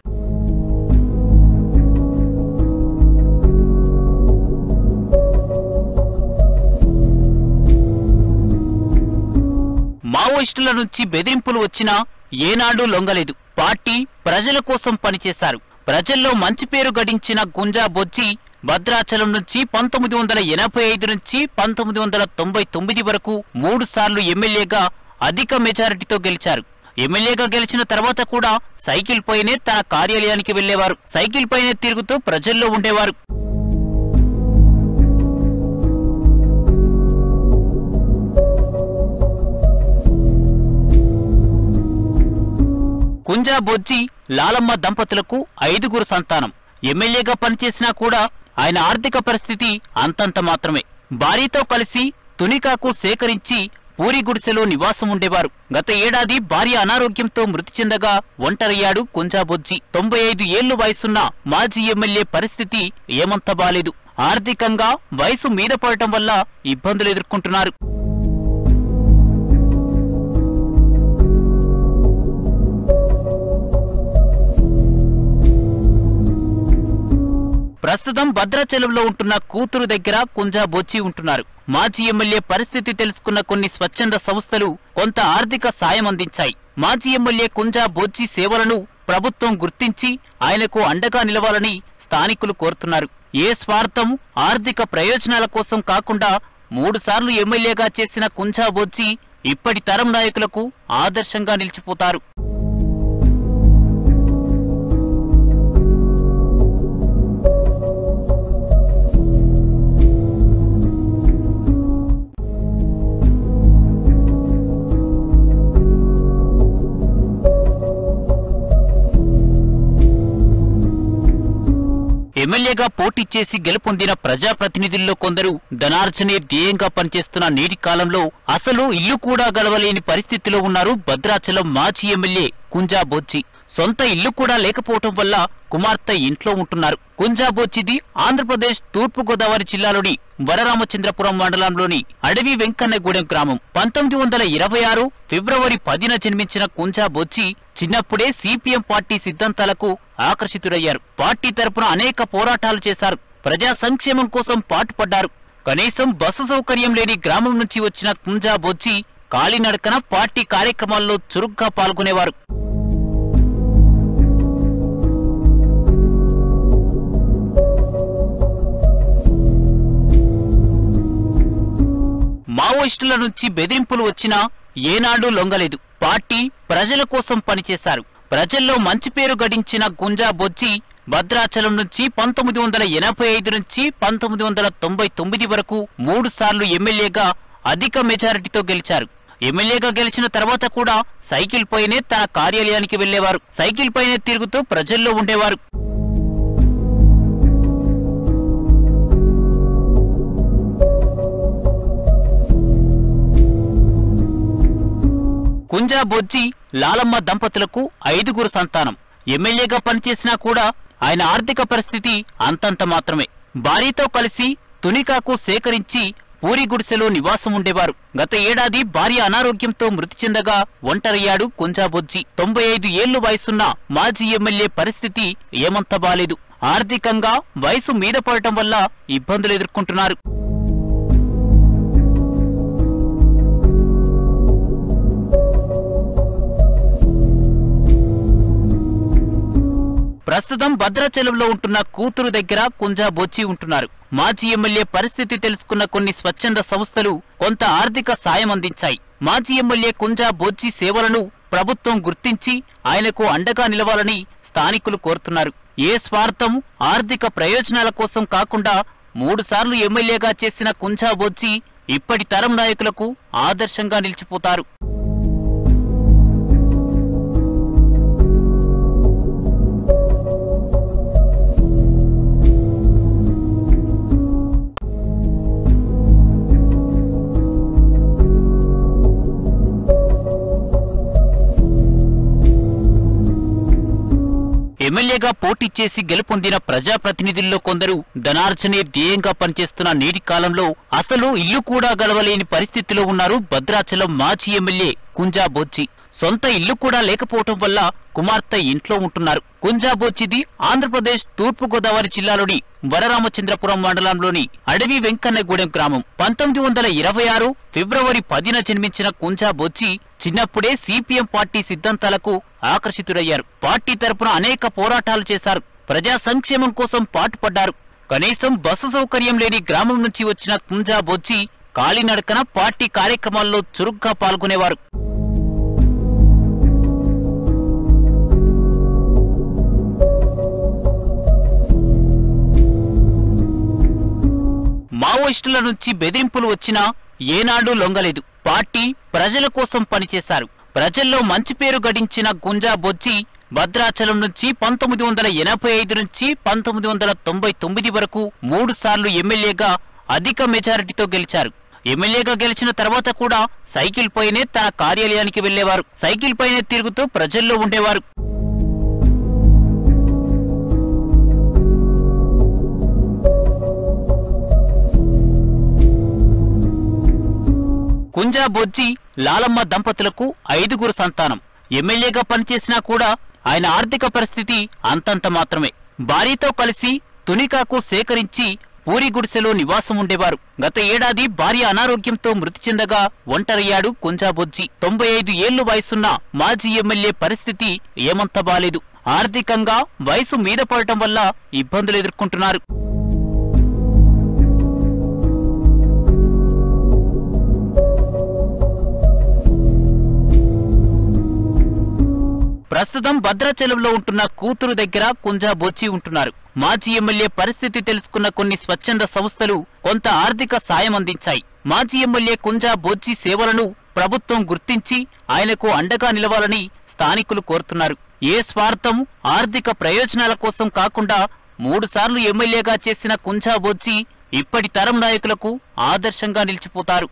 మావోయిస్టుల నుంచి బెదిరింపులు వచ్చినా ఏనాడూ లొంగలేదు పార్టీ ప్రజల కోసం పనిచేశారు ప్రజల్లో మంచి పేరు గడించిన గుంజా బొజ్జి భద్రాచలం నుంచి పంతొమ్మిది వందల ఎనభై ఐదు నుంచి పంతొమ్మిది వందల తొంభై తొమ్మిది వరకు మూడు సార్లు ఎమ్మెల్యేగా అధిక మెజారిటీతో గెలిచారు ఎమ్మెల్యేగా గెలిచిన తర్వాత కూడా సైకిల్ పైనే తన కార్యాలయానికి వెళ్లేవారు సైకిల్ పైనే తిరుగుతూ ప్రజల్లో ఉండేవారు కుంజా బొజ్జి లాలమ్మ దంపతులకు ఐదుగురు సంతానం ఎమ్మెల్యేగా పనిచేసినా కూడా ఆయన ఆర్థిక పరిస్థితి అంతంత మాత్రమే భార్యతో కలిసి తునికాకు సేకరించి పూరి గుడిసెలో నివాసం ఉండేవారు గత ఏడాది భార్య అనారోగ్యంతో మృతి చెందగా ఒంటరయ్యాడు కుంజాబొజ్జి తొంభై ఐదు ఏళ్లు వయసున్న మాజీ ఎమ్మెల్యే పరిస్థితి ఏమంత బాలేదు ఆర్థికంగా వయసు మీద పడటం వల్ల ఇబ్బందులు ఎదుర్కొంటున్నారు ప్రస్తుతం భద్రాచలంలో ఉంటున్న కూతురు దగ్గర కుంజా బొచ్చి ఉంటున్నారు మాజీ ఎమ్మెల్యే పరిస్థితి తెలుసుకున్న కొన్ని స్వచ్ఛంద సంస్థలు కొంత ఆర్థిక సాయం అందించాయి మాజీ ఎమ్మెల్యే కుంజా బొచ్చి సేవలను ప్రభుత్వం గుర్తించి ఆయనకు అండగా నిలవాలని స్థానికులు కోరుతున్నారు ఏ స్వార్థం ఆర్థిక ప్రయోజనాల కోసం కాకుండా మూడుసార్లు ఎమ్మెల్యేగా చేసిన కుంజా బొచ్చి ఇప్పటి తరం నాయకులకు ఆదర్శంగా నిలిచిపోతారు ఎమ్మెల్యేగా పోటీ చేసి గెలుపొందిన ప్రజాప్రతినిధుల్లో కొందరు ధనార్జనే ధ్యేయంగా పనిచేస్తున్న నేటి కాలంలో అసలు ఇల్లు కూడా గడవలేని పరిస్థితిలో ఉన్నారు భద్రాచలం మాజీ ఎమ్మెల్యే కుంజా బొచ్చి సొంత ఇల్లు కూడా లేకపోవటం వల్ల కుమార్తె ఇంట్లో ఉంటున్నారు కుంజా బొచ్చిది ఆంధ్రప్రదేశ్ తూర్పు గోదావరి జిల్లాలోని వరరామచంద్రపురం మండలంలోని అడవి వెంకన్నగూడెం గ్రామం పంతొమ్మిది వందల ఇరవై ఆరు ఫిబ్రవరి పదిన జన్మించిన కుంజా బొచ్చి చిన్నప్పుడే సిపిఎం పార్టీ సిద్ధాంతాలకు ఆకర్షితుడయ్యారు పార్టీ తరపున అనేక పోరాటాలు చేశారు ప్రజా సంక్షేమం కోసం పాటుపడ్డారు కనీసం బస్సు సౌకర్యం లేని గ్రామం నుంచి వచ్చిన కుంజా బొచ్చి కాలినడకన పార్టీ కార్యక్రమాల్లో చురుగ్గా పాల్గొనేవారు మావోయిస్టుల నుంచి బెదిరింపులు వచ్చినా ఏనాడూ లొంగలేదు పార్టీ ప్రజల కోసం పనిచేశారు ప్రజల్లో మంచి పేరు గడించిన గుంజా బొజ్జి భద్రాచలం నుంచి పంతొమ్మిది వందల ఎనభై ఐదు నుంచి పంతొమ్మిది వందల తొంభై తొమ్మిది వరకు మూడు సార్లు ఎమ్మెల్యేగా అధిక మెజారిటీతో గెలిచారు ఎమ్మెల్యేగా గెలిచిన తర్వాత కూడా సైకిల్ పైనే తన కార్యాలయానికి వెళ్లేవారు సైకిల్ పైనే తిరుగుతూ ప్రజల్లో ఉండేవారు కుంజా బొజ్జి లాలమ్మ దంపతులకు ఐదుగురు సంతానం ఎమ్మెల్యేగా పనిచేసినా కూడా ఆయన ఆర్థిక పరిస్థితి అంతంత మాత్రమే భార్యతో కలిసి తునికాకు సేకరించి పూరి గుడిసెలో నివాసం ఉండేవారు గత ఏడాది భార్య అనారోగ్యంతో మృతి చెందగా ఒంటరయ్యాడు కుంజా బొజ్జి తొంభై ఐదు ఏళ్లు వయసున్న మాజీ ఎమ్మెల్యే పరిస్థితి ఏమంత బాలేదు ఆర్థికంగా వయసు మీద పడటం వల్ల ఇబ్బందులు ఎదుర్కొంటున్నారు ప్రస్తుతం భద్రాచలంలో ఉంటున్న కూతురు దగ్గర కుంజా బొచ్చి ఉంటున్నారు మాజీ ఎమ్మెల్యే పరిస్థితి తెలుసుకున్న కొన్ని స్వచ్ఛంద సంస్థలు కొంత ఆర్థిక సాయం అందించాయి మాజీ ఎమ్మెల్యే కుంజా బొచ్చి సేవలను ప్రభుత్వం గుర్తించి ఆయనకు అండగా నిలవాలని స్థానికులు కోరుతున్నారు ఏ స్వార్థం ఆర్థిక ప్రయోజనాల కోసం కాకుండా మూడుసార్లు ఎమ్మెల్యేగా చేసిన కుంజా బొజ్జి ఇప్పటి తరం నాయకులకు ఆదర్శంగా నిలిచిపోతారు ఎమ్మెల్యేగా పోటీ చేసి గెలుపొందిన ప్రజాప్రతినిధుల్లో కొందరు ధనార్జనే ధ్యేయంగా పనిచేస్తున్న నేటి కాలంలో అసలు ఇల్లు కూడా గడవలేని పరిస్థితిలో ఉన్నారు భద్రాచలం మాజీ ఎమ్మెల్యే కుంజా బొచ్చి సొంత ఇల్లు కూడా లేకపోవటం వల్ల కుమార్తె ఇంట్లో ఉంటున్నారు కుంజా బొచ్చిది ఆంధ్రప్రదేశ్ తూర్పు గోదావరి జిల్లాలోని వరరామచంద్రపురం మండలంలోని అడవి వెంకన్నగూడెం గ్రామం పంతొమ్మిది వందల ఇరవై ఆరు ఫిబ్రవరి పదిన జన్మించిన కుంజా బొచ్చి చిన్నప్పుడే సిపిఎం పార్టీ సిద్ధాంతాలకు ఆకర్షితుడయ్యారు పార్టీ తరపున అనేక పోరాటాలు చేశారు ప్రజా సంక్షేమం కోసం పాటుపడ్డారు కనీసం బస్సు సౌకర్యం లేని గ్రామం నుంచి వచ్చిన కుంజా బొచ్చి కాలినడకన పార్టీ కార్యక్రమాల్లో చురుగ్గా పాల్గొనేవారు మావోయిస్టుల నుంచి బెదిరింపులు వచ్చినా ఏనాడు లొంగలేదు పార్టీ ప్రజల కోసం పనిచేశారు ప్రజల్లో మంచి పేరు గడించిన గుంజా బొచ్చి భద్రాచలం నుంచి పంతొమ్మిది వందల ఎనభై ఐదు నుంచి పంతొమ్మిది వందల తొంభై తొమ్మిది వరకు మూడు సార్లు ఎమ్మెల్యేగా అధిక మెజారిటీతో గెలిచారు ఎమ్మెల్యేగా గెలిచిన తర్వాత కూడా సైకిల్ పైనే తన కార్యాలయానికి వెళ్లేవారు సైకిల్ పైనే తిరుగుతూ ప్రజల్లో ఉండేవారు కుంజా బొజ్జి లాలమ్మ దంపతులకు ఐదుగురు సంతానం ఎమ్మెల్యేగా పనిచేసినా కూడా ఆయన ఆర్థిక పరిస్థితి అంతంత మాత్రమే భార్యతో కలిసి తునికాకు సేకరించి పూరి గుడిసెలో నివాసం ఉండేవారు గత ఏడాది భార్య అనారోగ్యంతో మృతి చెందగా ఒంటరయ్యాడు కుంజా బొజ్జి తొంభై ఐదు ఏళ్లు వయసున్న మాజీ ఎమ్మెల్యే పరిస్థితి ఏమంత బాలేదు ఆర్థికంగా వయసు మీద పడటం వల్ల ఇబ్బందులు ఎదుర్కొంటున్నారు ప్రస్తుతం భద్రాచలంలో ఉంటున్న కూతురు దగ్గర కుంజా బొచ్చి ఉంటున్నారు మాజీ ఎమ్మెల్యే పరిస్థితి తెలుసుకున్న కొన్ని స్వచ్ఛంద సంస్థలు కొంత ఆర్థిక సాయం అందించాయి మాజీ ఎమ్మెల్యే కుంజా బొచ్చి సేవలను ప్రభుత్వం గుర్తించి ఆయనకు అండగా నిలవాలని స్థానికులు కోరుతున్నారు ఏ స్వార్థం ఆర్థిక ప్రయోజనాల కోసం కాకుండా మూడుసార్లు ఎమ్మెల్యేగా చేసిన కుంజా బొచ్చి ఇప్పటి తరం నాయకులకు ఆదర్శంగా నిలిచిపోతారు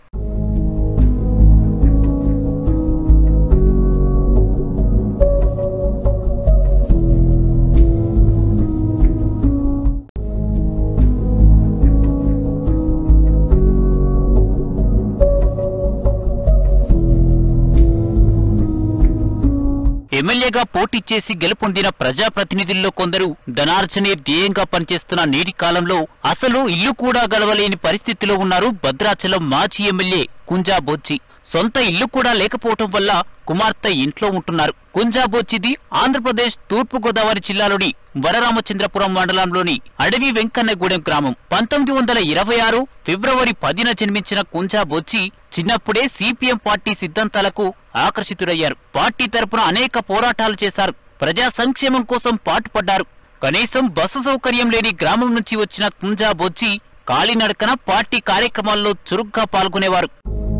ఎమ్మెల్యేగా పోటీ చేసి గెలుపొందిన ప్రజాప్రతినిధుల్లో కొందరు ధనార్జనే ధ్యేయంగా పనిచేస్తున్న నేటి కాలంలో అసలు ఇల్లు కూడా గడవలేని పరిస్థితిలో ఉన్నారు భద్రాచలం మాజీ ఎమ్మెల్యే కుంజా బొచ్చి సొంత ఇల్లు కూడా లేకపోవటం వల్ల కుమార్తె ఇంట్లో ఉంటున్నారు కుంజా బొచ్చిది ఆంధ్రప్రదేశ్ తూర్పు గోదావరి జిల్లాలోని వరరామచంద్రపురం మండలంలోని అడవి వెంకన్నగూడెం గ్రామం పంతొమ్మిది వందల ఇరవై ఆరు ఫిబ్రవరి పదిన జన్మించిన కుంజా బొచ్చి చిన్నప్పుడే సిపిఎం పార్టీ సిద్ధాంతాలకు ఆకర్షితుడయ్యారు పార్టీ తరపున అనేక పోరాటాలు చేశారు ప్రజా సంక్షేమం కోసం పాటుపడ్డారు కనీసం బస్సు సౌకర్యం లేని గ్రామం నుంచి వచ్చిన కుంజా బొచ్చి కాలినడకన పార్టీ కార్యక్రమాల్లో చురుగ్గా పాల్గొనేవారు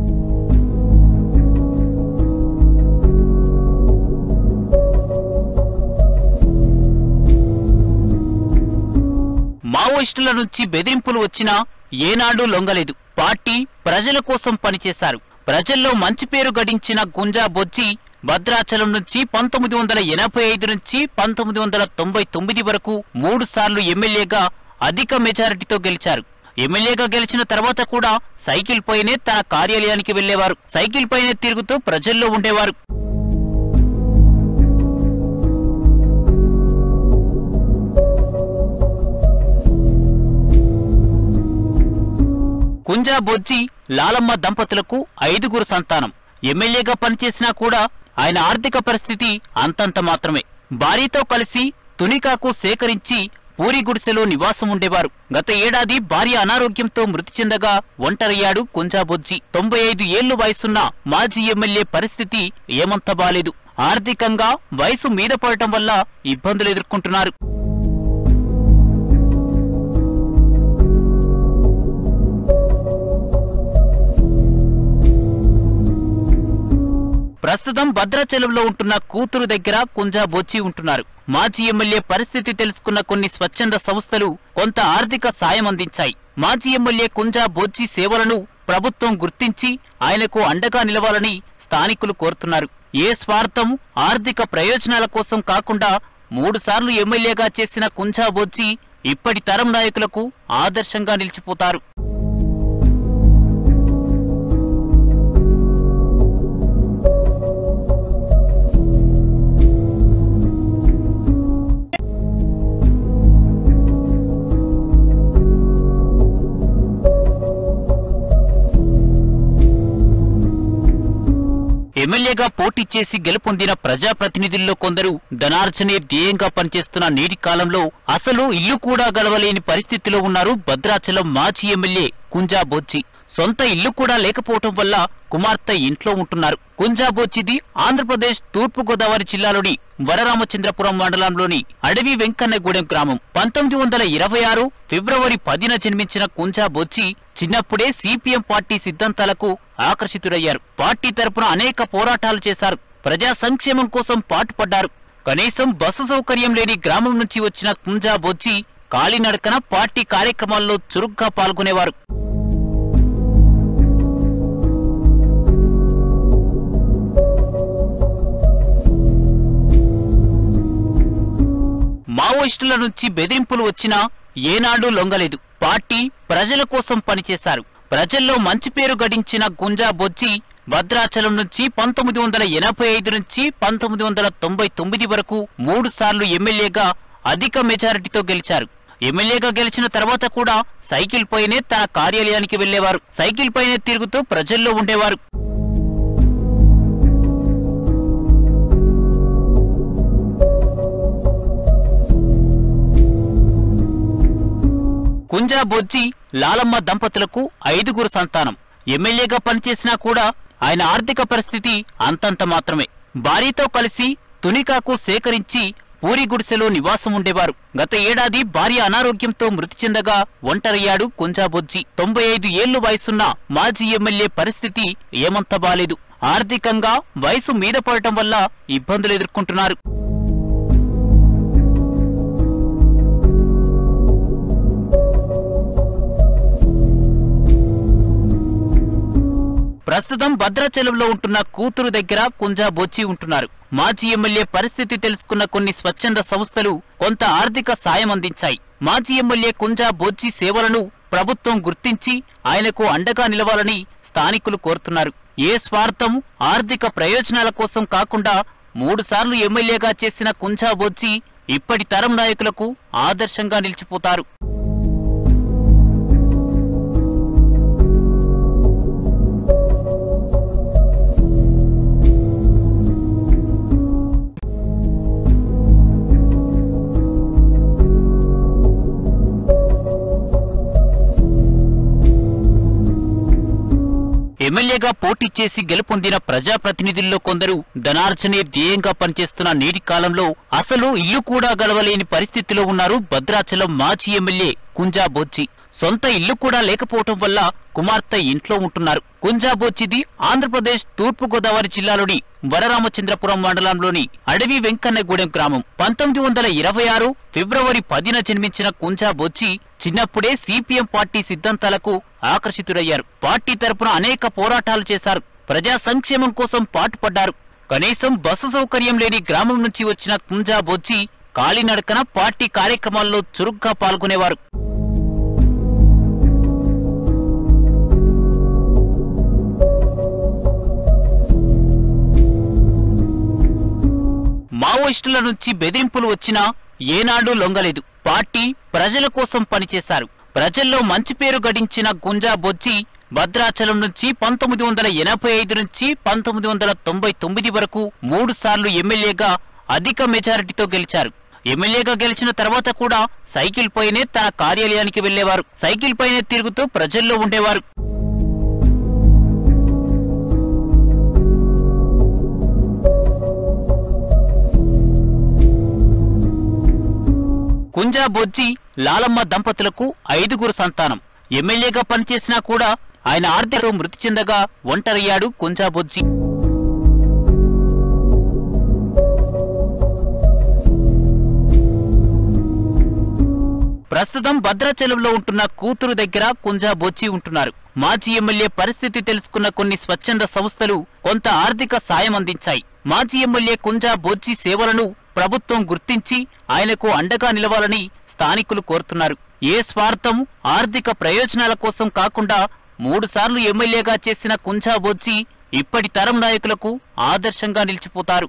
మావోయిస్టుల నుంచి బెదిరింపులు వచ్చినా ఏనాడు లొంగలేదు పార్టీ ప్రజల కోసం పనిచేశారు ప్రజల్లో మంచి పేరు గడించిన గుంజా బొజ్జి భద్రాచలం నుంచి పంతొమ్మిది వందల ఎనభై ఐదు నుంచి పంతొమ్మిది వందల తొంభై తొమ్మిది వరకు మూడు సార్లు ఎమ్మెల్యేగా అధిక మెజారిటీతో గెలిచారు ఎమ్మెల్యేగా గెలిచిన తర్వాత కూడా సైకిల్ పైనే తన కార్యాలయానికి వెళ్లేవారు సైకిల్ పైనే తిరుగుతూ ప్రజల్లో ఉండేవారు కుంజా బొజ్జి లాలమ్మ దంపతులకు ఐదుగురు సంతానం ఎమ్మెల్యేగా పనిచేసినా కూడా ఆయన ఆర్థిక పరిస్థితి అంతంత మాత్రమే భార్యతో కలిసి తునికాకు సేకరించి పూరి గుడిసెలో నివాసం ఉండేవారు గత ఏడాది భార్య అనారోగ్యంతో మృతి చెందగా ఒంటరయ్యాడు కుంజా బొజ్జి తొంభై ఐదు ఏళ్లు వయసున్న మాజీ ఎమ్మెల్యే పరిస్థితి ఏమంత బాలేదు ఆర్థికంగా వయసు మీద పడటం వల్ల ఇబ్బందులు ఎదుర్కొంటున్నారు ప్రస్తుతం భద్రాచలంలో ఉంటున్న కూతురు దగ్గర కుంజా బొచ్చి ఉంటున్నారు మాజీ ఎమ్మెల్యే పరిస్థితి తెలుసుకున్న కొన్ని స్వచ్ఛంద సంస్థలు కొంత ఆర్థిక సాయం అందించాయి మాజీ ఎమ్మెల్యే కుంజా బొచ్చి సేవలను ప్రభుత్వం గుర్తించి ఆయనకు అండగా నిలవాలని స్థానికులు కోరుతున్నారు ఏ స్వార్థం ఆర్థిక ప్రయోజనాల కోసం కాకుండా మూడుసార్లు ఎమ్మెల్యేగా చేసిన కుంజా బొచ్చి ఇప్పటి తరం నాయకులకు ఆదర్శంగా నిలిచిపోతారు ఎమ్మెల్యేగా పోటీ చేసి గెలుపొందిన ప్రజాప్రతినిధుల్లో కొందరు ధనార్జనే ధ్యేయంగా పనిచేస్తున్న నేటి కాలంలో అసలు ఇల్లు కూడా గడవలేని పరిస్థితిలో ఉన్నారు భద్రాచలం మాజీ ఎమ్మెల్యే కుంజా బొచ్చి సొంత ఇల్లు కూడా లేకపోవటం వల్ల కుమార్తె ఇంట్లో ఉంటున్నారు కుంజా బొచ్చిది ఆంధ్రప్రదేశ్ తూర్పు గోదావరి జిల్లాలోని వరరామచంద్రపురం మండలంలోని అడవి వెంకన్నగూడెం గ్రామం పంతొమ్మిది వందల ఇరవై ఆరు ఫిబ్రవరి పదిన జన్మించిన కుంజా బొచ్చి చిన్నప్పుడే సిపిఎం పార్టీ సిద్ధాంతాలకు ఆకర్షితుడయ్యారు పార్టీ తరపున అనేక పోరాటాలు చేశారు ప్రజా సంక్షేమం కోసం పాటుపడ్డారు కనీసం బస్సు సౌకర్యం లేని గ్రామం నుంచి వచ్చిన కుంజా బొచ్చి కాలినడకన పార్టీ కార్యక్రమాల్లో చురుగ్గా పాల్గొనేవారు మావోయిస్టుల నుంచి బెదిరింపులు వచ్చినా ఏనాడు లొంగలేదు పార్టీ ప్రజల కోసం పనిచేశారు ప్రజల్లో మంచి పేరు గడించిన గుంజా బొచ్చి భద్రాచలం నుంచి పంతొమ్మిది వందల ఎనభై ఐదు నుంచి పంతొమ్మిది వందల తొంభై తొమ్మిది వరకు మూడు సార్లు ఎమ్మెల్యేగా అధిక మెజారిటీతో గెలిచారు ఎమ్మెల్యేగా గెలిచిన తర్వాత కూడా సైకిల్ పైనే తన కార్యాలయానికి వెళ్లేవారు సైకిల్ పైనే తిరుగుతూ ప్రజల్లో ఉండేవారు కుంజా బొజ్జి లాలమ్మ దంపతులకు ఐదుగురు సంతానం ఎమ్మెల్యేగా పనిచేసినా కూడా ఆయన ఆర్థిక పరిస్థితి అంతంత మాత్రమే భార్యతో కలిసి తునికాకు సేకరించి పూరి గుడిసెలో నివాసం ఉండేవారు గత ఏడాది భార్య అనారోగ్యంతో మృతి చెందగా ఒంటరయ్యాడు కుంజా బొజ్జి తొంభై ఐదు ఏళ్లు వయసున్న మాజీ ఎమ్మెల్యే పరిస్థితి ఏమంత బాలేదు ఆర్థికంగా వయసు మీద పడటం వల్ల ఇబ్బందులు ఎదుర్కొంటున్నారు ప్రస్తుతం భద్రాచలంలో ఉంటున్న కూతురు దగ్గర కుంజా బొచ్చి ఉంటున్నారు మాజీ ఎమ్మెల్యే పరిస్థితి తెలుసుకున్న కొన్ని స్వచ్ఛంద సంస్థలు కొంత ఆర్థిక సాయం అందించాయి మాజీ ఎమ్మెల్యే కుంజా బొచ్చి సేవలను ప్రభుత్వం గుర్తించి ఆయనకు అండగా నిలవాలని స్థానికులు కోరుతున్నారు ఏ స్వార్థం ఆర్థిక ప్రయోజనాల కోసం కాకుండా మూడుసార్లు ఎమ్మెల్యేగా చేసిన కుంజా బొచ్చి ఇప్పటి తరం నాయకులకు ఆదర్శంగా నిలిచిపోతారు ఎమ్మెల్యేగా పోటీ చేసి గెలుపొందిన ప్రజాప్రతినిధుల్లో కొందరు ధనార్జనే ధ్యేయంగా పనిచేస్తున్న నేటి కాలంలో అసలు ఇల్లు కూడా గడవలేని పరిస్థితిలో ఉన్నారు భద్రాచలం మాజీ ఎమ్మెల్యే కుంజా బొచ్చి సొంత ఇల్లు కూడా లేకపోవటం వల్ల కుమార్తె ఇంట్లో ఉంటున్నారు కుంజా బొచ్చిది ఆంధ్రప్రదేశ్ తూర్పు గోదావరి జిల్లాలోని వరరామచంద్రపురం మండలంలోని అడవి వెంకన్నగూడెం గ్రామం పంతొమ్మిది వందల ఇరవై ఆరు ఫిబ్రవరి పదిన జన్మించిన కుంజా బొచ్చి చిన్నప్పుడే సిపిఎం పార్టీ సిద్ధాంతాలకు ఆకర్షితుడయ్యారు పార్టీ తరపున అనేక పోరాటాలు చేశారు ప్రజా సంక్షేమం కోసం పాటుపడ్డారు కనీసం బస్సు సౌకర్యం లేని గ్రామం నుంచి వచ్చిన కుంజా బొచ్చి కాలినడకన పార్టీ కార్యక్రమాల్లో చురుగ్గా పాల్గొనేవారు మావోయిస్టుల నుంచి బెదిరింపులు వచ్చినా ఏనాడు లొంగలేదు పార్టీ ప్రజల కోసం పనిచేశారు ప్రజల్లో మంచి పేరు గడించిన గుంజా బొచ్చి భద్రాచలం నుంచి పంతొమ్మిది వందల ఎనభై ఐదు నుంచి పంతొమ్మిది వందల తొంభై తొమ్మిది వరకు మూడు సార్లు ఎమ్మెల్యేగా అధిక మెజారిటీతో గెలిచారు ఎమ్మెల్యేగా గెలిచిన తర్వాత కూడా సైకిల్ పైనే తన కార్యాలయానికి వెళ్లేవారు సైకిల్ పైనే తిరుగుతూ ప్రజల్లో ఉండేవారు కుంజా బొజ్జి లాలమ్మ దంపతులకు ఐదుగురు సంతానం ఎమ్మెల్యేగా పనిచేసినా కూడా ఆయన ఆర్థిక మృతి చెందగా ఒంటరయ్యాడు కుంజా బొజ్జి ప్రస్తుతం భద్రాచలంలో ఉంటున్న కూతురు దగ్గర కుంజా బొచ్చి ఉంటున్నారు మాజీ ఎమ్మెల్యే పరిస్థితి తెలుసుకున్న కొన్ని స్వచ్ఛంద సంస్థలు కొంత ఆర్థిక సాయం అందించాయి మాజీ ఎమ్మెల్యే కుంజా బొచ్చి సేవలను ప్రభుత్వం గుర్తించి ఆయనకు అండగా నిలవాలని స్థానికులు కోరుతున్నారు ఏ స్వార్థం ఆర్థిక ప్రయోజనాల కోసం కాకుండా మూడుసార్లు ఎమ్మెల్యేగా చేసిన కుంజా బొచ్చి ఇప్పటి తరం నాయకులకు ఆదర్శంగా నిలిచిపోతారు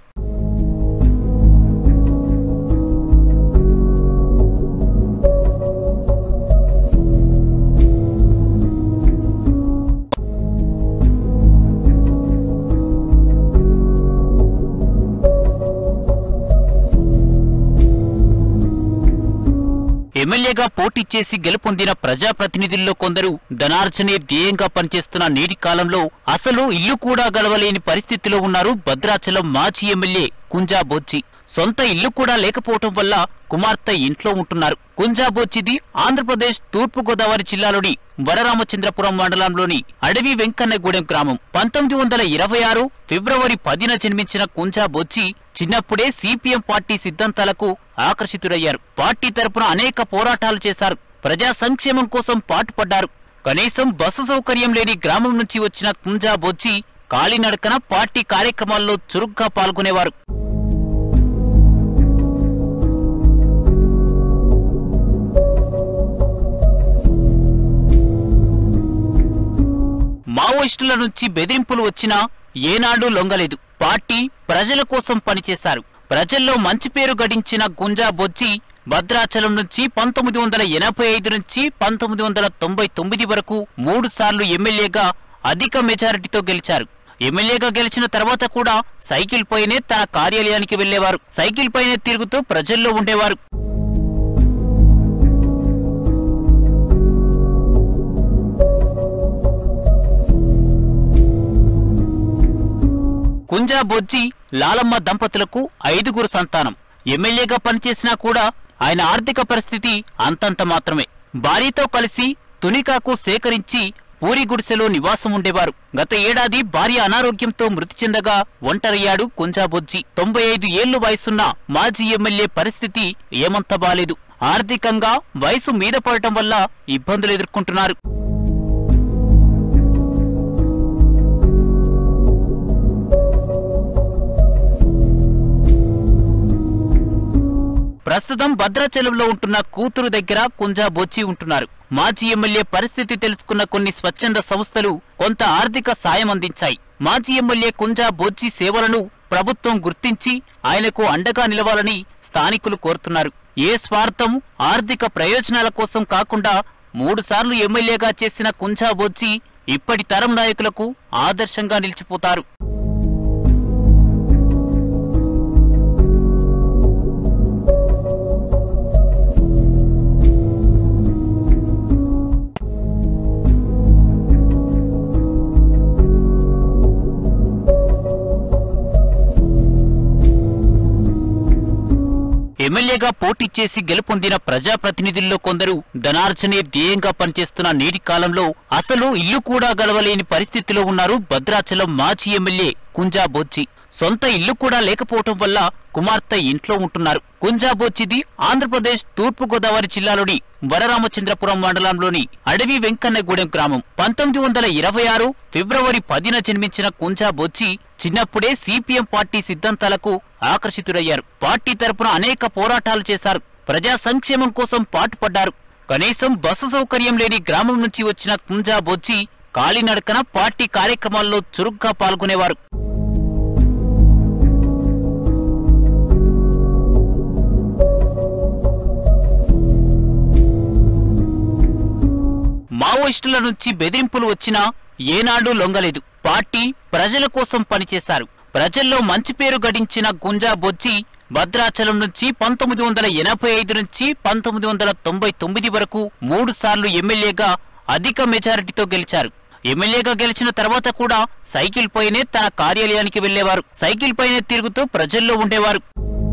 ఎమ్మెల్యేగా పోటీ చేసి గెలుపొందిన ప్రజాప్రతినిధుల్లో కొందరు ధనార్జనే ధ్యేయంగా పనిచేస్తున్న నేటి కాలంలో అసలు ఇల్లు కూడా గడవలేని పరిస్థితిలో ఉన్నారు భద్రాచలం మాజీ ఎమ్మెల్యే కుంజా బొచ్చి సొంత ఇల్లు కూడా లేకపోవటం వల్ల కుమార్తె ఇంట్లో ఉంటున్నారు కుంజా బొచ్చిది ఆంధ్రప్రదేశ్ తూర్పు గోదావరి జిల్లాలోని వరరామచంద్రపురం మండలంలోని అడవి వెంకన్నగూడెం గ్రామం పంతొమ్మిది వందల ఇరవై ఆరు ఫిబ్రవరి పదిన జన్మించిన కుంజా బొచ్చి చిన్నప్పుడే సిపిఎం పార్టీ సిద్ధాంతాలకు ఆకర్షితుడయ్యారు పార్టీ తరపున అనేక పోరాటాలు చేశారు ప్రజా సంక్షేమం కోసం పాటుపడ్డారు కనీసం బస్సు సౌకర్యం లేని గ్రామం నుంచి వచ్చిన కుంజా బొచ్చి కాలినడకన పార్టీ కార్యక్రమాల్లో చురుగ్గా పాల్గొనేవారు మావోయిస్టుల నుంచి బెదిరింపులు వచ్చినా ఏనాడు లొంగలేదు పార్టీ ప్రజల కోసం పనిచేశారు ప్రజల్లో మంచి పేరు గడించిన గుంజా బొజ్జి భద్రాచలం నుంచి పంతొమ్మిది వందల ఎనభై ఐదు నుంచి పంతొమ్మిది వందల తొంభై తొమ్మిది వరకు మూడు సార్లు ఎమ్మెల్యేగా అధిక మెజారిటీతో గెలిచారు ఎమ్మెల్యేగా గెలిచిన తర్వాత కూడా సైకిల్ పైనే తన కార్యాలయానికి వెళ్లేవారు సైకిల్ పైనే తిరుగుతూ ప్రజల్లో ఉండేవారు కుంజా బొజ్జి లాలమ్మ దంపతులకు ఐదుగురు సంతానం ఎమ్మెల్యేగా పనిచేసినా కూడా ఆయన ఆర్థిక పరిస్థితి అంతంత మాత్రమే భార్యతో కలిసి తునికాకు సేకరించి పూరి గుడిసెలో నివాసం ఉండేవారు గత ఏడాది భార్య అనారోగ్యంతో మృతి చెందగా ఒంటరయ్యాడు కుంజా బొజ్జి తొంభై ఐదు ఏళ్లు వయసున్న మాజీ ఎమ్మెల్యే పరిస్థితి ఏమంత బాలేదు ఆర్థికంగా వయసు మీద పడటం వల్ల ఇబ్బందులు ఎదుర్కొంటున్నారు ప్రస్తుతం భద్రాచలంలో ఉంటున్న కూతురు దగ్గర కుంజా బొచ్చి ఉంటున్నారు మాజీ ఎమ్మెల్యే పరిస్థితి తెలుసుకున్న కొన్ని స్వచ్ఛంద సంస్థలు కొంత ఆర్థిక సాయం అందించాయి మాజీ ఎమ్మెల్యే కుంజా బొచ్చి సేవలను ప్రభుత్వం గుర్తించి ఆయనకు అండగా నిలవాలని స్థానికులు కోరుతున్నారు ఏ స్వార్థం ఆర్థిక ప్రయోజనాల కోసం కాకుండా మూడుసార్లు ఎమ్మెల్యేగా చేసిన కుంజా బొచ్చి ఇప్పటి తరం నాయకులకు ఆదర్శంగా నిలిచిపోతారు ఎమ్మెల్యేగా పోటీ చేసి గెలుపొందిన ప్రజాప్రతినిధుల్లో కొందరు ధనార్జనే ధ్యేయంగా పనిచేస్తున్న నేటి కాలంలో అసలు ఇల్లు కూడా గడవలేని పరిస్థితిలో ఉన్నారు భద్రాచలం మాజీ ఎమ్మెల్యే కుంజా బొచ్చి సొంత ఇల్లు కూడా లేకపోవటం వల్ల కుమార్తె ఇంట్లో ఉంటున్నారు కుంజా బొచ్చిది ఆంధ్రప్రదేశ్ తూర్పు గోదావరి జిల్లాలోని వరరామచంద్రపురం మండలంలోని అడవి వెంకన్నగూడెం గ్రామం పంతొమ్మిది వందల ఇరవై ఆరు ఫిబ్రవరి పదిన జన్మించిన కుంజా బొచ్చి చిన్నప్పుడే సిపిఎం పార్టీ సిద్ధాంతాలకు ఆకర్షితుడయ్యారు పార్టీ తరపున అనేక పోరాటాలు చేశారు ప్రజా సంక్షేమం కోసం పాటుపడ్డారు కనీసం బస్సు సౌకర్యం లేని గ్రామం నుంచి వచ్చిన కుంజా బొచ్చి కాలినడకన పార్టీ కార్యక్రమాల్లో చురుగ్గా పాల్గొనేవారు మావోయిస్టుల నుంచి బెదిరింపులు వచ్చినా ఏనాడు లొంగలేదు పార్టీ ప్రజల కోసం పనిచేశారు ప్రజల్లో మంచి పేరు గడించిన గుంజా బొజ్జి భద్రాచలం నుంచి పంతొమ్మిది వందల ఎనభై ఐదు నుంచి పంతొమ్మిది వందల తొంభై తొమ్మిది వరకు మూడు సార్లు ఎమ్మెల్యేగా అధిక మెజారిటీతో గెలిచారు ఎమ్మెల్యేగా గెలిచిన తర్వాత కూడా సైకిల్ పైనే తన కార్యాలయానికి వెళ్లేవారు సైకిల్ పైనే తిరుగుతూ ప్రజల్లో ఉండేవారు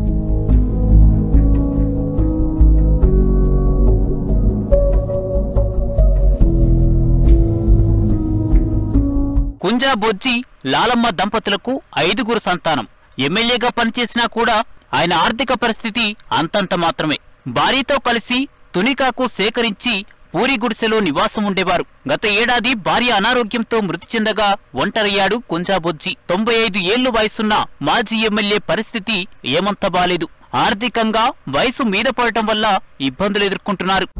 కుంజా బొజ్జి లాలమ్మ దంపతులకు ఐదుగురు సంతానం ఎమ్మెల్యేగా పనిచేసినా కూడా ఆయన ఆర్థిక పరిస్థితి అంతంత మాత్రమే భార్యతో కలిసి తునికాకు సేకరించి పూరి గుడిసెలో నివాసం ఉండేవారు గత ఏడాది భార్య అనారోగ్యంతో మృతి చెందగా ఒంటరయ్యాడు కుంజాబొజ్జి తొంభై ఐదు ఏళ్లు వయసున్న మాజీ ఎమ్మెల్యే పరిస్థితి ఏమంత బాలేదు ఆర్థికంగా వయసు మీద పడటం వల్ల ఇబ్బందులు ఎదుర్కొంటున్నారు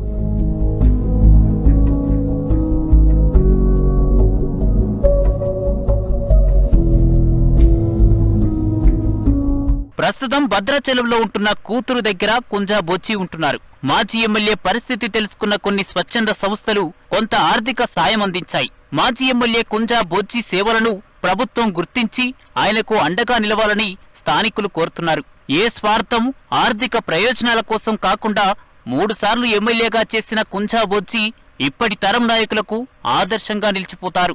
ప్రస్తుతం భద్రాచలంలో ఉంటున్న కూతురు దగ్గర కుంజా బొచ్చి ఉంటున్నారు మాజీ ఎమ్మెల్యే పరిస్థితి తెలుసుకున్న కొన్ని స్వచ్ఛంద సంస్థలు కొంత ఆర్థిక సాయం అందించాయి మాజీ ఎమ్మెల్యే కుంజా బొచ్చి సేవలను ప్రభుత్వం గుర్తించి ఆయనకు అండగా నిలవాలని స్థానికులు కోరుతున్నారు ఏ స్వార్థం ఆర్థిక ప్రయోజనాల కోసం కాకుండా మూడుసార్లు ఎమ్మెల్యేగా చేసిన కుంజా బొచ్చి ఇప్పటి తరం నాయకులకు ఆదర్శంగా నిలిచిపోతారు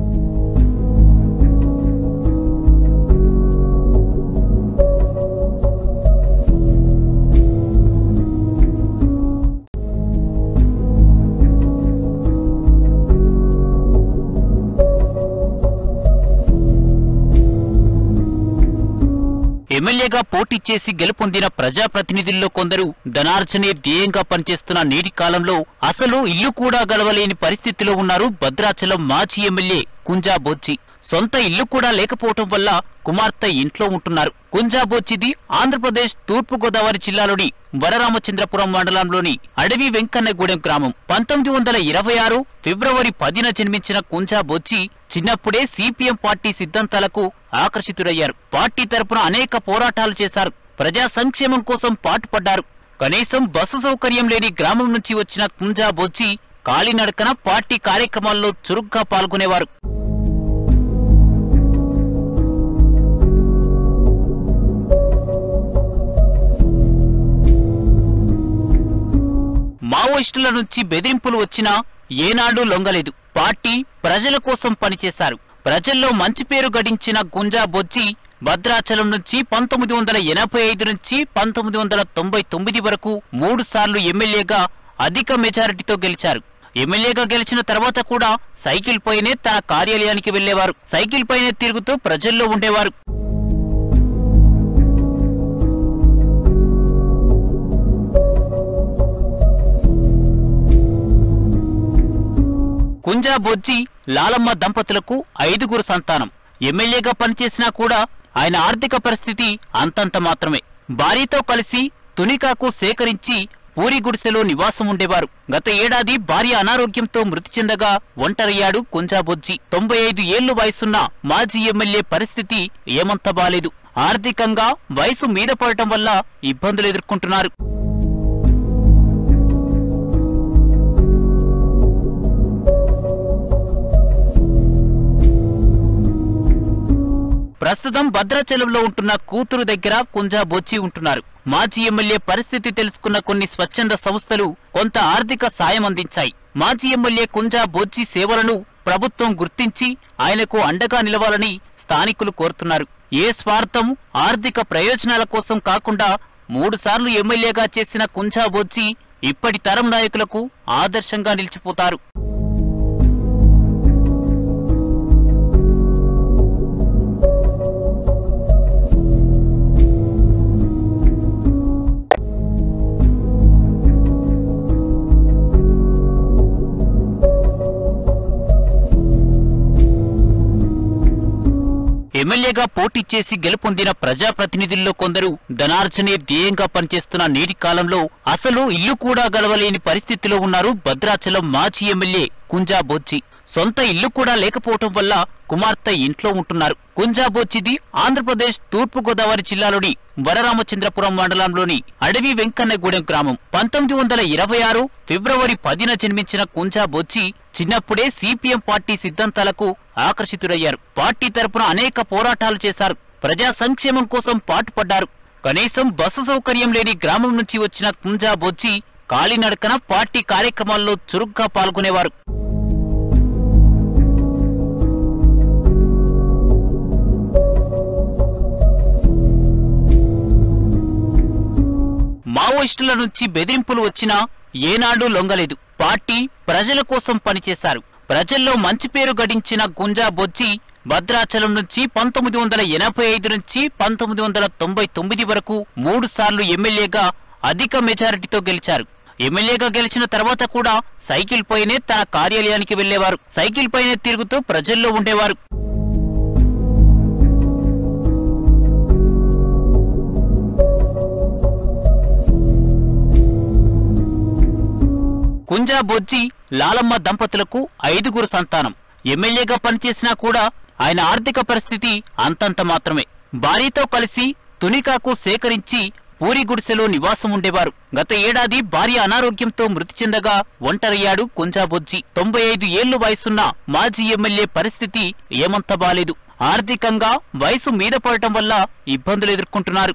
ఎమ్మెల్యేగా పోటీ చేసి గెలుపొందిన ప్రజాప్రతినిధుల్లో కొందరు ధనార్జనే ధ్యేయంగా పనిచేస్తున్న నేటి కాలంలో అసలు ఇల్లు కూడా గడవలేని పరిస్థితిలో ఉన్నారు భద్రాచలం మాజీ ఎమ్మెల్యే కుంజా బొచ్చి సొంత ఇల్లు కూడా లేకపోవటం వల్ల కుమార్తె ఇంట్లో ఉంటున్నారు కుంజా బొచ్చిది ఆంధ్రప్రదేశ్ తూర్పు గోదావరి జిల్లాలోని వరరామచంద్రపురం మండలంలోని అడవి వెంకన్నగూడెం గ్రామం పంతొమ్మిది వందల ఇరవై ఆరు ఫిబ్రవరి పదిన జన్మించిన కుంజా బొచ్చి చిన్నప్పుడే సిపిఎం పార్టీ సిద్ధాంతాలకు ఆకర్షితుడయ్యారు పార్టీ తరపున అనేక పోరాటాలు చేశారు ప్రజా సంక్షేమం కోసం పాటుపడ్డారు కనీసం బస్సు సౌకర్యం లేని గ్రామం నుంచి వచ్చిన కుంజా బొచ్చి కాలినడకన పార్టీ కార్యక్రమాల్లో చురుగ్గా పాల్గొనేవారు మావోయిస్టుల నుంచి బెదిరింపులు వచ్చినా ఏనాడు లొంగలేదు పార్టీ ప్రజల కోసం పనిచేశారు ప్రజల్లో మంచి పేరు గడించిన గుంజా బొజ్జి భద్రాచలం నుంచి పంతొమ్మిది వందల ఎనభై ఐదు నుంచి పంతొమ్మిది వందల తొంభై తొమ్మిది వరకు మూడు సార్లు ఎమ్మెల్యేగా అధిక మెజారిటీతో గెలిచారు ఎమ్మెల్యేగా గెలిచిన తర్వాత కూడా సైకిల్ పైనే తన కార్యాలయానికి వెళ్లేవారు సైకిల్ పైనే తిరుగుతూ ప్రజల్లో ఉండేవారు కుంజా బొజ్జి లాలమ్మ దంపతులకు ఐదుగురు సంతానం ఎమ్మెల్యేగా పనిచేసినా కూడా ఆయన ఆర్థిక పరిస్థితి అంతంత మాత్రమే భార్యతో కలిసి తునికాకు సేకరించి పూరి గుడిసెలో నివాసం ఉండేవారు గత ఏడాది భార్య అనారోగ్యంతో మృతి చెందగా ఒంటరయ్యాడు కుంజా బొజ్జి తొంభై ఐదు ఏళ్లు వయసున్న మాజీ ఎమ్మెల్యే పరిస్థితి ఏమంత బాలేదు ఆర్థికంగా వయసు మీద పడటం వల్ల ఇబ్బందులు ఎదుర్కొంటున్నారు ప్రస్తుతం భద్రాచలంలో ఉంటున్న కూతురు దగ్గర కుంజా బొచ్చి ఉంటున్నారు మాజీ ఎమ్మెల్యే పరిస్థితి తెలుసుకున్న కొన్ని స్వచ్ఛంద సంస్థలు కొంత ఆర్థిక సాయం అందించాయి మాజీ ఎమ్మెల్యే కుంజా బొచ్చి సేవలను ప్రభుత్వం గుర్తించి ఆయనకు అండగా నిలవాలని స్థానికులు కోరుతున్నారు ఏ స్వార్థం ఆర్థిక ప్రయోజనాల కోసం కాకుండా మూడుసార్లు ఎమ్మెల్యేగా చేసిన కుంజా బొచ్చి ఇప్పటి తరం నాయకులకు ఆదర్శంగా నిలిచిపోతారు ఎమ్మెల్యేగా పోటీ చేసి గెలుపొందిన ప్రజాప్రతినిధుల్లో కొందరు ధనార్జనే ధ్యేయంగా పనిచేస్తున్న నేటి కాలంలో అసలు ఇల్లు కూడా గడవలేని పరిస్థితిలో ఉన్నారు భద్రాచలం మాజీ ఎమ్మెల్యే కుంజా బొచ్చి సొంత ఇల్లు కూడా లేకపోవటం వల్ల కుమార్తె ఇంట్లో ఉంటున్నారు కుంజా బొచ్చిది ఆంధ్రప్రదేశ్ తూర్పు గోదావరి జిల్లాలోని వరరామచంద్రపురం మండలంలోని అడవి వెంకన్నగూడెం గ్రామం పంతొమ్మిది వందల ఇరవై ఆరు ఫిబ్రవరి పదిన జన్మించిన కుంజా బొచ్చి చిన్నప్పుడే సిపిఎం పార్టీ సిద్ధాంతాలకు ఆకర్షితుడయ్యారు పార్టీ తరపున అనేక పోరాటాలు చేశారు ప్రజా సంక్షేమం కోసం పాటుపడ్డారు కనీసం బస్సు సౌకర్యం లేని గ్రామం నుంచి వచ్చిన కుంజా బొచ్చి కాలినడకన పార్టీ కార్యక్రమాల్లో చురుగ్గా పాల్గొనేవారు మావోయిస్టుల నుంచి బెదిరింపులు వచ్చినా ఏనాడు లొంగలేదు పార్టీ ప్రజల కోసం పనిచేశారు ప్రజల్లో మంచి పేరు గడించిన గుంజా బొజ్జి భద్రాచలం నుంచి పంతొమ్మిది వందల ఎనభై ఐదు నుంచి పంతొమ్మిది వందల తొంభై తొమ్మిది వరకు మూడు సార్లు ఎమ్మెల్యేగా అధిక మెజారిటీతో గెలిచారు ఎమ్మెల్యేగా గెలిచిన తర్వాత కూడా సైకిల్ పైనే తన కార్యాలయానికి వెళ్లేవారు సైకిల్ పైనే తిరుగుతూ ప్రజల్లో ఉండేవారు కుంజా బొజ్జి లాలమ్మ దంపతులకు ఐదుగురు సంతానం ఎమ్మెల్యేగా పనిచేసినా కూడా ఆయన ఆర్థిక పరిస్థితి అంతంత మాత్రమే భార్యతో కలిసి తునికాకు సేకరించి పూరి గుడిసెలో నివాసం ఉండేవారు గత ఏడాది భార్య అనారోగ్యంతో మృతి చెందగా ఒంటరయ్యాడు కుంజాబొజ్జి తొంభై ఐదు ఏళ్లు వయసున్న మాజీ ఎమ్మెల్యే పరిస్థితి ఏమంత బాలేదు ఆర్థికంగా వయసు మీద పడటం వల్ల ఇబ్బందులు ఎదుర్కొంటున్నారు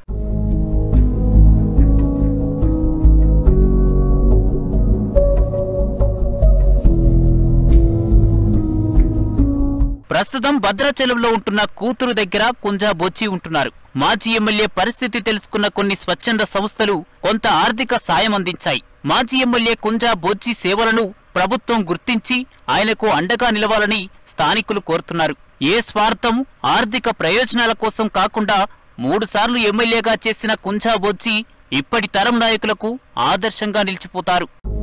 ప్రస్తుతం భద్రాచలంలో ఉంటున్న కూతురు దగ్గర కుంజా బొచ్చి ఉంటున్నారు మాజీ ఎమ్మెల్యే పరిస్థితి తెలుసుకున్న కొన్ని స్వచ్ఛంద సంస్థలు కొంత ఆర్థిక సాయం అందించాయి మాజీ ఎమ్మెల్యే కుంజా బొచ్చి సేవలను ప్రభుత్వం గుర్తించి ఆయనకు అండగా నిలవాలని స్థానికులు కోరుతున్నారు ఏ స్వార్థం ఆర్థిక ప్రయోజనాల కోసం కాకుండా మూడుసార్లు ఎమ్మెల్యేగా చేసిన కుంజా బొచ్చి ఇప్పటి తరం నాయకులకు ఆదర్శంగా నిలిచిపోతారు